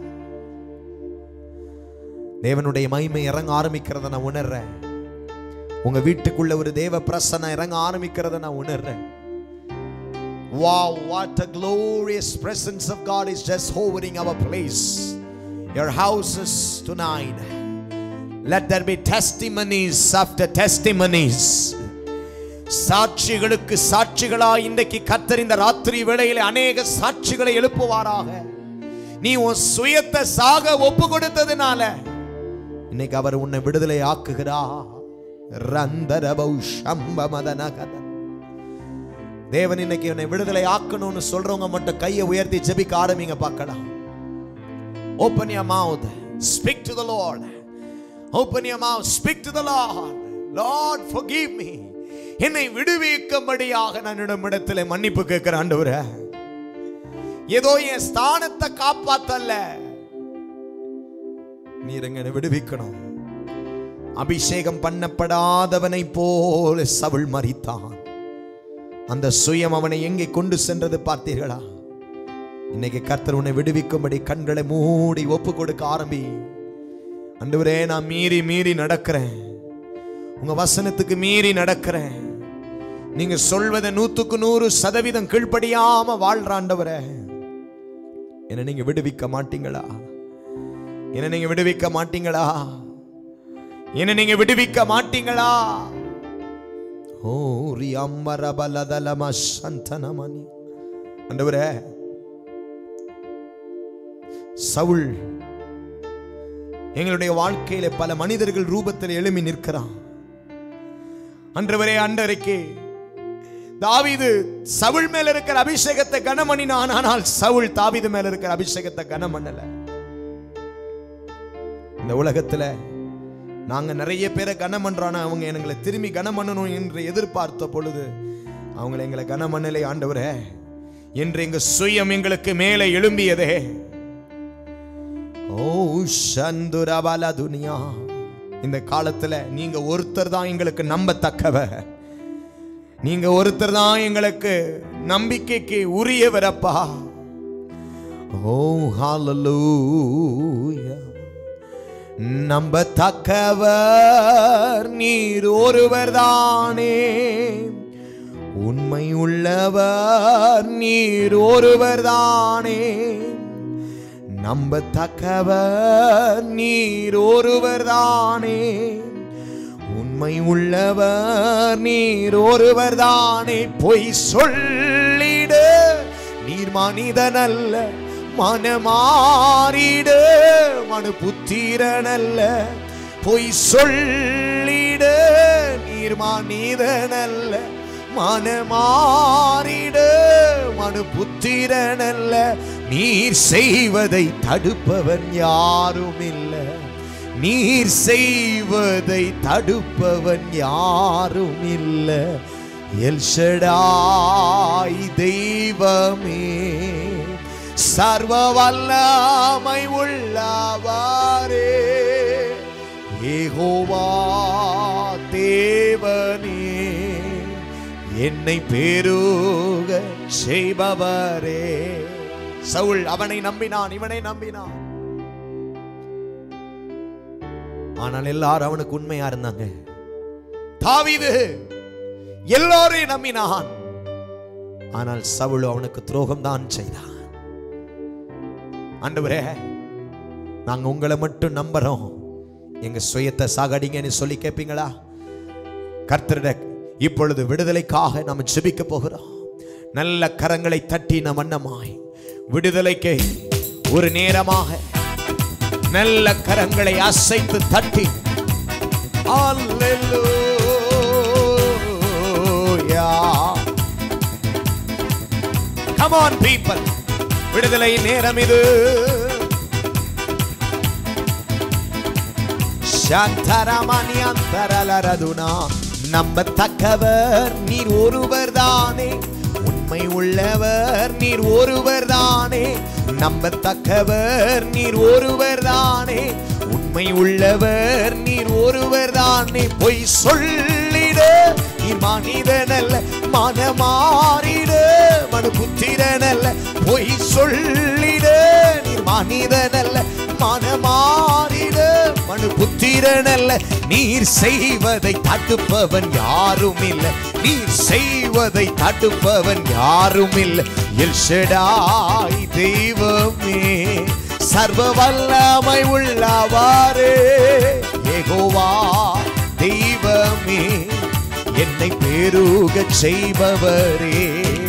தேவனுடைய மகிமை இறங்க ஆரம்பிக்கிறத நான் உணர்றேன் உங்க வீட்டுக்குள்ள ஒரு தேவ பிரசன்னம் இறங்க ஆரம்பிக்கிறத நான் உணர்றேன் Wow, what a glorious presence of God is just hovering our place. Your houses tonight. Let there be testimonies after testimonies. சாட்சிகளுக்கு சாட்சிகளா இன்றைக்கு கத்தர் இந்த ராத்திரி வேளையில அநேக சாட்சிகளை எழுப்புவாராக நீ உன் சுயத்தை சாக ஒப்பு கொடுத்ததுனால இன்னைக்கு அவர் உன்னை விடுதலை ஆக்குகிறா ரந்தரபௌ சம்பமதனகதன் தேவன் இன்னைக்கு உன்னை விடுதலை ஆக்கணும்னு சொல்றவங்க மட்டும் கையை உயர்த்தி ஜெபிக்க ஆரம்பிங்க பார்க்கலாம் open your mouth speak to the lord open your mouth speak to the lord lord forgive me என்னை விடுவிக்கும்படியாக நான் இடத்துல மன்னிப்பு கேட்கிறேன் ஆண்டவரே ஏதோ என் ஸ்தானத்தை காப்பாத்தல்ல நீர் எங்களை விடுவிக்கணும் அபிஷேகம் பண்ணப்படாதவனை போல சவுள் மறித்தான் அந்த சுயம் அவனை எங்கே கொண்டு சென்றது பார்த்தீர்களா இன்னைக்கு கர்த்தர் உன்னை விடுவிக்கும்படி கண்களை மூடி ஒப்பு கொடுக்க ஆரம்பி அன்றுவரே நான் மீறி மீறி நடக்கிறேன் உங்க வசனத்துக்கு மீறி நடக்கிறேன் நீங்க சொல்வதை நூத்துக்கு நூறு சதவீதம் கீழ்ப்படியாம வாழ்றாண்டவரே என்ன நீங்க விடுவிக்க மாட்டீங்களா என்ன நீங்க விடுவிக்க மாட்டீங்களா என்ன நீங்க விடுவிக்க மாட்டீங்களா ஓ ரியம்மரபலதலம சந்தனமணி ஆண்டவரே சவுல் எங்களுடைய வாழ்க்கையில பல மனிதர்கள் ரூபத்தில் எழும்பி நிற்கிறான் அன்றவரே அன்றரைக்கு தாவீது சவுல் மேல இருக்கிற அபிஷேகத்தை கனமணினான் ஆனால் சவுல் தாவீது மேல இருக்கிற அபிஷேகத்தை கனம் பண்ணல இந்த உலகத்துல நாங்க நிறைய பேரை கனம் பண்றோம் அவங்க எங்களை திரும்பி கனம் பண்ணணும் என்று எதிர்பார்த்த பொழுது அவங்களை எங்களை கனம் பண்ணலை ஆண்டவரே என்று எங்க சுயம் எங்களுக்கு மேலே எழும்பியதே ஓ சந்துரபல துனியா இந்த காலத்துல நீங்க ஒருத்தர் தான் எங்களுக்கு நம்பத்தக்கவ நீங்க ஒருத்தர் தான் எங்களுக்கு நம்பிக்கைக்கு உரியவரப்பா ஓ ஹalleluya நம்பத்தக்கவர் நீர் ஒருவர் தானே உண்மை உள்ளவர் நீர் ஒருவர் தானே நம்பத்தக்கவர் நீர் ஒருவர் தானே உண்மை உள்ளவர் நீர் ஒருவர் தானே பொய் சொல்லிடு நீர் மனிதனல்ல மனமாறிடு மனு புத்திரனல்ல பொய் சொல்லிடு நீர் மனிதனல்ல மனமாறிடு மனு புத்திரனல்ல நீர் செய்வதை தடுப்பவன் யாரும் இல்லை நீர் செய்வதை தடுப்பவன் யாரும் இல்லை எல்ஷடாய் தெய்வமே சர்வ வல்லமை உள்ளவாரே ஏகோவா தேவனே என்னை பெருக செய்பவரே சவுல் அவனை நம்பினான் இவனை நம்பினான் ஆனால் எல்லாரும் அவனுக்கு உண்மையா இருந்தாங்க தாவீது எல்லாரையும் நம்பினான் ஆனால் சவுல் அவனுக்கு துரோகம் தான் செய்தான் ஆண்டவரே நாங்க உங்களை மட்டும் நம்புறோம் எங்க சுயத்தை சாகடிங்கன்னு சொல்லி கேட்பீங்களா கர்த்தரிட இப்பொழுது விடுதலைக்காக நாம் ஜெபிக்க போகிறோம் நல்ல கரங்களை தட்டின வண்ணமாய் விடுதலைக்கு ஒரு நேரமாக நல்ல கரங்களை அசைத்து தட்டி Hallelujah. Come on people விடுதலை நேரம் இது சந்தரமணியந்தரலரதுனா நம்பத்தக்கவர் நீர் ஒருவர் தானே உண்மை உள்ளவர் நீர் ஒருவர் தானே நம்பத்தக்கவர் நீர் ஒருவர் தானே உண்மை உள்ளவர் நீர் ஒருவர் தானே பொய் சொல்லிட நீர் மனிதனல்ல மனமாறிட மனு புத்திரனல்ல பொய் சொல்லிட நீர் மனிதனல்ல மனமாறிட மனு புத்திரனல்ல நீர் செய்வதை தடுப்பவன் யாரும் இல்லை நீர் செய்வதை தடுப்பவன் யாரும் இல்லை எல்ஷடாய் தெய்வமே சர்வ வல்லமை உள்ளவாரே ஏகோவா தெய்வமே என்னை பெருகச் செய்பவரே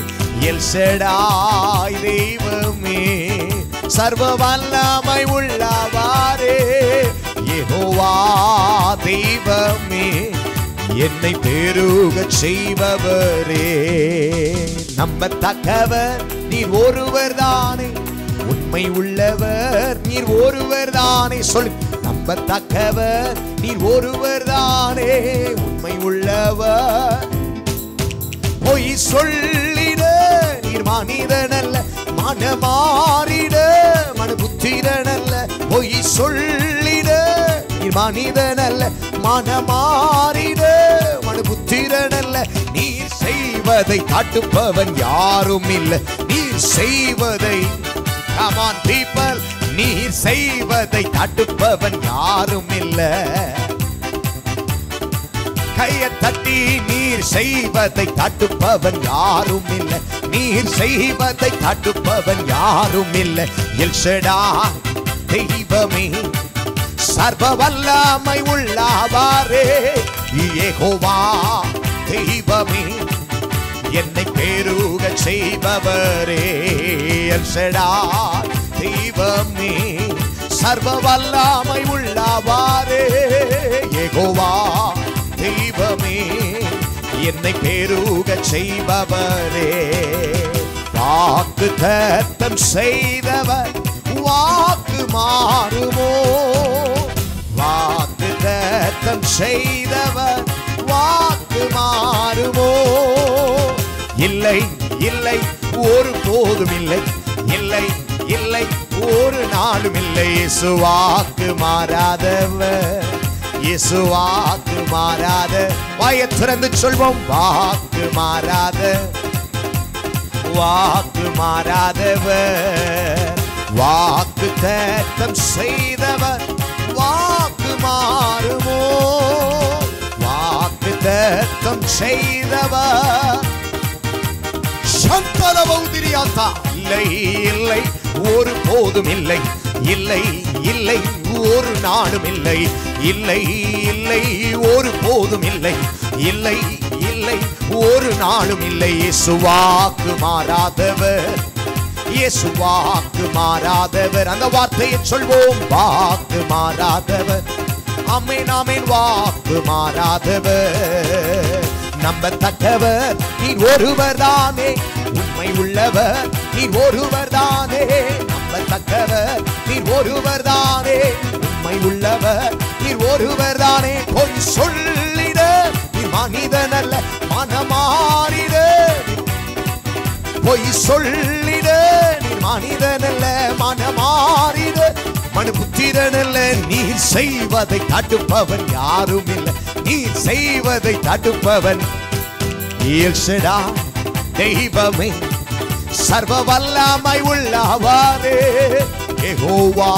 எல்ஷடாய் தெய்வமே சர்வ வல்லமை உள்ளவாரே யெகோவா தெய்வமே என்னை பெருகச் செய்பவரே நம்பத்தக்கவர் நீர் ஒருவர் தானே உண்மை உள்ளவர் நீர் ஒருவர் தானே சொல் நம்பத்தக்கவர் நீர் ஒருவர் தானே உண்மை உள்ளவர் பொய் சொல்லிட நீர் மனிதனல்ல மனமாறிட மனு புத்திரனல்ல பொய் சொல்லிட நீர் மனிதனல்ல மனமாறிட மனு புத்திரனல்ல நீர் செய்வதை காட்டுப்பவன் யாரும் இல்லை நீர் செய்வதை Come on people நீர் செய்வதை தடுப்பவன் யாரும் இல்லை கையை தட்டி நீர் செய்வதை தடுப்பவன் யாரும் இல்லை நீர் செய்வதை தடுப்பவன் யாரும் இல்லை எல்ஷடா தெய்வமே சர்வ வல்லமை உள்ளாவாரே ஏகோவா தெய்வமே என்னை பெருக செய்பவரே எல்ஷடா தெய்வமே சர்வ வல்லமை உள்ளவாரே ஏகோவா தெய்வமே என்னை பெருக செய்பவரே வாக்கு தத்தம் செய்தவர் வாக்கு மாறுமோ வாக்கு தத்தம் செய்தவர் வாக்கு மாறுமோ இல்லை இல்லை ஒரு போதும் இல்லை இல்லை இல்லை ஒரு நாளும் இல்லை இயேசு வாக்கு மாறாதவர் இயேசு வாக்கு மாறாத வாயை திறந்து சொல்வோம் வாக்கு மாறாத வாக்கு மாறாதவர் வாக்கு தேட்டம் செய்தவர் வாக்கு மாறுமோ வாக்கு தேட்டம் செய்தவர் சந்தரபௌதிரியாத்தா இல்லை இல்லை ஒரு போதும் இல்லை இல்லை இல்லை ஒரு நாளும் இல்லை இல்லை இல்லை ஒரு போதும் இல்லை இல்லை இல்லை ஒரு நாளும் இல்லை இயேசு வாக்கு மாறாதவர் இயேசு வாக்கு மாறாதவர் அந்த வார்த்தையை சொல்வோம் வாக்கு மாறாதவர் அமேன் அமேன் வாக்கு மாறாதவர் நம்பத்தக்கவர் நீர் ஒருவர் தானே உண்மை உள்ளவர் நீர் ஒருவர் தானே நம்பத்தக்கவர் நீர் ஒருவர் தானே உண்மை உள்ளவர் நீர் ஒருவர் தானே பொய் சொல்லிட நீர் மனிதன் அல்ல மனமாறிட பொய் சொல்லிட நீர் மனிதன் அல்ல மனமாறிட மனு புத்திரன் அல்ல நீர் செய்வதை தடுப்பவன் யாரும் இல்லை நீர் செய்வதை தடுப்பவன் ஏல்ஷடா தெய்வமே சர்வ வல்லமை உள்ளவாரே யெகோவா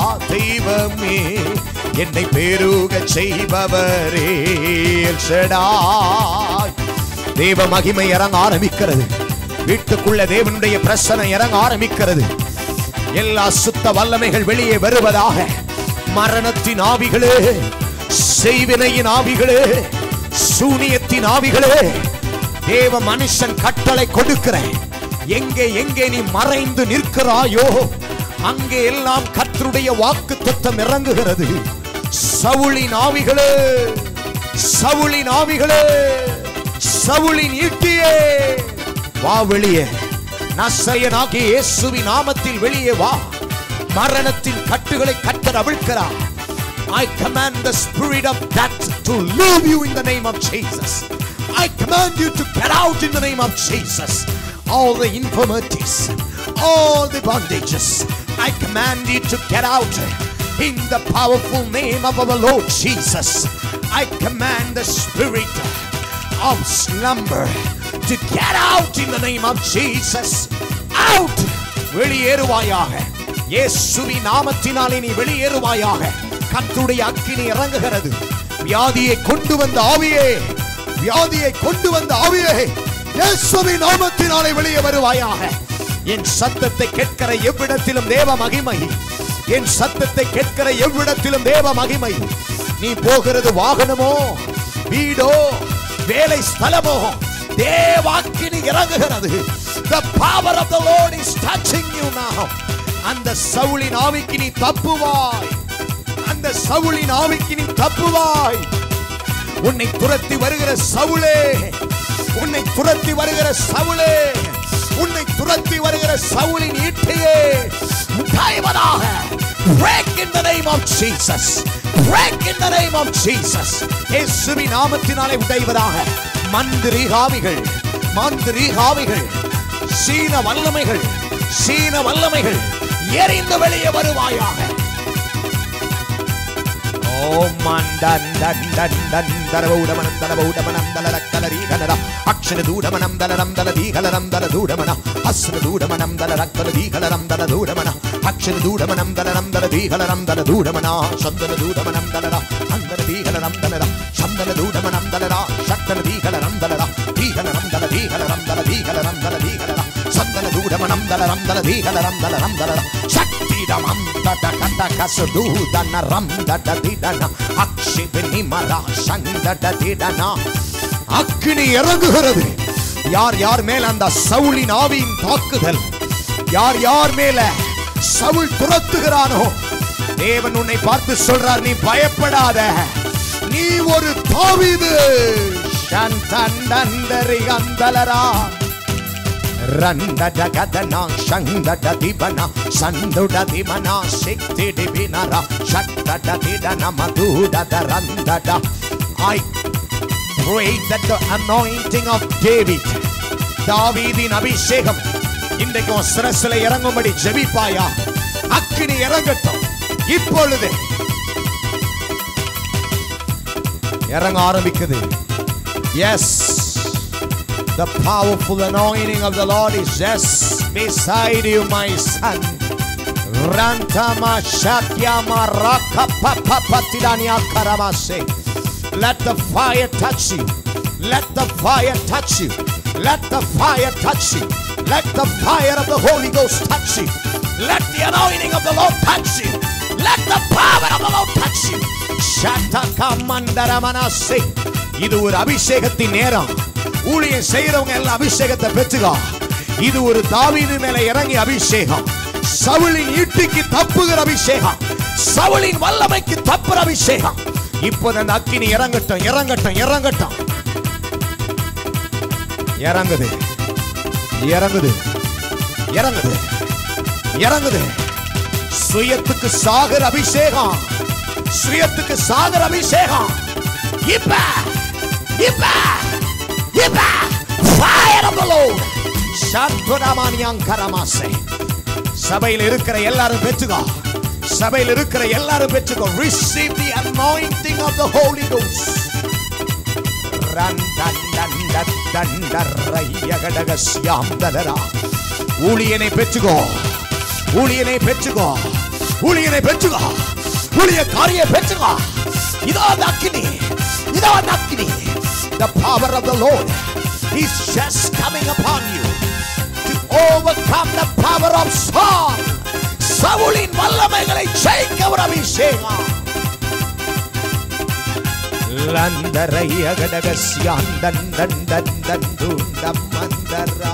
தெய்வமே என்னை பெருக செய்பவரே எல் ஷடாய். தேவ மகிமை இறங்க ஆரம்பிக்கிறது வீட்டுக்குள்ள தேவனுடைய பிரசனை இறங்க ஆரம்பிக்கிறது எல்லா சுத்த வல்லமைகள் வெளியே வருவதாக மரணத்தின் ஆவிகளே செய்வினையின் ஆவிகளே சூனியத்தின் ஆவிகளே தேவ மனுஷன் கட்டளை கொடுக்கிறேன் எங்கே எங்கே நீ மறைந்து நிற்கிறாயோ அங்கே எல்லாம் கர்த்தருடைய வாக்கு தத்தம் இறங்குகிறது சவுளின் ஆவிகளே சவுளின் ஆவிகளே சவுளின் ஈட்டியே வா வெளியே நசையனாகிய இயேசுவின் நாமத்தில் வெளியே வா மரணத்தின் கட்டுகளை கட்டர் அவிழ்க்கிறார் I command the spirit of death to leave you in the name of Jesus. I command you to get out in the name of Jesus. All the infirmities, all the bondages, I command you to get out in the powerful name of our Lord Jesus. I command the spirit of slumber to get out in the name of Jesus. Out! வெளியேறுவாயாக இயேசுவின் நாமத்தினாலே நீ வெளியேறுவாயாக கர்த்தருடைய அக்கினி இறங்குகிறது வியாதியை கொண்டு வந்த ஆவியே வியாதியை கொண்டு வந்த ஆவியே இயேசுவின் நாமத்தினாலே வெளியே வருவாயாக என் சத்தத்தை கேட்கிற எவ்விடத்திலும் தேவ மகிமை என் சத்தத்தை கேட்கிற எவ்விடத்திலும் தேவ மகிமை நீ போகிறது வாகனமோ வீடோ வேலை ஸ்தலமோ தேவாக்கினி இறங்குகிறது the power of the lord is touching you now அந்த சவுளின் ஆவிக்கு நீ தப்புவாய் அந்த சவுளின் ஆவிக்கு நீ தப்புவாய் உன்னை துரத்தி வருகிற சவுளே உன்னை துரத்தி வருகிற சவுளே உன்னை துரத்தி வருகிற சவுளின் ஈட்டையே உடைவதாக break in the name of Jesus break in the name of Jesus இயேசுவின் நாமத்தினாலே உடைவதாக மந்திரீகாவிகள் மந்திரீகாவிகள் சீன வல்லமைகள் சீன வல்லமைகள் எரிந்து வெளியே வருவாயாக ஓம் மண்டன் டன் டன் டன் தரவூடமனம் தரவூடமனம் தலரக்கலரி கனர அக்ஷர தூடமனம் தலரம் தலதி கலரம் தல தூடமன அஸ்ர தூடமனம் தலரக்கல தீகலரம் தல தூடமன அக்ஷர தூடமனம் தலரம் தல தீகலரம் தல தூடமன சந்தன தூடமனம் தலர அந்தர தீகலரம் தலர சந்தன தூடமனம் தலர சக்தன தீகலரம் தலர தீகலரம் தல தீகலரம் தல தீகலரம் தல தீகலர சந்தன தூடமனம் தலரம் தல தீகலரம் தலரம் தலர சக்திடமம் தட கட கசுதூதன ரம் தட திடன அக்ஷிபினி மரா சந்தட திடன அக்கினி இறங்குகிறது யார் யார் மேல அந்த சவுளின் ஆவியின் தாக்குதல் யார் யார் மேல சவுல் துரத்துகிறானோ தேவன் உன்னை பார்த்து சொல்றார் நீ பயப்படாத நீ ஒரு தாவீது சந்தண்டரி அந்தலரா ರಂದಡ ಗದನ ಶಂದಡ ದಿಬನ ಸಂದುಡ ದಿಮನ ಶಕ್ತಿ ಡಿಬಿನರ ಶಟ್ಟಡ ದಿಡನ ಮಧುಡದ ರಂದಡ I pray that the anointing of David தாவீதின் அபிஷேகம் இன்றைக்கு உன் சிரசில இறங்கும்படி ஜெபிப்பாயா அக்கினி இறங்கட்டும் இப்பொழுது இறங்க ஆரம்பிக்குது yes The powerful anointing of the Lord is just beside you, my son. Rantama Shakyama Raka Papa Patirania Karamase. Let the fire touch you. Let the fire touch you. Let the fire touch you. Let the fire of the Holy Ghost touch you. Let the anointing of the Lord touch you. Let the power of the Lord touch you. Shataka Mandaramanase. இது ஒரு அபிஷேகத்தின் நேரம் ஊழியம் செய்யறவங்க எல்லாம் அபிஷேகத்தை பெற்றுக்கோ இது ஒரு தாவீது மேல இறங்கி அபிஷேகம் சவுளின் ஈட்டிக்கு தப்புகிற அபிஷேகம் சவுளின் வல்லமைக்கு தப்புற அபிஷேகம் இப்போது அந்த அக்கினி இறங்கட்டும் இறங்கட்டும் இறங்கட்டும் இறங்குது இறங்குது இறங்குது இறங்குது சுயத்துக்கு சாகர அபிஷேகம் சுயத்துக்கு சாகர அபிஷேகம் இப்ப இப்ப இப்ப fire of the Lord சத்துராமானியாங்கரமாசே சபையில் இருக்கிற எல்லாரும் பெற்றுக்கோ சபையில் இருக்கிற எல்லாரும் பெற்றுக்கோ receive the anointing of the Holy Ghost ரன் டன் டன் டன் டன் டர்ரைய கடக சியாம் தலரா ஊழியனை பெற்றுக்கோ ஊழியனை பெற்றுக்கோ ஊழியனை பெற்றுக்கோ ஊழிய காரிய பெற்றுக்கோ இதோ அந்த அக்கினி இதோ அந்த அக்கினி the power of the lord is just coming upon you to overcome the power of Saul சவுலின் வல்லமைகளை ஜெயிக்க ஒரு அபிஷேகம் லந்தரைய கடகஸ்யாந்தன் தன் தன் தன் தூண்டம் மந்தரா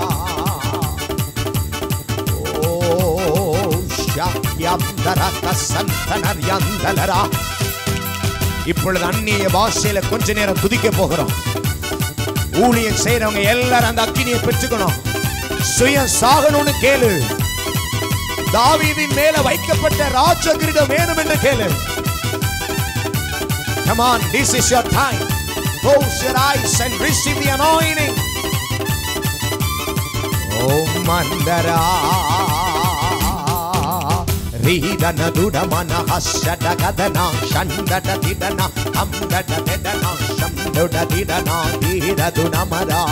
ஓ ஷாக்யம் தரக சந்தனர் யந்தலரா இப்பொழுது அந்நிய பாஷையில கொஞ்ச நேரம் துதிக்க போகிறோம் ஊழியம் செய்யறவங்க எல்லாரும் அந்த அக்கினியை பெற்றுக்கணும் சுயம் சாகணும்னு கேளு தாவீதின் மேல வைக்கப்பட்ட ராஜகிரீடம் வேணும் என்று கேளு Come on, this is your time. Close your eyes and receive the anointing. Oh, Mandara. Ridana dudamana hasada gadana shandada didana amdada dedana shamdoda didana dida dunamara.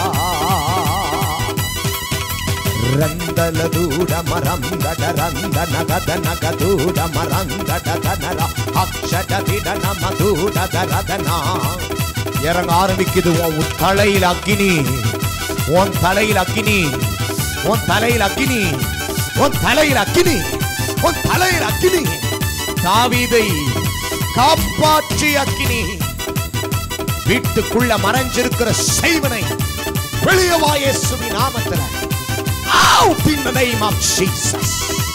ರಂದಲ ದೂಡ ಮರಂದಡ ರಂದನ ಗದನ ಗದೂಡ ಮರಂದಡ ದನರ அக்ஷட திடன மதூட தரதனா இறங்க ஆரம்பிக்குது உன் தலையில் அக்கினி உன் தலையில் அக்கினி உன் தலையில் அக்கினி உன் தலையில் அக்கினி உன் தலையில் அக்கினி தாவீதை காப்பாற்றி அக்கினி வீட்டுக்குள்ள மறைஞ்சிருக்கிற செய்வனை வெளியே வா இயேசுவின் நாமத்துல out in the name of Jesus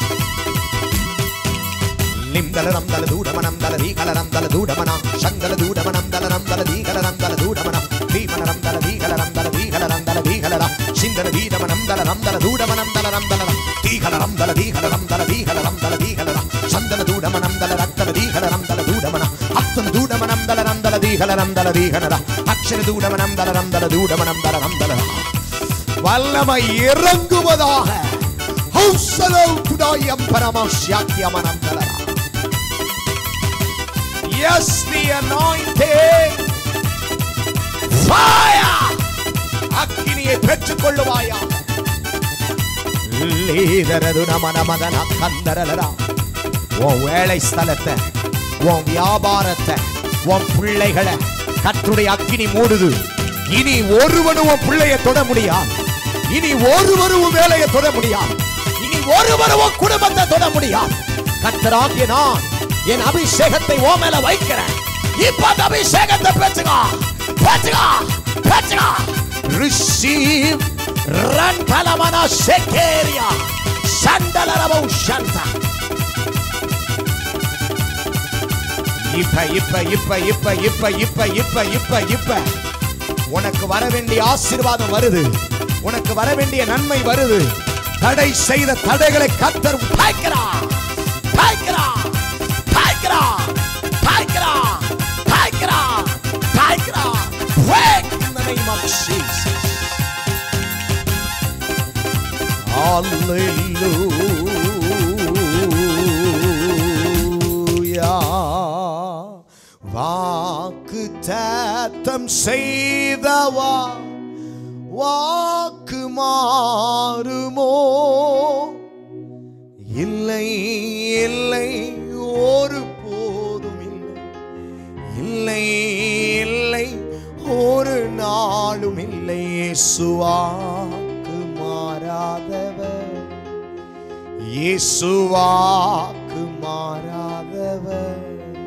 లిందలనం దల దూడమనం దల దీగలనం దల దూడమన శంగల దూడమనం దలనం దల దీగలనం దల దూడమన భీమనరం దల దీగలనం దల దీగలనం దల దీగలర సిందల దీడమనం దలనం దల దూడమనం దలనం దలన దీగలనం దల దీగలనం దల దీగలనం దల దీగలర సందల దూడమనం దల రక్తల దీగలనం దల దూడమన అత్తన దూడమనం దలనం దల దీగలనం దల దీగలర అక్షర దూడమనం దలనం దల దూడమనం దలనం దలన வல்லமை இறங்குவதாக ஹௌசலோ துடாயம் பரமஸ்யாக்கியமனம் தலரா Yes, the anointing. Fire. அக்கினியை பெற்றுக் கொள்ளுவாயா லீதரது நமன மதன கந்தரலரா உன் வேலை ஸ்தலத்தை உன் வியாபாரத்தை உன் பிள்ளைகளை கற்றுடைய அக்கினி மூடுது இனி ஒருவனும் உன் பிள்ளையை தொட முடியாது இனி ஒருவரும் உன் வேலையை தொட முடியாது இனி ஒருவரும் உன் குடும்பத்தை தொட முடியாது கத்தராகிய நான் என் அபிஷேகத்தை ஓ மேல வைக்கிறேன் இப்ப அந்த அபிஷேகத்தை பெற்றுக்கோ பெற்றுக்கோ பெற்றுக்கோ ரிசீவ் ரன் கலமன செக்கேரியா சண்டலரபௌ சந்தா இப்ப இப்ப இப்ப இப்ப இப்ப இப்ப இப்ப இப்ப இப்ப உனக்கு வர வேண்டிய ஆசீர்வாதம் வருது உனக்கு வர வேண்டிய நன்மை வருது தடை செய்த தடைகளை கத்தர் பாய்க்கிறா பாய்க்கிறா பாய்க்கிறா பாய்க்கிறா பாய்க்கிறா பாய்க்கிறா break in the name of Jesus Hallelujah வாக்கு தத்தம் செய்தவா வாக்கு மாறுமோ இல்லை இல்லை ஒரு போதும் இல்லை இல்லை இல்லை ஒரு நாளும் இல்லை இயேசுவாக்கு மாறாதவர் இயேசுவாக்கு மாறாதவர்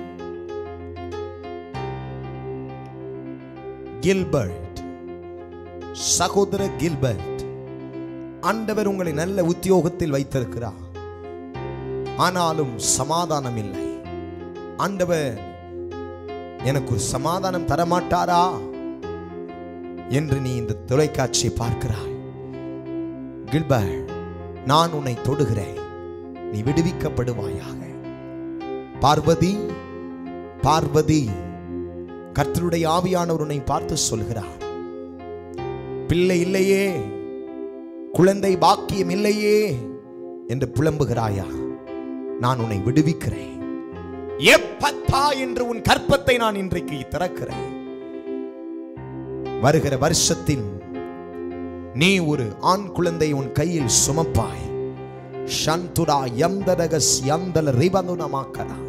கில்பர்ட் சகோதர கில்பர்ட் ஆண்டவர் உங்களை நல்ல உத்தியோகத்தில் வைத்திருக்கிறார் ஆனாலும் சமாதானம் இல்லை ஆண்டவர் எனக்கு ஒரு சமாதானம் தரமாட்டாரா என்று நீ இந்த தொலைக்காட்சியை பார்க்கிறாய் கில்பர்ட் நான் உன்னை தொடுகிறேன் நீ விடுவிக்கப்படுவாயாக பார்வதி பார்வதி கர்த்தருடைய ஆவியானவர் உன்னை பார்த்து சொல்கிறார் பிள்ளை இல்லையே குழந்தை பாக்கியம் இல்லையே என்று புலம்புகிறாயா நான் உன்னை விடுவிக்கிறேன் எப்பத்தா என்று உன் கற்பத்தை நான் இன்றைக்கு திறக்கிறேன் வருகிற வருஷத்தின் நீ ஒரு ஆண் குழந்தை உன் கையில் சுமப்பாய் ஷந்துரா யந்தரகஸ் யந்தல ரிபந்துனமாக்கரா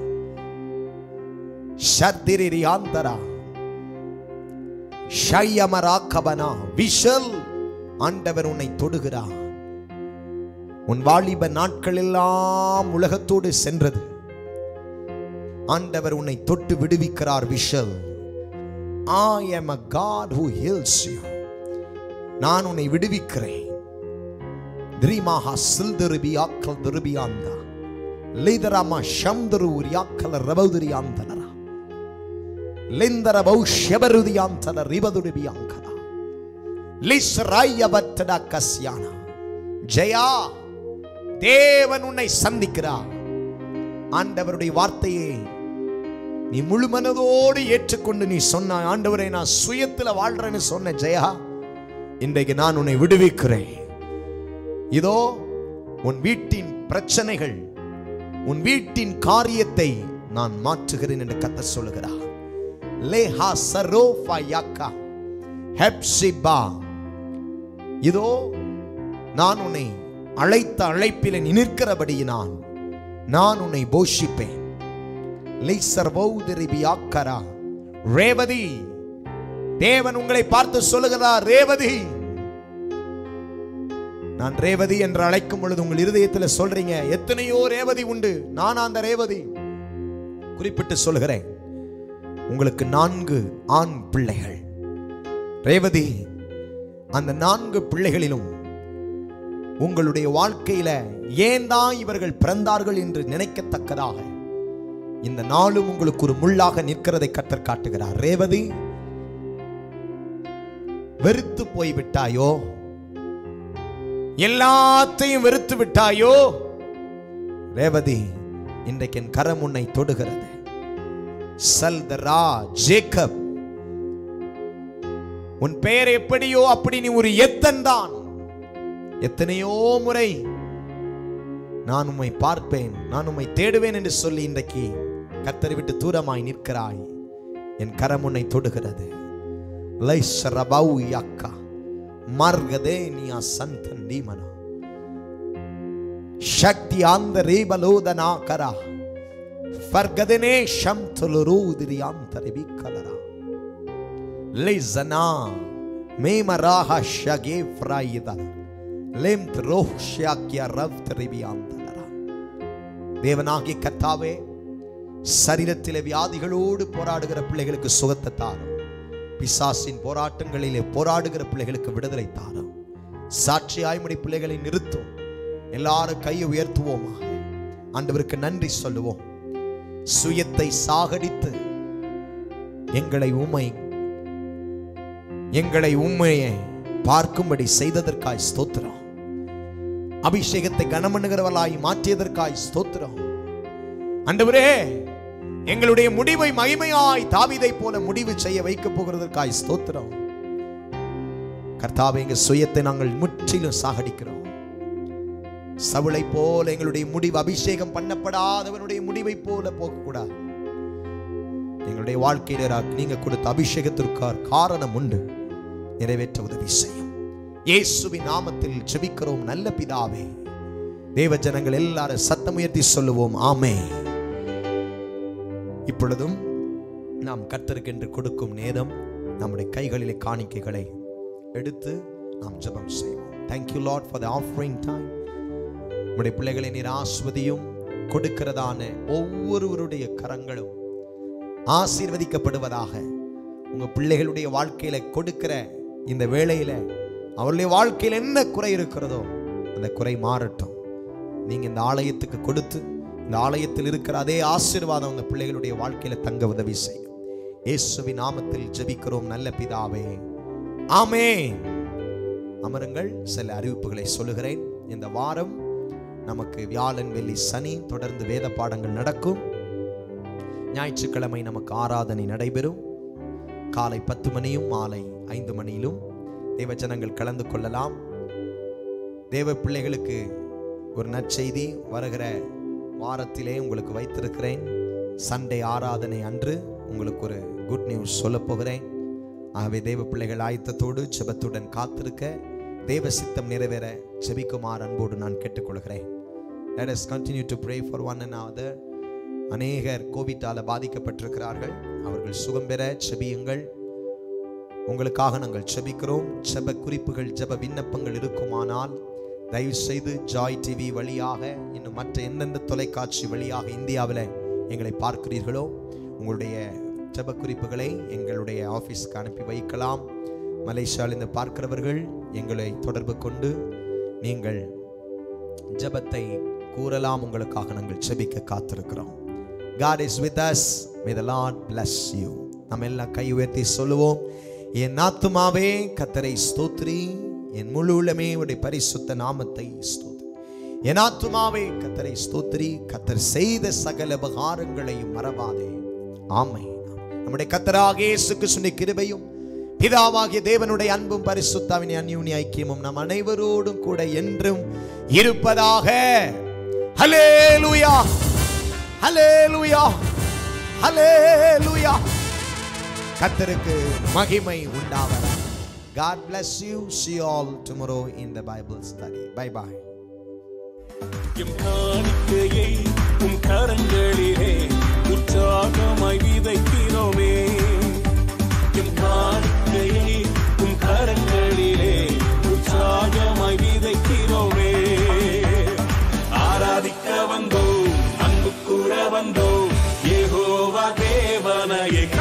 ஷர்திரி ஆந்தரா ஷையமராக்கபனா விஷல் ஆண்டவர் உன்னை தொடுகிறார் உன் வாலிப நாட்கள் எல்லாம் உலகத்தோடு சென்றது ஆண்டவர் உன்னை தொட்டு விடுவிக்கிறார் விஷல் I am a God who heals you. நான் உன்னை விடுவிக்கிறேன் திரிமாஹா சில்தருபியாக்கல் திருபியாந்தா லிதராமா ஷம்தரு உரியாக்கல ரபௌதுரியாந்தனரா லிந்தர பௌஷ்யபருதியாந்தல ரிபதுரிபியாங்கரா லிஸ்ராயபத்தடா கஸ்யானா ஜெயா தேவன் உன்னை சந்திக்கிறார் ஆண்டவருடைய வார்த்தையை நீ முழு மனதோடு ஏற்றுக்கொண்டு நீ சொன்ன ஆண்டவரை நான் சுயத்துல வாழ்றேன்னு சொன்ன ஜெயா இன்றைக்கு நான் உன்னை விடுவிக்கிறேன் இதோ உன் வீட்டின் பிரச்சனைகள் உன் வீட்டின் காரியத்தை நான் மாற்றுகிறேன் என்று கத்த சொல்லுகிறார் லேஹா சரோஃபா யாக்கா ஹெப்சிபா இதோ நான் உன்னை அழைத்த அழைப்பில் நீ நிற்கிறபடியினால் நான் உன்னை போஷிப்பேன் லைசர்வௌதரிபியாக்கரா. ரேவதி தேவன் உங்களை பார்த்து சொல்லுகிறார் ரேவதி நான் ரேவதி என்று அழைக்கும் பொழுது உங்கள் இருதயத்தில் சொல்றீங்க எத்தனையோ ரேவதி உண்டு நான் அந்த ரேவதி குறிப்பிட்டு சொல்கிறேன் உங்களுக்கு நான்கு ஆண் பிள்ளைகள் ரேவதி அந்த நான்கு பிள்ளைகளிலும் உங்களுடைய வாழ்க்கையில ஏன் தான் இவர்கள் பிறந்தார்கள் என்று நினைக்கத்தக்கதாக இந்த நாளும் உங்களுக்கு ஒரு முள்ளாக நிற்கிறதை கத்தர் காட்டுகிறார் ரேவதி வெறுத்து போய் விட்டாயோ எல்லாத்தையும் வெறுத்து விட்டாயோ ரேவதி இன்றைக்கு என் கரம் உன்னை தொடுகிறது சல்தரா ஜேக்கப் உன் பெயர் எப்படியோ அப்படி நீ ஒரு எத்தன் தான் எத்தனையோ முறை நான் உம்மை பார்ப்பேன் நான் உம்மை தேடுவேன் என்று சொல்லி இன்றைக்கு கத்தரை விட்டு தூரமாய் நிற்கிறாய் என் கரம் உன்னை தொடுகிறது லைஷரபௌ யாக்கா மார்கதே நீயா சந்தன் நீமனா ಶಕ್ತಿ ಆಂದರೆ ಬಲೋದನಾ ಕರ ಫರ್ಗದನೆ ಶಂತುಲುರುದಿರಿ ಅಂತರೆ ಬಿಕ್ಕಲರ ಲಿಜನಾ ಮೇಮರಾಹ ಶಗೆ ಫ್ರಾಯಿದ ಲೆಂತ್ ರೋಹ್ ಶಾಕ್ಯ ರವ್ತ್ ರಿಬಿ ಅಂತಲರ தேவனாகிய கர்த்தாவே சரீரத்திலே வியாதிகளோடு போராடுகிற பிள்ளைகளுக்கு சுகத்தை தாரும் பிசாசின் போராட்டங்களிலே போராடுகிற பிள்ளைகளுக்கு விடுதலை தாரும் சாட்சியாய்மடி பிள்ளைகளை நிறுத்தும் எல்லாரும் கையை உயர்த்துவோமா ஆண்டவருக்கு நன்றி சொல்லுவோம் சுயத்தை சாகடித்து எங்களை உண்மை எங்களை உண்மையை பார்க்கும்படி செய்ததற்காய் ஸ்தோத்திரம் அபிஷேகத்தை கனமண்ணுகிறவளாய் மாற்றியதற்காய் ஸ்தோத்திரம் ஆண்டவரே எங்களுடைய முடிவை மகிமையாய் தாவீதை போல முடிவு செய்ய வைக்க போகிறதற்காய் ஸ்தோத்திரம் கர்த்தாவே எங்க சுயத்தை நாங்கள் முற்றிலும் சாகடிக்கிறோம் சவுளை போல எங்களுடைய முடிவு அபிஷேகம் பண்ணப்படாதவனுடைய முடிவை போல போகக்கூடாது எங்களுடைய வாழ்க்கையில நீங்க கொடுத்த அபிஷேகத்திற்கார் காரணம் உண்டு நிறைவேற்ற உதவி செய்யும் இயேசுவின் நாமத்தில் ஜெபிக்கிறோம் நல்ல பிதாவே தேவ ஜனங்கள் எல்லாரும் சத்தம் உயர்த்தி சொல்லுவோம் ஆமே இப்பொழுதும் நாம் கர்த்தருக்கென்று கொடுக்கும் நேரம் நம்முடைய கைகளிலே காணிக்கைகளை எடுத்து நாம் ஜெபம் செய்வோம் thank you Lord for the offering time உடைய பிள்ளைகளை நீர் ஆஸ்வதியும் கொடுக்கிறதான ஒவ்வொருவருடைய கரங்களும் ஆசீர்வதிக்கப்படுவதாக உங்க பிள்ளைகளுடைய வாழ்க்கையில கொடுக்கிற இந்த வேளையில அவருடைய வாழ்க்கையில் என்ன குறை இருக்கிறதோ அந்த குறை மாறட்டும் நீங்க இந்த ஆலயத்துக்கு கொடுத்து இந்த ஆலயத்தில் இருக்கிற அதே ஆசீர்வாதம் அந்த பிள்ளைகளுடைய வாழ்க்கையில தங்க உதவி செய்யும் இயேசுவின் நாமத்தில் ஜெபிக்கிறோம் நல்ல பிதாவே ஆமென் அமருங்கள் சில அறிவிப்புகளை சொல்லுகிறேன் இந்த வாரம் நமக்கு வியாழன் வெள்ளி சனி தொடர்ந்து வேத பாடங்கள் நடக்கும் ஞாயிற்றுக்கிழமை நமக்கு ஆராதனை நடைபெறும் காலை பத்து மணியும் மாலை ஐந்து மணியிலும் தேவஜனங்கள் கலந்து கொள்ளலாம் தேவ பிள்ளைகளுக்கு ஒரு நற்செய்தி வருகிற வாரத்திலே உங்களுக்கு வைத்திருக்கிறேன் சண்டே ஆராதனை அன்று உங்களுக்கு ஒரு குட் நியூஸ் சொல்லப் போகிறேன் ஆகவே தேவ பிள்ளைகள் ஆயத்தத்தோடு செபத்துடன் காத்திருக்க தேவ சித்தம் நிறைவேற செபிக்குமாறு அன்போடு நான் கேட்டுக்கொள்கிறேன் let us continue to pray for one another அநேகர் கோவிட்டால பாதிக்கப்பட்டிருக்கிறார்கள் அவர்கள் சுகம் பெற செபியுங்கள் உங்களுக்காக நாங்கள் செபிக்கிறோம் ஜெப குறிப்புகள் ஜெப விண்ணப்பங்கள் இருக்குமானால் தயவு செய்து ஜாய் டிவி வழியாக இன்னும் மற்ற எந்தெந்த தொலைக்காட்சி வழியாக இந்தியாவில் எங்களை பார்க்கிறீர்களோ உங்களுடைய ஜெப குறிப்புகளை எங்களுடைய ஆஃபீஸ்க்கு அனுப்பி வைக்கலாம் மலேசியாவிலிருந்து பார்க்கிறவர்கள் எங்களை தொடர்பு கொண்டு நீங்கள் ஜெபத்தை கூறலாம் உங்களுக்காக நாங்கள் செபிக்க காத்திருக்கிறோம் God is with us may the Lord bless you நம்ம எல்லாம் கை உயர்த்தி சொல்லுவோம் என் ஆத்துமாவே கத்தரை ஸ்தோத்ரி என் முழு உள்ளமே உடைய பரிசுத்த நாமத்தை ஸ்தோத்ரி என் ஆத்துமாவே கத்தரை ஸ்தோத்ரி கத்தர் செய்த சகல உபகாரங்களையும் மறவாதே ஆமை நம்முடைய கத்தராக இயேசு கிறிஸ்துவின் கிருபையும் பிதாவாகிய தேவனுடைய அன்பும் பரிசுத்தாவின் அந்யூனி ஐக்கியமும் நம் அனைவரோடும் கூட என்றும் இருப்பதாக ஹalleluya ஹalleluya ஹalleluya கர்த்தருக்கு மகிமை உண்டாவதாக God bless you see you all tomorrow in the Bible study bye bye எம் காணிக்கையை உம் கரங்களிலே உற்சாகமாய் விதைக்கிறோமே எம் காணிக்கையை உம் கரங்களிலே உற்சாகமாய் விதைக்கிறோமே ஆராதிக்க வந்தோம் அன்பு கூற வந்தோம் ஏகோவா தேவனையே